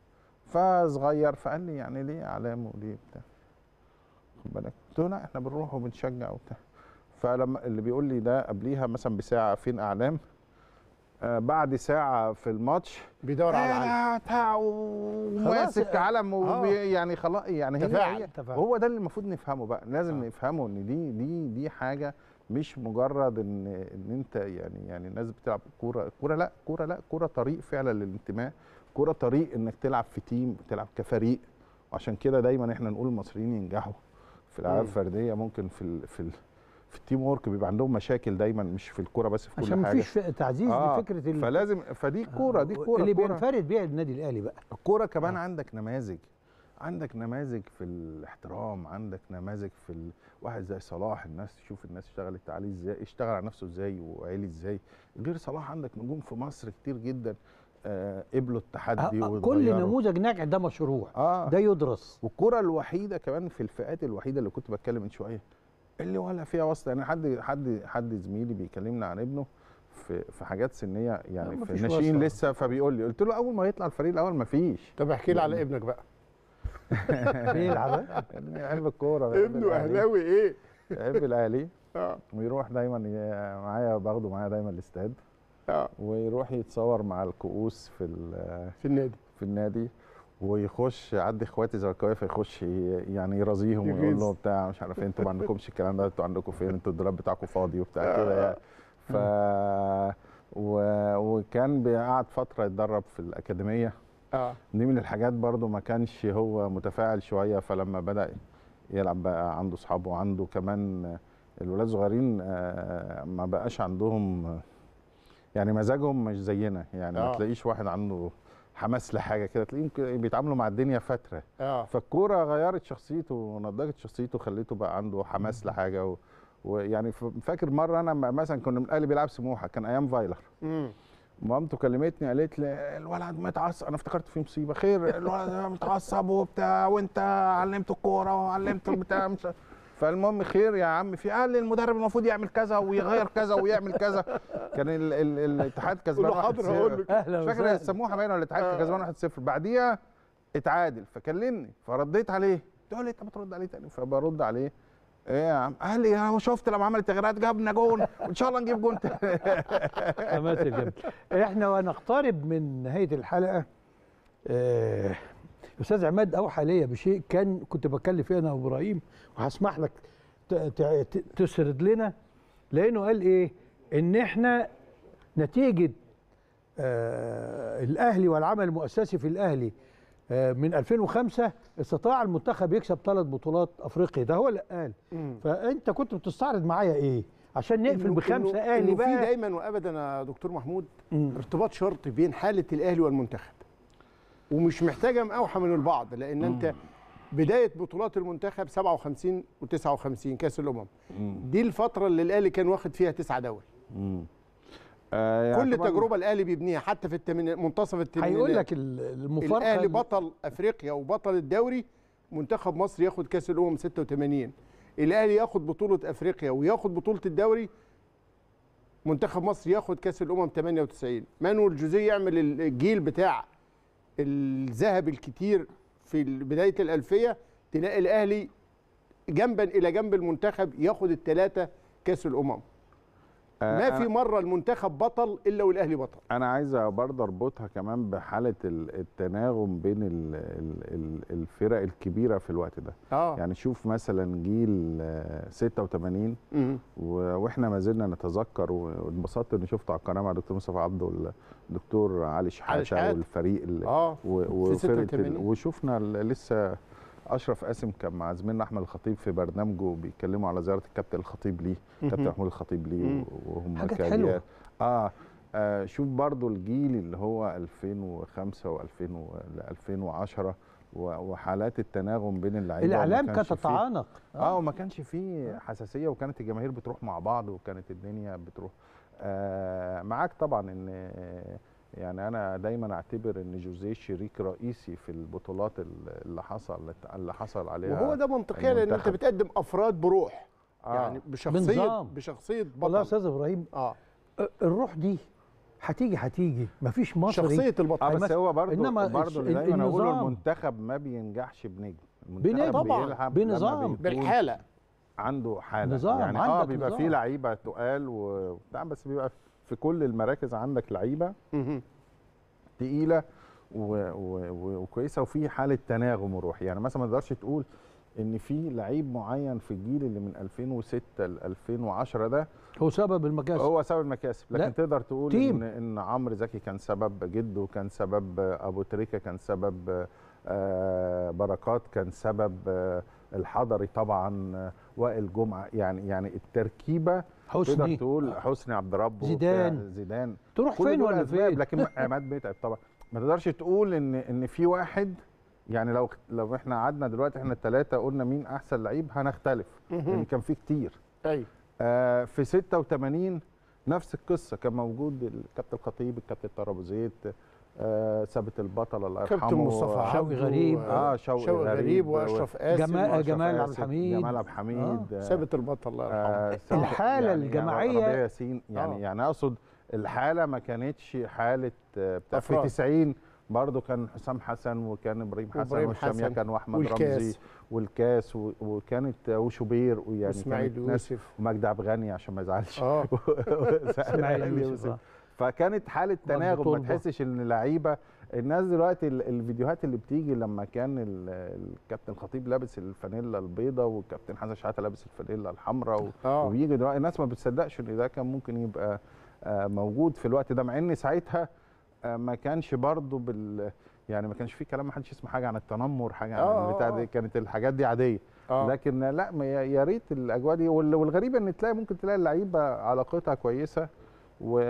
فصغير فقال لي يعني ليه اعلام وليه بتاع خد بالك قلت له لا احنا بنروح وبنشجع وبتاع فلما اللي بيقول لي ده قبليها مثلا بساعه فين اعلام آه بعد ساعه في الماتش بيدور على العلم آه، بتاع وماسك آه. علم وبي يعني خلاص يعني هي تفاعل. هي تفاعل. هو ده اللي المفروض نفهمه بقى لازم آه. نفهمه ان دي دي دي حاجه مش مجرد ان ان انت يعني يعني الناس بتلعب كوره الكوره لا كوره لا كوره طريق فعلا للانتماء كوره طريق انك تلعب في تيم تلعب كفريق وعشان كده دايما احنا نقول المصريين ينجحوا في الالعاب مم. الفرديه ممكن في ال في ال في التيم وورك بيبقى عندهم مشاكل دايما مش في الكوره بس في كل عشان ما حاجه فيش ف- تعزيز آه، لفكره ال... فلازم فدي كوره دي كوره اللي كورة. بينفرد بيها النادي الاهلي بقى الكوره كمان آه. عندك نماذج عندك نماذج في الاحترام عندك نماذج في ال... واحد زي صلاح الناس تشوف الناس اشتغلت عليه ازاي اشتغل على نفسه ازاي وعيلي ازاي غير صلاح عندك نجوم في مصر كتير جدا آه قبلوا التحدي آه، آه، كل واتغيروا. نموذج ناجح ده مشروع اه ده يدرس والكرة الوحيدة كمان في الفئات الوحيدة اللي كنت بتكلم من شوية اللي ولا فيها واسطة يعني حد حد حد زميلي بيكلمنا عن ابنه في في حاجات سنية لا، يعني في مفيش الناشئين واسطة. لسه فبيقول لي قلت له أول ما يطلع الفريق الأول مفيش طب احكي لي على ابنك بقى بيلعب بيحب الكورة بيحب ابنه الأهلي. اهلاوي ايه بيحب الأهلي اه ويروح دايما ي- معايا باخده معايا دايما الاستاد اه ويروح يتصور مع الكؤوس في ال- في النادي في النادي ويخش عندي اخواتي زملكاويه فيخش ي- يعني يرازيهم ويقول يغيظ. لهم بتاع مش عارف إيه، انتوا ما عندكمش الكلام ده انتوا عندكم فين انتوا الدولاب بتاعكم فاضي وبتاع كده يعني ف و... وكان بيقعد فتره يتدرب في الاكاديميه اه دي من الحاجات برضو ما كانش هو متفاعل شويه فلما بدا يلعب بقى عنده اصحابه وعنده كمان الولاد الصغيرين آه، ما بقاش عندهم يعني مزاجهم مش زينا يعني ما آه. تلاقيش واحد عنده حماس لحاجه كده تلاقيهم كده بيتعاملوا مع الدنيا فتره اه فالكوره غيرت شخصيته ونضجت شخصيته خليته بقى عنده حماس لحاجه و... ويعني ف- فاكر مره انا م- مثلا كنا من الاهلي بيلعب سموحه كان ايام فايلر امم مامته كلمتني قالت لي الولد متعصب انا افتكرت في مصيبه خير الولد ده متعصب وبتاع وانت علمته الكوره وعلمته البتاع مش فالمهم خير يا عم في قال لي المدرب المفروض يعمل كذا ويغير كذا ويعمل كذا كان ال ال الاتحاد كسبان قول له حاضر 1-0. هقول لك اهلا مش فاكر وسهلا السموحه باين ولا الاتحاد كان آه. كسبان 1-0 بعديها اتعادل فكلمني فرديت عليه تقول لي انت بترد عليه تاني فبرد عليه ايه يا عم قال لي هو شفت لما عمل تغييرات جابنا جون وان شاء الله نجيب جون تاني. مثل جميل احنا ونقترب من نهايه الحلقه آه، استاذ عماد اوحى ليا بشيء كان كنت بتكلم فيه انا وابراهيم وهسمح لك ت- ت- ت- تسرد لنا لانه قال ايه ان احنا نتيجه آه الاهلي والعمل المؤسسي في الاهلي آه من 2005 استطاع المنتخب يكسب ثلاث بطولات افريقيا ده هو اللي قال فانت كنت بتستعرض معايا ايه عشان نقفل إنه- بخمسه إنه- اهلي إنه في بقى دايما وابدا يا دكتور محمود مم. ارتباط شرطي بين حاله الاهلي والمنتخب ومش محتاجه اوحى من البعض لان انت بدايه بطولات المنتخب 57 و59 كاس الامم دي الفتره اللي الاهلي كان واخد فيها تسعة دول مم. آه يعني كل طبعاً تجربه الاهلي بيبنيها حتى في التمن... منتصف الثمانينات هيقول لك ال- المفارقه الاهلي ال- بطل افريقيا وبطل الدوري منتخب مصر ياخد كاس الامم 86 الاهلي ياخد بطوله افريقيا وياخد بطوله الدوري منتخب مصر ياخد كاس الامم 98 مانويل جوزيه يعمل الجيل بتاع الذهب الكتير في بدايه الالفيه تلاقي الاهلي جنبا الى جنب المنتخب ياخد الثلاثه كاس الامم آه ما أنا- في مره المنتخب بطل الا والاهلي بطل انا عايز برضه اربطها كمان بحاله ال- التناغم بين ال- ال- ال- الفرق الكبيره في الوقت ده اه يعني شوف مثلا جيل آه، 86 مم. و- واحنا ما زلنا نتذكر و- واتبسطت اني شفته على القناه مع دكتور مصطفى عبده والدكتور علي شحاته شحاتة. والفريق ال- اه و- في وفرقه ال- 86. وشفنا ال- لسه اشرف قاسم كان مع زميلنا احمد الخطيب في برنامجه بيتكلموا على زياره الكابتن الخطيب ليه كابتن مهم. محمود الخطيب ليه مم. و- وهم حاجات كأجيال. حلوة. آه, اه شوف برضو الجيل اللي هو 2005 و2000 و 2010 و- وحالات التناغم بين اللعيبه وما الاعلام كانش كانت فيه- تتعانق اه وما كانش فيه حساسيه وكانت الجماهير بتروح مع بعض وكانت الدنيا بتروح آه معاك طبعا ان آه، يعني انا دايما اعتبر ان جوزيه شريك رئيسي في البطولات ال- اللي حصل اللي حصل عليها وهو ده منطقيا لان انت المنتخب. بتقدم افراد بروح آه. يعني بشخصيه بنظام. بشخصيه والله يا بطل استاذ ابراهيم اه الروح دي هتيجي هتيجي مفيش مصري شخصيه البطل اه بس مثلا- هو برضه إنما برضه اللي الش- دايما اقوله النظام. المنتخب ما بينجحش بنجم بنجم. المنتخب طبعاً. بيلعب بنظام. لما بيكون بالحاله عنده حاله نظام، يعني اه عندك بيبقى نظام. فيه لعيبه تقال وبتاع بس بيبقى في كل المراكز عندك لعيبه مهم. تقيله و... و... و... وكويسه وفي حاله تناغم وروح يعني مثلا ما تقدرش تقول ان في لعيب معين في الجيل اللي من 2006 ل 2010 ده هو سبب المكاسب هو سبب المكاسب لكن لا، تقدر تقول تيم. ان ان عمرو زكي كان سبب جده كان سبب ابو تريكه كان سبب آه، بركات كان سبب آه، الحضري طبعا آه، وائل جمعه يعني يعني التركيبه تقدر حسني تقول حسني عبد ربه زيدان. وبتاع، زيدان تروح كل فين دول ولا أسباب، فين لكن عماد متعب طبعا ما تقدرش تقول ان ان في واحد يعني لو لو احنا قعدنا دلوقتي احنا الثلاثه قلنا مين احسن لعيب هنختلف لان مهم. كان في كتير ايوه آه، في 86 نفس القصه كان موجود الكابتن الخطيب الكابتن طارق ابو زيد آه، ثابت البطل الله يرحمه كابتن مصطفى آه، شوقي عبده غريب. و- اه شوقي, شوقي غريب و- واشرف قاسم جمال- وأشرف جمال عبد قاسم، الحميد. جمال عبد الحميد آه، ثابت البطل الله يرحمه آه، ثابت- الحالة الجماعية- ربيع ياسين يعني آه. يعني اقصد الحاله ما كانتش حاله آه، بتاع في أفراد. 90 برضه كان حسام حسن وكان ابراهيم حسن وإبراهيم والشاميه حسن كان واحمد والكاس. رمزي والكاس و- وكانت آه، وشوبير ويعني واسماعيل كانت ناس يوسف ومجدي عبد الغني عشان ما يزعلش اه اسماعيل يوسف آه. فكانت حاله برضه تناغم ما طلبة. تحسش ان لعيبه الناس دلوقتي ال- الفيديوهات اللي بتيجي لما كان ال- الكابتن خطيب لابس الفانيلا البيضاء والكابتن حسن شحاته لابس الفانيلا الحمراء و- اه وبيجي دلوقتي الناس ما بتصدقش ان ده كان ممكن يبقى آه، موجود في الوقت ده مع ان ساعتها آه، ما كانش برضه بال يعني ما كانش في كلام ما حدش يسمع حاجه عن التنمر حاجه عن آه، البتاع آه، دي آه. كانت الحاجات دي عاديه اه لكن لا ما يا يا ريت الاجواء دي وال- والغريب ان تلاقي ممكن تلاقي اللعيبه علاقتها كويسه و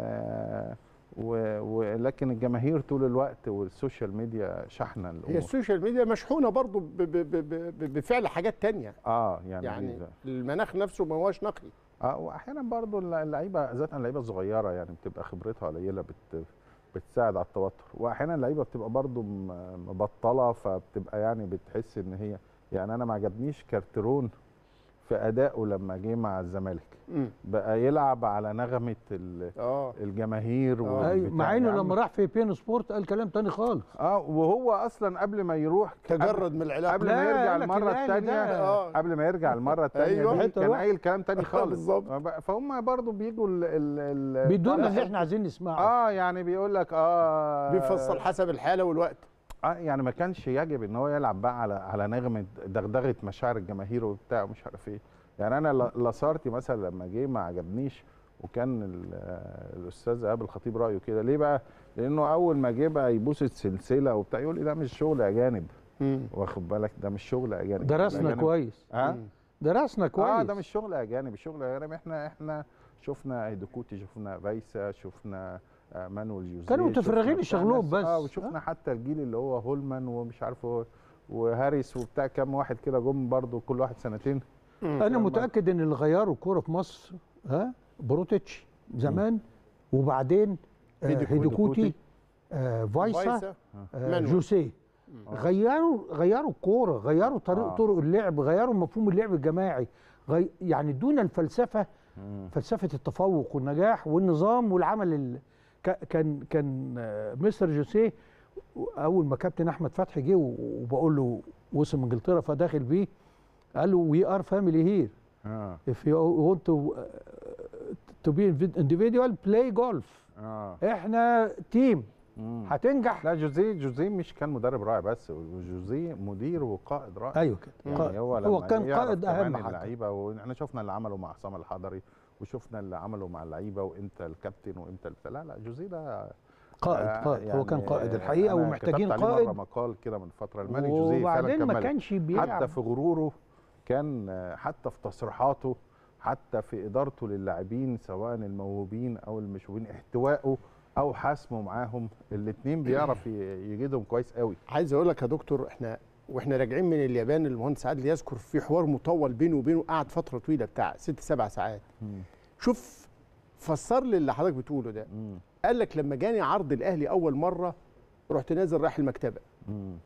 و... ولكن الجماهير طول الوقت والسوشيال ميديا شحنه هي الامور السوشيال ميديا مشحونه برضو ب ب ب ب بفعل حاجات تانية اه يعني, يعني يعني المناخ نفسه ما هوش نقي اه واحيانا برضو اللعيبه ذات اللعيبه الصغيره يعني بتبقى خبرتها قليله بت بتساعد على التوتر واحيانا اللعيبه بتبقى برضو م- مبطله فبتبقى يعني بتحس ان هي يعني انا ما عجبنيش كارترون في ادائه لما جه مع الزمالك مم. بقى يلعب على نغمه ال- اه الجماهير آه. أيوة، والبتاع. مع انه يا عم- لما راح في بين سبورت قال كلام تاني خالص اه وهو اصلا قبل ما يروح تجرد من العلاقه قبل لا، ما يرجع قال لك المره الأهلي ده- الثانيه آه. قبل ما يرجع المره الثانيه أيوة. دي حتة كان واحدة. قايل كلام تاني خالص بالظبط. آه بقى- فهم برضو بيجوا ال ال ال بيدونا اللي احنا عايزين نسمعه اه يعني بيقول لك اه بيفصل حسب الحاله والوقت اه يعني ما كانش يجب ان هو يلعب بقى على على نغمه دغدغه مشاعر الجماهير وبتاع ومش عارف ايه يعني انا ل- لاسارتي مثلا لما جه ما عجبنيش وكان ال- آه، الاستاذ ايهاب الخطيب رايه كده ليه بقى لانه اول ما جه بقى يبوس السلسله وبتاع يقول لي ده مش شغل اجانب واخد بالك ده مش شغل اجانب درسنا الأجانب- كويس ها درسنا كويس اه ده مش شغل اجانب الشغل اجانب احنا احنا شفنا هيدوكوتي شفنا فايسا شفنا آه، مانويل جوزيه كانوا متفرغين شفنا لشغلهم بتاع ناس- اه بس. وشفنا حتى الجيل اللي هو هولمان ومش عارف هو وهاريس وبتاع كام واحد كده جم برضو كل واحد سنتين انا متاكد ان اللي غيروا الكوره في مصر ها بروتيتش زمان وبعدين آه، هيدوكوتي. هيدوكوتي آه، فايسا فايسا آه، مانويل. جوسيه غيروا غيروا الكوره غيروا طريقه آه. طرق اللعب غيروا مفهوم اللعب الجماعي غي... يعني ادونا الفلسفه فلسفه التفوق والنجاح والنظام والعمل ال... ك... كان كان آه، مستر جوسيه اول ما كابتن احمد فتحي جه و- وبقول له وصل من انجلترا فداخل بيه قال له وي ار فاميلي هير اه if you want to uh, to be individual play golf اه احنا تيم مم. هتنجح لا جوزيه جوزيه مش كان مدرب رائع بس جوزيه مدير وقائد رائع ايوه كده يعني قائد. هو, هو لما كان يعرف قائد اهم كمان حاجه اللعيبه واحنا شفنا اللي عمله مع عصام الحضري وشفنا اللي عمله مع اللعيبه وامتى الكابتن وامتى البتاع. لا لا جوزيه ده قائد آه، قائد هو كان يعني قائد الحقيقه أنا ومحتاجين كتبت عليه قائد مره مقال كده من فتره الملك جوزيه فعلا وبعدين كان ما ملك. كانش بيلعب حتى في غروره كان آه، حتى في تصريحاته حتى في ادارته للاعبين سواء الموهوبين او المشهورين احتوائه او حسمه معاهم الاثنين بيعرف ي- يجيدهم كويس قوي عايز اقول لك يا دكتور احنا واحنا راجعين من اليابان المهندس عادل يذكر في حوار مطول بينه وبينه قعد فتره طويله بتاع ست سبع ساعات شوف فسر لي اللي حضرتك بتقوله ده مم. قال لك لما جاني عرض الاهلي اول مره رحت نازل رايح المكتبه مم.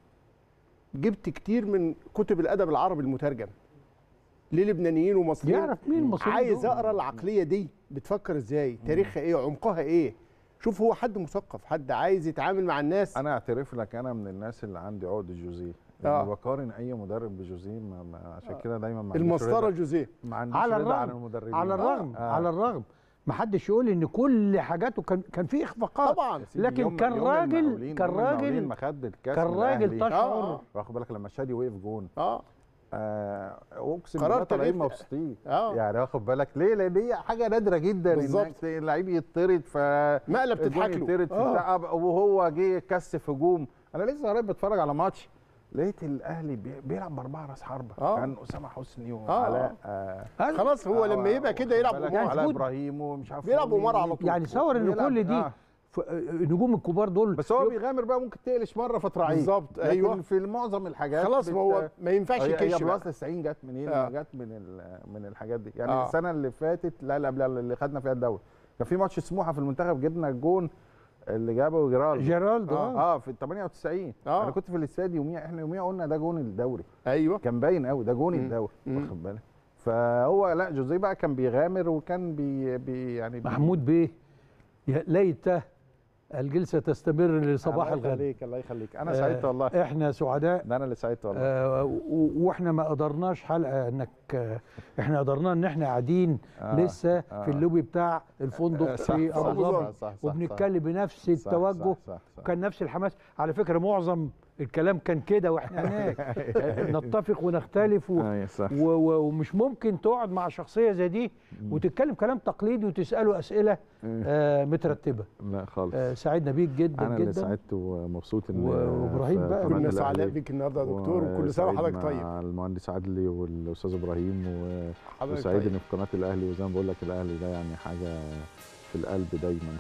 جبت كتير من كتب الادب العربي المترجم للبنانيين ومصريين يعرف مين المصريين عايز دول. اقرا العقليه دي بتفكر ازاي تاريخها ايه عمقها ايه شوف هو حد مثقف حد عايز يتعامل مع الناس انا اعترف لك انا من الناس اللي عندي عقد جوزيه آه. آه. بقارن اي مدرب بجوزيه ما ما عشان كده دايما ما عنديش المسطره رضا- جوزيه ما عنديش على رضا عن الرغم المدربين على الرغم آه. على الرغم ما حدش يقول ان كل حاجاته كان كان في اخفاقات طبعا يا سيدي لكن يوم- كان يوم راجل- المقاولين- كان يوم المقاولين راجل- ما خد الكاس كان من راجل الأهلي. تشعر آه. واخد بالك لما شادي وقف جون اه آه اقسم قرار بالله طالعين تغيير- مبسوطين آه. يعني واخد بالك ليه لان هي حاجه نادره جدا بالظبط. انك اللعيب يطرد ف مقلب الجون تضحك له يطرد في آه. بتاع وهو جه كثف هجوم انا لسه قريب بتفرج على ماتش لقيت الاهلي بي- بيلعب باربعه راس حربه آه. كان اسامه حسني آه. وعلاء آه خلاص هو آه، لما يبقى كده يلعب واخد بالك قمار علاء فوت- ابراهيم ومش عارف بيلعب مين قمار على مين. طول. يعني تصور ان بيلعب- كل دي آه. ف- النجوم الكبار دول بس هو يب- بيغامر بقى ممكن تقلش مره فتراعيه بالظبط، لكن أيوة. في معظم الحاجات خلاص ما هو بت- ما ينفعش هي يكش هي بقى. بلس 90 جت منين؟ آه. جت من ال- من الحاجات دي يعني آه. السنه اللي فاتت لا اللي قبلها اللي خدنا فيها الدوري كان في ماتش سموحه في المنتخب جبنا الجون اللي جابه جيرالدو جيرالدو اه اه في ال 98 آه. انا كنت في الاستاد يوميها احنا يوميها قلنا ده جون الدوري ايوه كان باين قوي ده جون مم. الدوري مم. واخد بالك فهو لا جوزيه بقى كان بيغامر وكان بي, بي يعني بي محمود بيه يا ليته الجلسه تستمر لصباح الله الغد يخليك الله يخليك انا آه، سعيد والله احنا سعداء ده انا اللي سعيد والله آه و- واحنا ما قدرناش حلقه انك آه احنا قدرنا ان احنا قاعدين آه، لسه آه. في اللوبي بتاع الفندق صح، في صح، ابو صح، ظبي صح، صح، وبنتكلم بنفس صح، التوجه صح، صح، صح. وكان نفس الحماس على فكره معظم الكلام كان كده واحنا هناك آه، نتفق ونختلف و... ايوه صح و... و... ومش ممكن تقعد مع شخصيه زي دي وتتكلم كلام تقليدي وتساله اسئله آه مترتبه لا خالص آه سعدنا بيك جدا انا اللي جدا سعدت ومبسوط ان و- وإبراهيم في بقى. قناة كنا سعداء الأهلي بيك النهارده يا دكتور وكل سنه وسعيد وحضرتك طيب مع المهندس عدلي والاستاذ ابراهيم و- حضرتك وسعيد طيب ان في قناه الاهلي وزي ما بقول لك الاهلي ده يعني حاجه في القلب دايما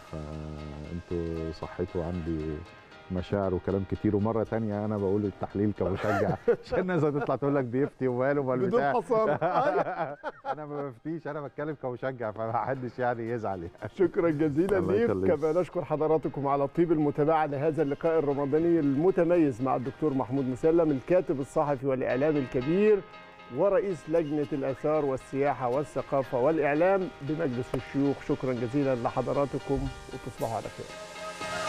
فانتوا صحيتوا عندي مشاعر وكلام كتير ومره تانية انا بقول التحليل كمشجع عشان الناس هتطلع تقول لك بيفتي وماله ومال بدون بتاع حصانه انا ما بفتيش انا بتكلم كمشجع فمحدش يعني يزعل يعني. شكرا جزيلا الله ليك يخليك. كما نشكر حضراتكم على طيب المتابعه لهذا اللقاء الرمضاني المتميز مع الدكتور محمود مسلم الكاتب الصحفي والاعلامي الكبير ورئيس لجنة الآثار والسياحة والثقافة والإعلام بمجلس الشيوخ شكرا جزيلا لحضراتكم وتصبحوا على خير